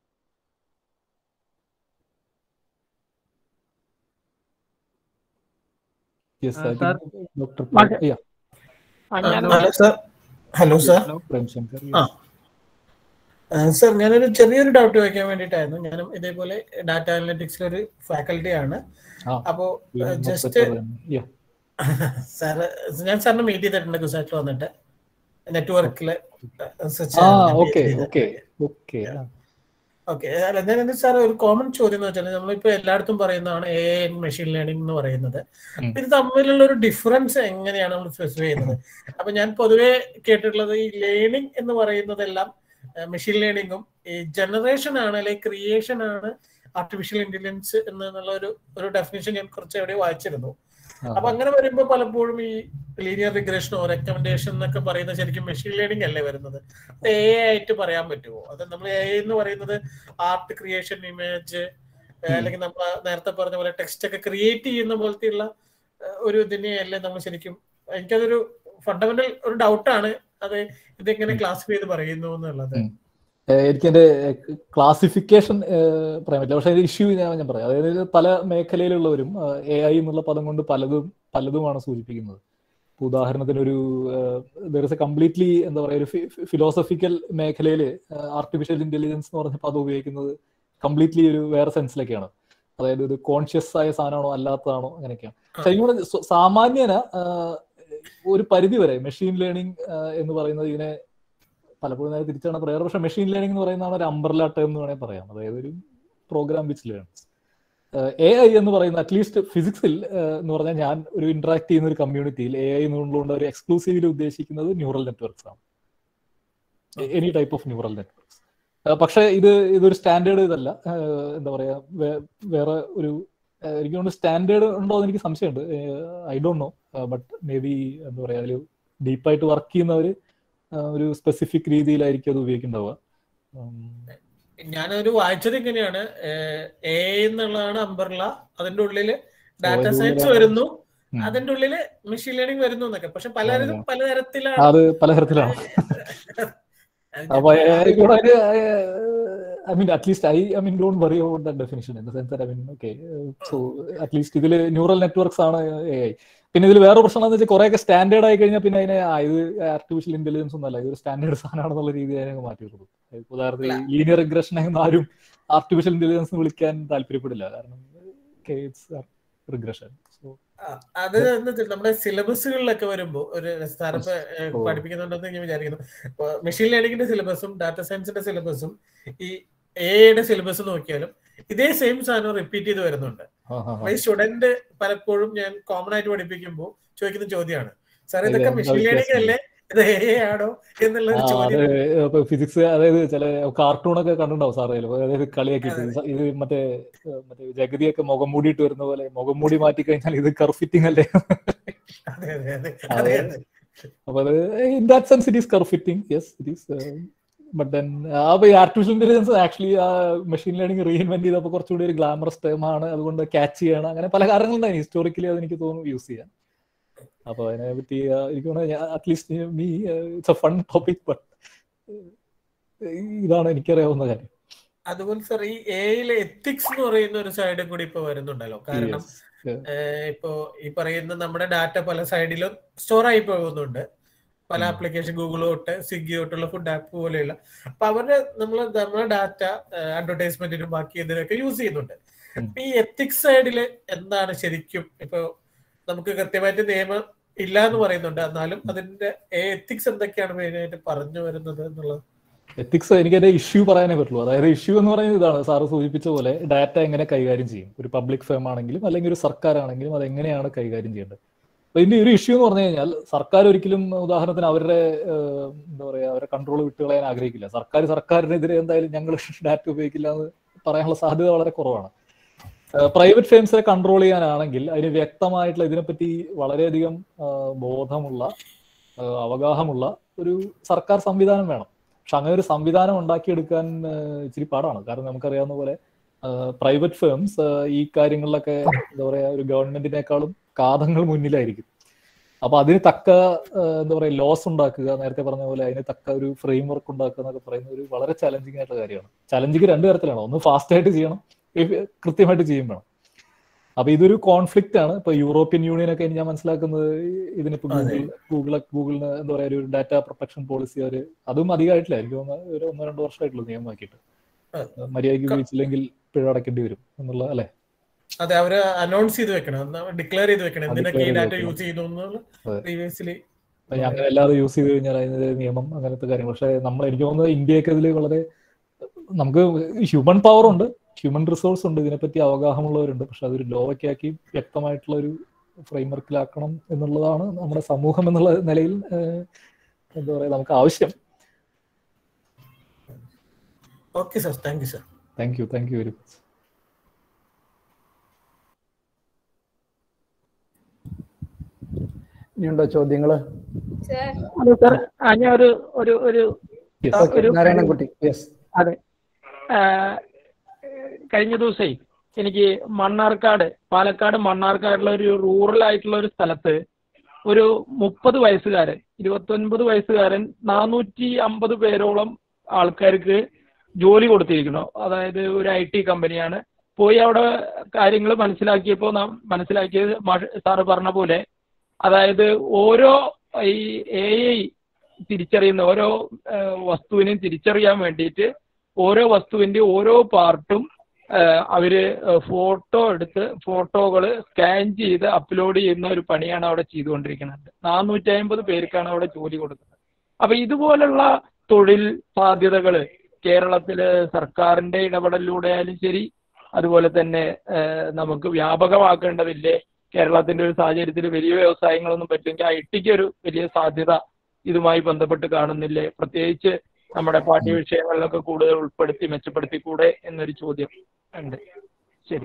Yes Uh, I sir. Think doctor Okay. Yeah hello sir hello sir Premshankar ആ സർ ഞാനൊരു ചെറിയൊരു ഡൗട്ട് ചോദിക്കാൻ വേണ്ടിയിട്ടായിരുന്നു ഞാനും ഇതേപോലെ ഡാറ്റ അനലിറ്റിക്സിൽ ഒരു ഫാക്കൽറ്റി ആണ് ആ, അപ്പോ ഇത് ജസ്റ്റ് മൊത്തത്തിൽ തന്നെ. Yeah. സാറ് ഞാൻ സാറിനെ മീറ്റ് ചെയ്തിട്ടുണ്ട് ഗുജറാത്തിൽ വന്നിട്ട് നെറ്റ്വർക്കില് ആ ഓക്കെ ഓക്കെ ഓക്കെ ഓക്കെ അല്ല ഞാൻ സാർ ഒരു കോമൺ ചോദ്യം എന്ന് വെച്ചാൽ നമ്മളിപ്പോ എല്ലായിടത്തും പറയുന്നതാണ് എ മെഷീൻ ലേണിംഗ് എന്ന് പറയുന്നത് ഇത് തമ്മിലുള്ള ഒരു ഡിഫറൻസ് എങ്ങനെയാണ് നമ്മൾ സ്പെസിഫൈ ചെയ്യുന്നത് അപ്പൊ ഞാൻ പൊതുവെ കേട്ടിട്ടുള്ളത് ഈ ലേണിംഗ് എന്ന് പറയുന്നതെല്ലാം മെഷീൻ ലേണിംഗും ഈ ജനറേഷൻ ആണ് അല്ലെങ്കിൽ ക്രിയേഷൻ ആണ് ആർട്ടിഫിഷ്യൽ ഇന്റലിജൻസ് എന്നുള്ള ഒരു ഒരു ഡെഫിനേഷൻ ഞാൻ കുറച്ച് എവിടെ വായിച്ചിരുന്നു അപ്പൊ അങ്ങനെ വരുമ്പോൾ പലപ്പോഴും ഈ ലീനിയർ റിഗ്രഷനോ റെക്കമെൻഡേഷൻ എന്നൊക്കെ പറയുന്നത് ശരിക്കും മെഷീൻ ലേണിംഗ് അല്ലേ വരുന്നത് എ ആയിട്ട് പറയാൻ പറ്റുമോ അത് നമ്മൾ എ എന്ന് പറയുന്നത് ആർട്ട് ക്രിയേഷൻ ഇമേജ് അല്ലെങ്കിൽ നമ്മൾ നേരത്തെ പറഞ്ഞ പോലെ ടെക്സ്റ്റ് ഒക്കെ ക്രിയേറ്റ് ചെയ്യുന്ന പോലത്തെയുള്ള ഒരു ഇതിനെയല്ലേ നമ്മൾ ശരിക്കും എനിക്കതൊരു ഫണ്ടമെന്റൽ ഒരു ഡൗട്ടാണ് അത് ഇതെങ്ങനെ ക്ലാസിഫൈ ചെയ്ത് പറയുന്നു എന്നുള്ളത് എനിക്ക് എന്റെ ക്ലാസിഫിക്കേഷൻ പറയാൻ പറ്റില്ല പക്ഷേ ഇഷ്യൂ ഞാൻ ഞാൻ പറയാം അതായത് പല മേഖലയിലുള്ളവരും എ ഐ എന്നുള്ള പദം കൊണ്ട് പലതും പലതുമാണ് സൂചിപ്പിക്കുന്നത് ഉദാഹരണത്തിന് ഒരു ദർ ഇസ് എ കംപ്ലീറ്റ്ലി എന്താ പറയുക ഒരു ഫിലോസഫിക്കൽ മേഖലയിൽ ആർട്ടിഫിഷ്യൽ ഇന്റലിജൻസ് എന്ന് പറഞ്ഞ പദം ഉപയോഗിക്കുന്നത് കംപ്ലീറ്റ്ലി ഒരു വേറെ സെൻസിലൊക്കെയാണ് അതായത് ഒരു കോൺഷ്യസ് ആയ സാധനമാണോ അല്ലാത്തതാണോ അങ്ങനെയൊക്കെയാണ് പക്ഷെ ഇങ്ങനെ സാമാന്യന ഒരു പരിധി വരെ മെഷീൻ ലേണിംഗ് എന്ന് പറയുന്നത് ഇതിനെ പലപ്പോഴും നേരെ തിരിച്ചാണ് പറയാറ് പക്ഷെ മെഷീൻ ലേണിംഗ് എന്ന് പറയുന്നതാണ് ഒരു അംബർല ടേം എന്ന് വേണമെങ്കിൽ പറയാം അതായത് ഒരു program which learns A I എന്ന് പറയുന്ന അറ്റ്ലീസ്റ്റ് ഫിസിക്സിൽ എന്ന് പറഞ്ഞാൽ ഞാൻ ഒരു ഇന്ററാക്ട് ചെയ്യുന്ന ഒരു കമ്മ്യൂണിറ്റിയിൽ എ ഐ എന്നുകൊണ്ട് ഒരു എക്സ്ക്ലൂസീവ്ലി ഉദ്ദേശിക്കുന്നത് ന്യൂറൽ നെറ്റ്വർക്ക്സ് ആണ് any type of neural networks പക്ഷെ ഇത് ഇതൊരു സ്റ്റാൻഡേർഡ് ഇതല്ല എന്താ പറയാ വേറെ ഒരു എനിക്ക് തോന്നുന്നു സ്റ്റാൻഡേർഡ് ഉണ്ടോ എന്ന് എനിക്ക് സംശയമുണ്ട് I don't know but maybe എന്താ പറയാ അതിൽ ഡീപ്പായിട്ട് വർക്ക് ചെയ്യുന്നവർ ഒരു സ്പെസിഫിക് രീതിയിലായിരിക്കും അത് ഉപയോഗിക്കുന്നുണ്ടാവുക ഞാനൊരു വായിച്ചത് ഇങ്ങനെയാണ് എ എന്നുള്ളതാണ് അംബർല അതിന്റെ ഉള്ളില് ഡാറ്റ സയൻസ് വരുന്നു അതിന്റെ ഉള്ളില് മെഷീൻ ലേണിംഗ് വരുന്നു എന്നൊക്കെ പക്ഷെ പലരും പലതരത്തിലാണ് അത് പലതരത്തിലാണ് അപ്പൊ I mean at least I I mean don't worry about that definition in the sense I mean okay so at least ഇതിൽ ന്യൂറൽ നെറ്റ്വർക്ക്സ് ആണ് എ ഐ പിന്നെ ഇതിൽ വേറെ പ്രശ്നം എന്ന് വെച്ചാൽ കുറെയൊക്കെ സ്റ്റാൻഡേർഡ് ആയി കഴിഞ്ഞാൽ പിന്നെ അതിനെ ഇത് ആർട്ടിഫിഷ്യൽ ഇന്റലിജൻസ് ഒന്നല്ല ഇതൊരു സ്റ്റാൻഡേർഡ് സാധനമാണെന്നുള്ള രീതി അതിനെ മാറ്റിയിട്ടുള്ളൂ ഉദാഹരണത്തിന് ലീനിയർ റിഗ്രഷൻ ആരും ആർട്ടിഫിഷ്യൽ ഇന്റലിജൻസ് വിളിക്കാൻ താല്പര്യപ്പെടില്ല കാരണം റിഗ്രഷൻ സോ അത് നമ്മുടെ സിലബസുകളിലൊക്കെ വരുമ്പോൾ ഒരു സാറിപ്പ് പഠിപ്പിക്കുന്നുണ്ടെന്ന് ഞാൻ വിചാരിക്കുന്നു മെഷീൻ ലേണിംഗിന്റെ സിലബസും ഡാറ്റ സയൻസിന്റെ സിലബസും ഈ എയുടെ സിലബസ് നോക്കിയാലും ഇതേ സെയിം സാധനം റിപ്പീറ്റ് ചെയ്ത് വരുന്നുണ്ട് അപ്പൊ ഈ സ്റ്റുഡന്റ് പലപ്പോഴും ഞാൻ കോമൺ ആയിട്ട് പഠിപ്പിക്കുമ്പോൾ ചോദിക്കുന്ന ചോദ്യമാണ് സാർ ഇതൊക്കെ മെഷീൻ ലേണിംഗ് അല്ലേ ഇത് എ ആണോ എന്നുള്ള ചോദ്യം ഫിസിക്സ് അതായത് ചില കാർട്ടൂണൊക്കെ കണ്ടിട്ടുണ്ടാവും സാറേ അതായത് കളിയാക്കിയിട്ട് ഇത് മറ്റേ മറ്റേ ജഗതിയൊക്കെ മുഖം മൂടിയിട്ട് വരുന്ന പോലെ മുഖം മൂടി മാറ്റി കഴിഞ്ഞാൽ ഇത് കർഫിറ്റിംഗ് അല്ലേ അപ്പൊ അത് in that sense it is curve fitting yes it is but then അപ്പൊ ഈ ആർട്ടിഫിഷ്യൽ ഇന്റലിജൻസ് ആക്ച്വലി ആ മെഷീൻ ലേണിംഗ് റീഇൻവെന്റ് ചെയ്തപ്പോൾ കുറച്ചുകൂടി ഒരു ഗ്ലാമറസ് ടേം ആണ് അതുകൊണ്ട് ക്യാച്ച് ചെയ്യണം അങ്ങനെ പല കാരണങ്ങളുണ്ടായിരുന്നു ഹിസ്റ്റോറിക്കലി അത് എനിക്ക് തോന്നുന്നു യൂസ് ചെയ്യാൻ അപ്പൊ അതിനെ പറ്റി എനിക്ക് at least me it's a fun topic but ഇതാണ് എനിക്കറിയാവുന്ന കാര്യം അതുപോലെ സാർ ഈ എയിലെ എത്തിക്സ് എന്ന് പറയുന്ന ഒരു സൈഡും കൂടി ഇപ്പൊ വരുന്നുണ്ടല്ലോ കാരണം ഇപ്പോ ഈ പറയുന്ന നമ്മുടെ ഡാറ്റ പല സൈഡിലും സ്റ്റോർ ആയി പോകുന്നുണ്ട് പല ആപ്ലിക്കേഷൻ ഗൂഗിൾ തൊട്ട് സ്വിഗ്ഗി തൊട്ടുള്ള ഫുഡ് ആപ്പ് പോലെയുള്ള അപ്പൊ അവരുടെ നമ്മൾ നമ്മുടെ ഡാറ്റ അഡ്വർടൈസ്മെന്റിനും ബാക്കി ഇതിനൊക്കെ യൂസ് ചെയ്യുന്നുണ്ട് അപ്പൊ ഈ എത്തിക്സ് സൈഡിൽ എന്താണ് ശരിക്കും ഇപ്പൊ നമുക്ക് കൃത്യമായിട്ട് നിയമം ഇല്ല എന്ന് പറയുന്നുണ്ട് എന്നാലും അതിന്റെ എത്തിക്സ് എന്തൊക്കെയാണ് മെയിനായിട്ട് പറഞ്ഞു വരുന്നത് എന്നുള്ളത് എത്തിക്സ് എനിക്ക് അതിന്റെ ഇഷ്യൂ പറയാനേ പറ്റുള്ളൂ അതായത് ഇഷ്യൂ എന്ന് പറയുന്നത് ഇതാണ് സാറ് സൂചിപ്പിച്ച പോലെ ഡാറ്റ എങ്ങനെ കൈകാര്യം ചെയ്യും ഒരു പബ്ലിക് ഫേം ആണെങ്കിലും അല്ലെങ്കിൽ ഒരു സർക്കാർ ആണെങ്കിലും അത് എങ്ങനെയാണ് കൈകാര്യം ചെയ്യേണ്ടത് അപ്പൊ ഇതിന്റെ ഒരു ഇഷ്യൂ എന്ന് പറഞ്ഞു കഴിഞ്ഞാൽ സർക്കാർ ഒരിക്കലും ഉദാഹരണത്തിന് അവരുടെ എന്താ പറയാ അവരുടെ കൺട്രോൾ വിട്ടുകളയാൻ ആഗ്രഹിക്കില്ല സർക്കാർ സർക്കാരിനെതിരെ എന്തായാലും ഞങ്ങൾ ഡാറ്റ ഉപയോഗിക്കില്ല എന്ന് പറയാനുള്ള സാധ്യത വളരെ കുറവാണ് പ്രൈവറ്റ് ഫേംസിനെ കൺട്രോൾ ചെയ്യാനാണെങ്കിൽ അതിന് വ്യക്തമായിട്ടുള്ള ഇതിനെപ്പറ്റി വളരെയധികം ബോധമുള്ള അവഗാഹമുള്ള ഒരു സർക്കാർ സംവിധാനം വേണം പക്ഷെ അങ്ങനെ ഒരു സംവിധാനം ഉണ്ടാക്കിയെടുക്കാൻ ഇച്ചിരി പാടാണ് കാരണം നമുക്കറിയാവുന്ന പോലെ പ്രൈവറ്റ് ഫേംസ് ഈ കാര്യങ്ങളിലൊക്കെ എന്താ പറയാ ഒരു ഗവൺമെന്റിനേക്കാളും കാതങ്ങൾ മുന്നിലായിരിക്കും അപ്പൊ അതിന് തക്ക എന്താ പറയാ ലോസ് ഉണ്ടാക്കുക നേരത്തെ പറഞ്ഞ പോലെ അതിന് തക്ക ഒരു ഫ്രെയിം വർക്ക് ഉണ്ടാക്കുക എന്നൊക്കെ പറയുന്ന ഒരു വളരെ ചലഞ്ചിങ് ആയിട്ടുള്ള കാര്യമാണ് ചലഞ്ചിങ് രണ്ട് തരത്തിലാണ് ഒന്ന് ഫാസ്റ്റ് ആയിട്ട് ചെയ്യണം കൃത്യമായിട്ട് ചെയ്യും വേണം അപ്പൊ ഇതൊരു കോൺഫ്ലിക്റ്റ് ആണ് ഇപ്പൊ യൂറോപ്യൻ യൂണിയൻ ഒക്കെ ഞാൻ മനസ്സിലാക്കുന്നത് ഇതിനിപ്പോ ഗൂഗിൾ ഗൂഗിൾ ഗൂഗിളിന് എന്താ പറയാ ഒരു ഡാറ്റ പ്രൊട്ടക്ഷൻ പോളിസി അവര് അതും അധികമായിട്ടില്ല എനിക്ക് തോന്നുന്നു ഒരു ഒന്നോ രണ്ടോ വർഷമായിട്ടുള്ളൂ നിയമമാക്കിയിട്ട് മര്യാദയ്ക്ക് ഉപയോഗിച്ചില്ലെങ്കിൽ പിഴ അടയ്ക്കേണ്ടി വരും എന്നുള്ള അല്ലെ അതെ അവര് അനൗൺസ് ചെയ്ത് വെക്കണം ഡിക്ലെയർ ചെയ്ത് വെക്കണം ആ, എന്തിനൊക്കെ ഈ declare ഡാറ്റ ചെയ്ത് യൂസ് ചെയ്തു എന്നുള്ള അതെ. പ്രീവിയസ്ലി അപ്പൊ ഈ അങ്ങനെ അല്ലാതെ യൂസ് ചെയ്ത് കഴിഞ്ഞാൽ അതിന് നിയമം അങ്ങനത്തെ കാര്യങ്ങൾ പക്ഷെ നമ്മൾ എനിക്ക് തോന്നുന്നത് ഇന്ത്യയൊക്കെ ഇതിൽ വളരെ നമുക്ക് ഹ്യൂമൻ പവർ ഉണ്ട് ഹ്യൂമൻ റിസോഴ്സ് ഉണ്ട് ഇതിനെപ്പറ്റി അവഗാഹമുള്ളവരുണ്ട് പക്ഷെ അതൊരു ലോ ഒക്കെ ആക്കി വ്യക്തമായിട്ടുള്ള ഒരു ഫ്രെയിംവർക്കിലാക്കണം എന്നുള്ളതാണ് നമ്മുടെ സമൂഹം എന്നുള്ള നിലയിൽ ഏഹ്, എന്താ പറയാ നമുക്ക് ആവശ്യം okay sir thank you sir thank you thank you very much ഇനിയുണ്ടോ ചോദ്യങ്ങള് ഹലോ സാർ ആ ഞാൻ ഒരു ഒരു ഒരു ആ, ഒരു നാരായണൻകുട്ടി യെസ് അതെ ആ, കഴിഞ്ഞ ദിവസേ എനിക്ക് മണ്ണാർക്കാട് പാലക്കാട് മണ്ണാർക്കാടുള്ള ഒരു റൂറൽ ആയിട്ടുള്ള ഒരു സ്ഥലത്ത് ഒരു മുപ്പത് വയസ്സുകാരൻ ഇരുപത്തൊൻപത് വയസ്സുകാരൻ നാനൂറ്റി അമ്പത് പേരോളം ആൾക്കാർക്ക് ജോലി കൊടുത്തിരിക്കുന്നു അതായത് ഒരു ഐ ടി കമ്പനിയാണ് പോയി അവിടെ കാര്യങ്ങൾ മനസ്സിലാക്കിയപ്പോൾ നാം മനസ്സിലാക്കിയത് മാഷ് സാറ് പറഞ്ഞ പോലെ അതായത് ഓരോ ഈ എ ഐ തിരിച്ചറിയുന്ന ഓരോ ആ, വസ്തുവിനെയും തിരിച്ചറിയാൻ വേണ്ടിയിട്ട് ഓരോ വസ്തുവിന്റെ ഓരോ പാർട്ടും അവര് ഫോട്ടോ എടുത്ത് ഫോട്ടോകൾ സ്കാൻ ചെയ്ത് അപ്ലോഡ് ചെയ്യുന്ന ഒരു പണിയാണ് അവിടെ ചെയ്തുകൊണ്ടിരിക്കുന്നത് നാനൂറ്റി അമ്പത് പേർക്കാണ് അവിടെ ജോലി കൊടുക്കുന്നത് അപ്പൊ ഇതുപോലുള്ള തൊഴിൽ സാധ്യതകൾ കേരളത്തില് സർക്കാരിന്റെ ഇടപെടലിലൂടെ ആയാലും ശരി അതുപോലെ തന്നെ ഏഹ്, നമുക്ക് വ്യാപകമാക്കേണ്ടതില്ലേ കേരളത്തിന്റെ ഒരു സാഹചര്യത്തിൽ വലിയ വ്യവസായങ്ങളൊന്നും പറ്റുമെങ്കിൽ ഐ ടിക്ക് ഒരു വലിയ സാധ്യത ഇതുമായി ബന്ധപ്പെട്ട് കാണുന്നില്ലേ പ്രത്യേകിച്ച് നമ്മുടെ പാഠ്യവിഷയങ്ങളിലൊക്കെ കൂടുതൽ ഉൾപ്പെടുത്തി മെച്ചപ്പെടുത്തിക്കൂടെ എന്നൊരു ചോദ്യം ഉണ്ട് ശരി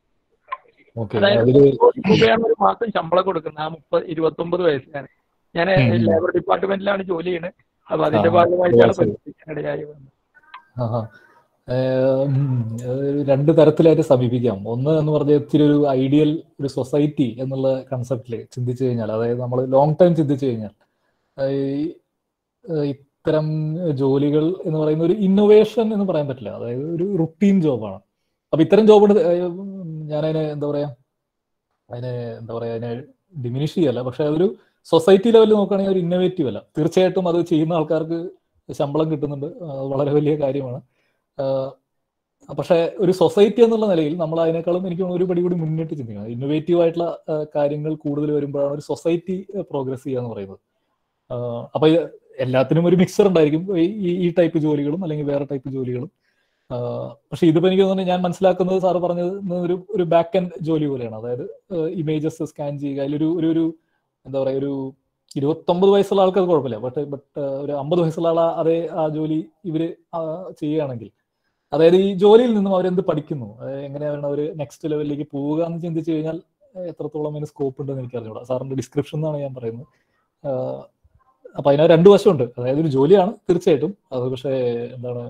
ഓക്കെ അതായത് അതില് കോടി രൂപയാണ് ഒരു മാസം ശമ്പളം കൊടുക്കുന്നത് ആ മുപ്പത് ഇരുപത്തൊമ്പത് വയസ്സുകാരൻ ഞാൻ ഉം, ഉം. ലേബർ ഡിപ്പാർട്ട്മെന്റിലാണ് ജോലി ചെയ്യുന്നത് അപ്പൊ അതിന്റെ ആ, ഭാഗമായിട്ടാണ് ശരി. പരിശോധിക്കാനിടയായി വന്നത് ആഹാ. ഏഹ് ഉം, ഏഹ് രണ്ട് തരത്തിലായിട്ട് സമീപിക്കാം ഒന്ന് എന്ന് പറഞ്ഞാൽ ഇത്തിരി ഒരു ഐഡിയൽ ഒരു സൊസൈറ്റി എന്നുള്ള കൺസെപ്റ്റിൽ ചിന്തിച്ചു കഴിഞ്ഞാൽ അതായത് നമ്മൾ ലോങ് ടൈം ചിന്തിച്ചു കഴിഞ്ഞാൽ ഏഹ് ഈ ഏഹ് ഇത്തരം ജോലികൾ എന്ന് പറയുന്ന ഒരു ഇന്നോവേഷൻ എന്ന് പറയാൻ പറ്റില്ല അതായത് ഒരു റുട്ടീൻ ജോബാണ് അപ്പൊ ഇത്തരം ജോബ് ഞാനതിനെ എന്താ പറയാ അതിനെ എന്താ പറയാ അതിനെ ഡിമിനിഷ് ചെയ്യല്ല പക്ഷെ അതൊരു സൊസൈറ്റി ലെവലിൽ നോക്കുകയാണെങ്കിൽ ഒരു ഇന്നോവേറ്റീവ് അല്ല തീർച്ചയായിട്ടും അത് ചെയ്യുന്ന ആൾക്കാർക്ക് ശമ്പളം കിട്ടുന്നുണ്ട് അത് വളരെ വലിയ കാര്യമാണ് ആഹ് പക്ഷെ ഒരു സൊസൈറ്റി എന്നുള്ള നിലയിൽ നമ്മൾ അതിനേക്കാളും എനിക്ക് തോന്നുന്നു ഒരു പടി കൂടി മുന്നിട്ട് ചിന്തിക്കണം ഇന്നോവേറ്റീവ് ആയിട്ടുള്ള ആഹ് കാര്യങ്ങൾ കൂടുതൽ വരുമ്പോഴാണ് ഒരു സൊസൈറ്റി പ്രോഗ്രസ് ചെയ്യുക എന്ന് പറയുന്നത് ആഹ് അപ്പൊ ഇത് എല്ലാത്തിനും ഒരു മിക്സർ ഉണ്ടായിരിക്കും ഈ- ഈ ഈ ടൈപ്പ് ജോലികളും അല്ലെങ്കിൽ വേറെ ടൈപ്പ് ജോലികളും ആഹ് പക്ഷെ ഇതിപ്പോ എനിക്ക് തോന്നുന്നു ഞാൻ മനസ്സിലാക്കുന്നത് സാറ് പറഞ്ഞത് ഒരു ഒരു ബാക്ക് എൻഡ് ജോലി പോലെയാണ് അതായത് ഇമേജസ് സ്കാൻ ചെയ്യുക അതിലൊരു ഒരു ഒരു എന്താ പറയാ ഒരു ഇരുപത്തൊമ്പത് വയസ്സുള്ള ആൾക്കാർക്ക് കുഴപ്പമില്ല ബട്ട് ബട്ട് ഒരു അമ്പത് വയസ്സുള്ള ആൾ ആ- അതേ ആ ജോലി ഇവര് ആ ചെയ്യുകയാണെങ്കിൽ അതായത് ഈ ജോലിയിൽ നിന്നും അവരെന്ത് പഠിക്കുന്നു അതായത് എങ്ങനെയാണ് അവർ നെക്സ്റ്റ് ലെവലിലേക്ക് പോവുക എന്ന് ചിന്തിച്ചു കഴിഞ്ഞാൽ ഏഹ് എത്രത്തോളം അതിന് സ്കോപ്പ് ഉണ്ടെന്ന് എനിക്ക് അറിഞ്ഞൂടാ സാറിന്റെ ഡിസ്ക്രിപ്ഷൻ എന്നാണ് ഞാൻ പറയുന്നത് ആഹ് അപ്പൊ അതിന് രണ്ട് വശമുണ്ട് അതായത് ഒരു ജോലിയാണ് തീർച്ചയായിട്ടും അത് പക്ഷേ എന്താണ്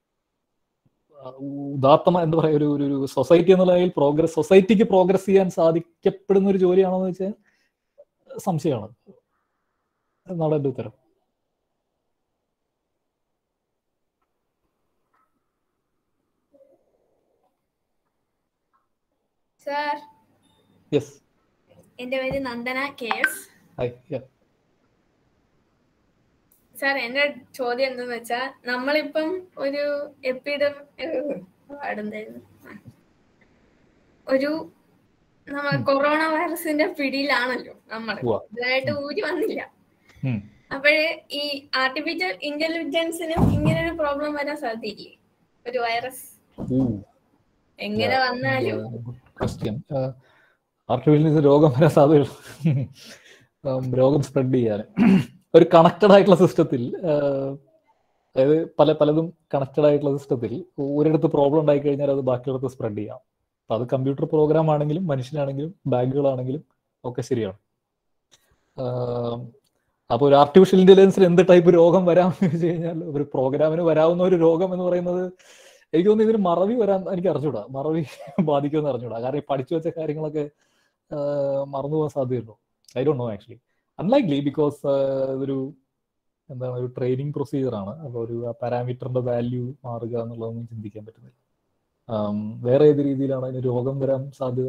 ഉദാത്തമ എന്താ പറയാ ഒരു ഒരു ഒരു സൊസൈറ്റി എന്നുള്ള നിലയിൽ പ്രോഗ്രസ് സൊസൈറ്റിക്ക് പ്രോഗ്രസ് ചെയ്യാൻ സാധിക്കപ്പെടുന്ന ഒരു ജോലിയാണോ എന്ന് വെച്ചാൽ സംശയമാണ് എന്നാണ് എന്റെ ഉത്തരം സാർ യെസ് എൻ്റെ പേര് Nandana K S hi sir എൻ്റെ ചോദ്യം എന്തെന്ന് വെച്ചാൽ നമ്മളിപ്പം ഒരു എപ്പിഡം പാടുന്നായിരുന്നു ഒരു നമ്മ കൊറോണ വൈറസിന്റെ പിടിയിലാണല്ലോ നമ്മൾ ഉവ്വ. ഇതായിട്ട് ഊരി വന്നില്ല ഉം. അപ്പോഴേ ഈ ആർട്ടിഫിഷ്യൽ ഇന്റലിജൻസിനും ഇങ്ങനെ ഒരു പ്രോബ്ലം വരാൻ സാധ്യതയില്ലേ ഒരു വൈറസ് എങ്ങനെ വന്നാലും ക്വസ്റ്റ്യൻ ആർട്ടിഫിഷ്യൽ രോഗം വരാൻ സാധ്യത രോഗം സ്പ്രെഡ് ചെയ്യാൻ ഒരു കണക്റ്റഡ് ആയിട്ടുള്ള സിസ്റ്റത്തിൽ അതായത് പല പലതും കണക്റ്റഡ് ആയിട്ടുള്ള സിസ്റ്റത്തിൽ ഒരിടത്ത് പ്രോബ്ലം ഉണ്ടായി കഴിഞ്ഞാൽ അത് ബാക്കിയുള്ളടത്ത് സ്പ്രെഡ് ചെയ്യാം അപ്പൊ അത് കമ്പ്യൂട്ടർ പ്രോഗ്രാം ആണെങ്കിലും മനുഷ്യനാണെങ്കിലും ബാങ്കുകളാണെങ്കിലും ഒക്കെ ശരിയാണ് അപ്പോൾ ഒരു ആർട്ടിഫിഷ്യൽ ഇന്റലിജൻസിൽ എന്ത് ടൈപ്പ് രോഗം വരാം എന്ന് വെച്ച് കഴിഞ്ഞാൽ ഒരു പ്രോഗ്രാമിന് വരാവുന്ന ഒരു രോഗം എന്ന് പറയുന്നത് എനിക്ക് തോന്നുന്നു ഇതിന് മറവി വരാൻ എനിക്ക് അറിഞ്ഞൂടാ മറവി ബാധിക്കുമെന്ന് അറിഞ്ഞൂടാ കാരണം ഈ പഠിച്ചു വെച്ച കാര്യങ്ങളൊക്കെ മറന്നു പോകാൻ സാധ്യതയുണ്ടോ I don't know actually unlikely because ഇതൊരു എന്താണ് ഒരു ട്രെയിനിങ് പ്രൊസീജിയർ ആണ് അപ്പോൾ ഒരു പാരാമീറ്ററിന്റെ വാല്യൂ മാറുക എന്നുള്ളതൊന്നും ചിന്തിക്കാൻ പറ്റുന്നില്ല വേറെ ഏത് രീതിയിലാണ് അതിന് രോഗം വരാൻ സാധ്യത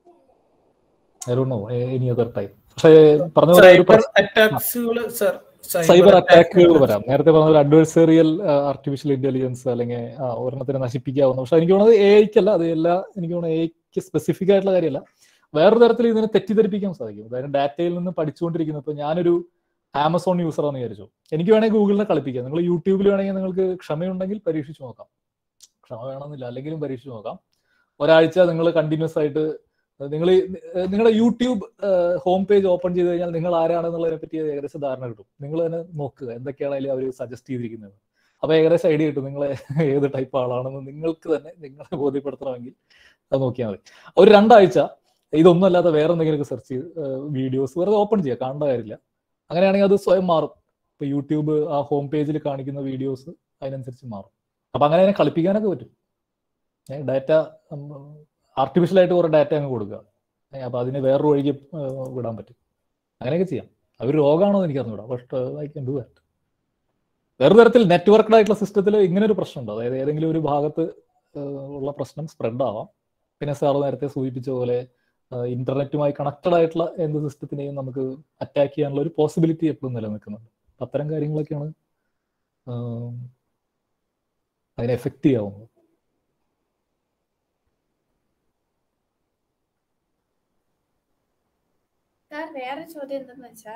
I don't know any other type പക്ഷേ പറഞ്ഞ പോലെ ഒരു സൈബർ അറ്റാക്സുകൾ സർ സൈബർ അറ്റാക്കുകൾ വരാം നേരത്തെ പറഞ്ഞ അഡ്വേഴ്സറിയൽ ആർട്ടിഫിഷ്യൽ ഇന്റലിജൻസ് അല്ലെങ്കിൽ ആ, ഒരെണ്ണത്തിനെ നശിപ്പിക്കാവുന്ന പക്ഷെ എനിക്ക് തോന്നുന്നത് എ ഐക്കല്ല അത് എല്ലാ എനിക്ക് തോന്നുന്നത് എ ഐക്ക് സ്പെസിഫിക് ആയിട്ടുള്ള കാര്യമല്ല വേറൊരു തരത്തിൽ ഇതിനെ തെറ്റിദ്ധരിപ്പിക്കാൻ സാധിക്കും അതായത് ഡാറ്റയിൽ നിന്ന് പഠിച്ചുകൊണ്ടിരിക്കുന്നത് ഇപ്പൊ ഞാനൊരു ആമസോൺ യൂസറാന്ന് വിചാരിച്ചു എനിക്ക് വേണമെങ്കിൽ ഗൂഗിളിനെ കളിപ്പിക്കാം നിങ്ങൾ യൂട്യൂബിൽ വേണമെങ്കിൽ നിങ്ങൾക്ക് ക്ഷമയുണ്ടെങ്കിൽ പരീക്ഷിച്ച് നോക്കാം ക്ഷമ വേണമെന്നില്ല അല്ലെങ്കിലും പരീക്ഷിച്ച് നോക്കാം ഒരാഴ്ച നിങ്ങൾ കണ്ടിന്യൂസ് ആയിട്ട് നിങ്ങൾ നിങ്ങളുടെ യൂട്യൂബ് ഹോം പേജ് ഓപ്പൺ ചെയ്ത് കഴിഞ്ഞാൽ നിങ്ങൾ ആരാണെന്നുള്ളതിനെ പറ്റി ഏകദേശം ധാരണ കിട്ടും നിങ്ങൾ തന്നെ നോക്കുക എന്തൊക്കെയാണ് അതിൽ അവർ സജസ്റ്റ് ചെയ്തിരിക്കുന്നത് അപ്പൊ ഏകദേശം ഐഡിയ കിട്ടും നിങ്ങൾ ഏത് ടൈപ്പ് ആളാണെന്ന് നിങ്ങൾക്ക് തന്നെ നിങ്ങളെ ബോധ്യപ്പെടുത്തണമെങ്കിൽ അത് നോക്കിയാൽ മതി ഒരു രണ്ടാഴ്ച ഇതൊന്നും അല്ലാതെ വേറെ എന്തെങ്കിലുമൊക്കെ സെർച്ച് ചെയ്ത് വീഡിയോസ് വെറുതെ ഓപ്പൺ ചെയ്യുക കാണേണ്ട കാര്യമില്ല അങ്ങനെയാണെങ്കിൽ അത് സ്വയം മാറും ഇപ്പൊ യൂട്യൂബ് ആ ഹോം പേജിൽ കാണിക്കുന്ന വീഡിയോസ് അതിനനുസരിച്ച് മാറും അപ്പൊ അങ്ങനെ അതിനെ കളിപ്പിക്കാനൊക്കെ പറ്റും ഡാറ്റ ആർട്ടിഫിഷ്യൽ ആയിട്ട് കുറെ ഡാറ്റ അങ്ങ് കൊടുക്കുക ഏ, അപ്പൊ അതിന് വേറൊരു വഴിക്ക് ഏഹ്, വിടാൻ പറ്റും അങ്ങനെയൊക്കെ ചെയ്യാം അവർ രോഗമാണോ എന്ന് എനിക്ക് അറിഞ്ഞൂടാ but I can do that വേറെ തരത്തിൽ നെറ്റ്വർക്ക്ഡ് ആയിട്ടുള്ള സിസ്റ്റത്തിൽ ഇങ്ങനെ ഒരു പ്രശ്നമുണ്ട് അതായത് ഏതെങ്കിലും ഒരു ഭാഗത്ത് ഏഹ്, ഉള്ള പ്രശ്നം സ്പ്രെഡ് ആവാം പിന്നെ സാർ നേരത്തെ സൂചിപ്പിച്ച പോലെ ഇന്റർനെറ്റുമായി കണക്റ്റഡ് ആയിട്ടുള്ള എന്ത് സിസ്റ്റത്തിനെയും നമുക്ക് അറ്റാക്ക് ചെയ്യാനുള്ള ഒരു പോസിബിലിറ്റി എപ്പോഴും നിലനിൽക്കുന്നുണ്ട് അപ്പൊ അത്തരം കാര്യങ്ങളൊക്കെയാണ് ആം, അതിനെ എഫക്റ്റ് ചെയ്യാവുന്നത് സാർ വേറെ ചോദ്യം എന്തെന്ന് വെച്ചാ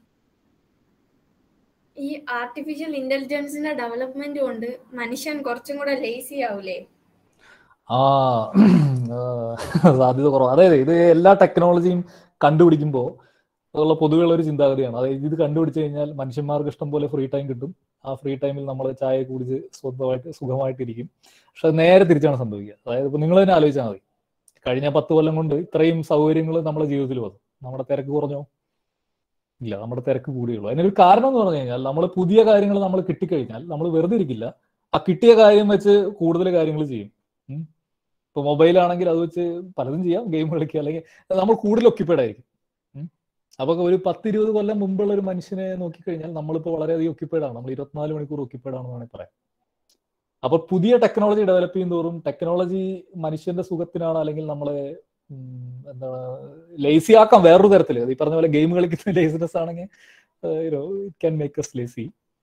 ഈ ആർട്ടിഫിഷ്യൽ ഇന്റലിജൻസിന്റെ ഡെവലപ്മെന്റ് കൊണ്ട് മനുഷ്യൻ കുറച്ചും കൂടെ ലേസി ആവൂലേ ആ ആ, സാധ്യത കുറവ് അതായത് ഇത് എല്ലാ ടെക്നോളജിയും കണ്ടുപിടിക്കുമ്പോൾ ഉള്ള പൊതുവെയുള്ള ഒരു ചിന്താഗതിയാണ് അതായത് ഇത് കണ്ടുപിടിച്ചു കഴിഞ്ഞാൽ മനുഷ്യന്മാർക്ക് ഇഷ്ടം പോലെ ഫ്രീ ടൈം കിട്ടും ആ ഫ്രീ ടൈമിൽ നമ്മൾ ചായ കുടിച്ച് സ്വന്തമായിട്ട് സുഖമായിട്ടിരിക്കും പക്ഷെ അത് നേരെ തിരിച്ചാണ് സംഭവിക്കുക അതായത് ഇപ്പൊ നിങ്ങൾ തന്നെ ആലോചിച്ചാൽ മതി കഴിഞ്ഞ പത്ത് കൊല്ലം കൊണ്ട് ഇത്രയും സൗകര്യങ്ങൾ നമ്മുടെ ജീവിതത്തിൽ വന്നു നമ്മുടെ തിരക്ക് കുറഞ്ഞോ ഇല്ല നമ്മുടെ തിരക്ക് കൂടിയുള്ളൂ അതിനൊരു കാരണം എന്ന് പറഞ്ഞു കഴിഞ്ഞാൽ നമ്മൾ പുതിയ കാര്യങ്ങൾ നമ്മൾ കിട്ടിക്കഴിഞ്ഞാൽ നമ്മൾ വെറുതെ ഇരിക്കില്ല ആ കിട്ടിയ കാര്യം വെച്ച് കൂടുതൽ കാര്യങ്ങൾ ചെയ്യും ഉം. ഇപ്പൊ മൊബൈൽ ആണെങ്കിൽ അത് വെച്ച് പലതും ചെയ്യാം ഗെയിം കളിക്കുക അല്ലെങ്കിൽ നമ്മൾ കൂടുതൽ ഒക്യുപ്പൈഡ് ആയിരിക്കും ഉം. അപ്പൊ ഒരു പത്ത് ഇരുപത് കൊല്ലം മുമ്പുള്ള ഒരു മനുഷ്യനെ നോക്കിക്കഴിഞ്ഞാൽ നമ്മളിപ്പോൾ വളരെയധികം ഒക്യുപ്പൈഡ് ആണ് നമ്മൾ ഇരുപത്തിനാല് മണിക്കൂർ ഒക്യുപ്പൈഡ് ആണെന്ന് വേണമെങ്കിൽ പറയാം അപ്പൊ പുതിയ ടെക്നോളജി ഡെവലപ്പ് ചെയ്യും തോറും ടെക്നോളജി മനുഷ്യന്റെ സുഖത്തിനാണ് അല്ലെങ്കിൽ നമ്മളെ ഉം, എന്താ ലേസി ആക്കാം വേറൊരു തരത്തിൽ ഈ പറഞ്ഞ പോലെ ഗെയിം കളിക്കുന്ന ലേസിനെസ് ആണെങ്കിൽ it can make us lazy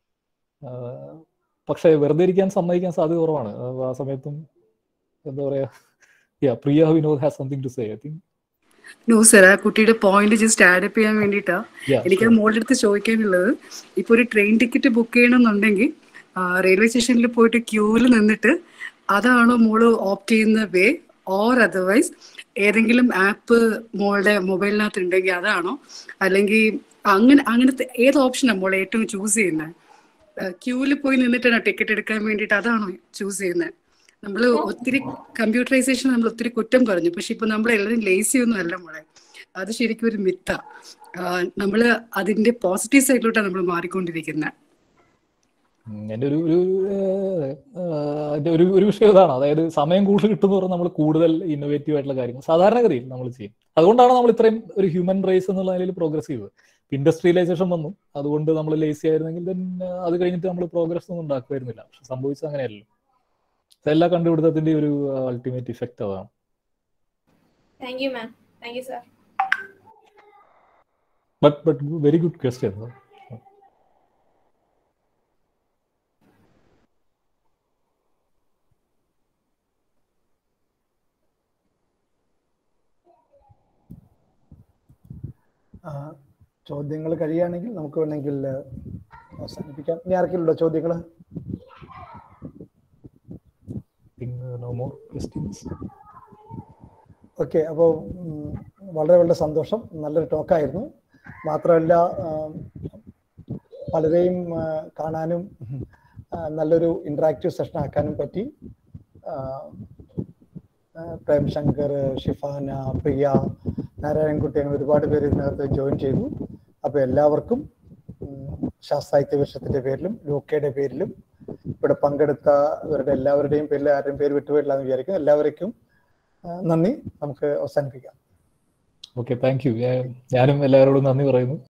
പക്ഷെ വെറുതെ ഇരിക്കാൻ സമ്മതിക്കാൻ സാധ്യത കുറവാണ് ആ, ആ സമയത്തും എന്താ പറയാ yeah Priya Vinod has something to say I think no sir ആ കുട്ടിയുടെ പോയിന്റ് ജസ്റ്റ് ആഡപ്പ് ചെയ്യാൻ വേണ്ടിയിട്ടാ Yeah, എനിക്ക് sure. മോളുടെ അടുത്ത് ചോദിക്കാനുള്ളത് ഇപ്പൊ ഒരു ട്രെയിൻ ടിക്കറ്റ് ബുക്ക് ചെയ്യണമെന്നുണ്ടെങ്കിൽ റെയിൽവേ സ്റ്റേഷനിൽ പോയിട്ട് ക്യൂവിൽ നിന്നിട്ട് അതാണോ മോള് ഓപ്റ്റ് ചെയ്യുന്ന വേ ഓർ അതർവൈസ് ഏതെങ്കിലും ആപ്പ് മോളുടെ മൊബൈലിനകത്ത് ഉണ്ടെങ്കിൽ അതാണോ അല്ലെങ്കിൽ അങ്ങനെ അങ്ങനത്തെ ഏത് ഓപ്ഷനാണ് മോൾ ഏറ്റവും ചൂസ് ചെയ്യുന്നത് ക്യൂവിൽ പോയി നിന്നിട്ടാണോ ടിക്കറ്റ് എടുക്കാൻ വേണ്ടിയിട്ട് അതാണോ ചൂസ് ചെയ്യുന്നത് നമ്മൾ ഒത്തിരി കമ്പ്യൂട്ടറൈസേഷൻ നമ്മൾ ഒത്തിരി കുറ്റം പറഞ്ഞു പക്ഷെ ഇപ്പൊ നമ്മൾ എല്ലാവരും ലേസി ഒന്നും അല്ല മോളെ അത് ശരിക്കും ഒരു മിത്ത നമ്മൾ അതിന്റെ പോസിറ്റീവ് സൈഡിലോട്ടാണ് നമ്മൾ മാറിക്കൊണ്ടിരിക്കുന്നത് ഉം, എൻ്റെ ഒരു ഒരു ഏഹ്, ഏഹ്, അതിന്റെ ഒരു ഒരു വിഷയം ഇതാണ് അതായത് സമയം കൂടുതൽ കിട്ടുന്നതോറും നമ്മൾ കൂടുതൽ ഇന്നോവേറ്റീവ് ആയിട്ടുള്ള കാര്യങ്ങൾ സാധാരണഗതിയിൽ നമ്മൾ ചെയ്യും അതുകൊണ്ടാണ് നമ്മൾ ഇത്രയും ഒരു ഹ്യൂമൻ റേസ് എന്നുള്ള നിലയിൽ പ്രോഗ്രസ് ചെയ്തത് ഇൻഡസ്ട്രിയലൈസേഷൻ വന്നു അതുകൊണ്ട് നമ്മൾ ലേസി ആയിരുന്നെങ്കിൽ then അത് കഴിഞ്ഞിട്ട് നമ്മൾ പ്രോഗ്രസ് ഒന്നും ഉണ്ടാക്കുമായിരുന്നില്ല പക്ഷെ സംഭവിച്ചത് അങ്ങനെയല്ലോ എല്ലാ കണ്ടുപിടുത്തത്തിന്റെ ഒരു അൾട്ടിമേറ്റ് ഇഫക്റ്റ് അതാണ് thank you ma'am thank you sir but but very good question ചോദ്യങ്ങൾ കഴിയുകയാണെങ്കിൽ നമുക്ക് വേണമെങ്കിൽ ആ, അവസാനിപ്പിക്കാം ഇനി ആർക്കെങ്കിലും ഉണ്ടോ ചോദ്യങ്ങൾ നോ മോർ ക്വസ്റ്റ്യൻസ് ഓക്കെ അപ്പോൾ വളരെ വളരെ സന്തോഷം നല്ലൊരു ടോക്കായിരുന്നു മാത്രമല്ല ആ, പലരെയും ആ, കാണാനും ആ, നല്ലൊരു ഇന്ററാക്റ്റീവ് സെഷൻ ആക്കാനും പറ്റി ആ, ആ, പ്രേം ശങ്കർ ഷിഫാന പ്രിയ നാരായണൻകുട്ടി അങ്ങനെ ഒരുപാട് പേര് ഇതിനകത്ത് ജോയിൻ ചെയ്തു അപ്പോൾ എല്ലാവർക്കും ഉം, ശാസ്ത്രാഹിത്യ വർഷത്തിന്റെ പേരിലും ലൂക്കയുടെ പേരിലും ഇവിടെ പങ്കെടുത്തവരുടെ എല്ലാവരുടെയും പേരിൽ ആരുടെയും പേര് വിട്ടുപോയിട്ടില്ല എന്ന് വിചാരിക്കുന്നു എല്ലാവർക്കും ആ, നന്ദി നമുക്ക് അവസാനിപ്പിക്കാം ഓക്കെ താങ്ക് യു ഞാനും എല്ലാവരോടും നന്ദി പറയുന്നു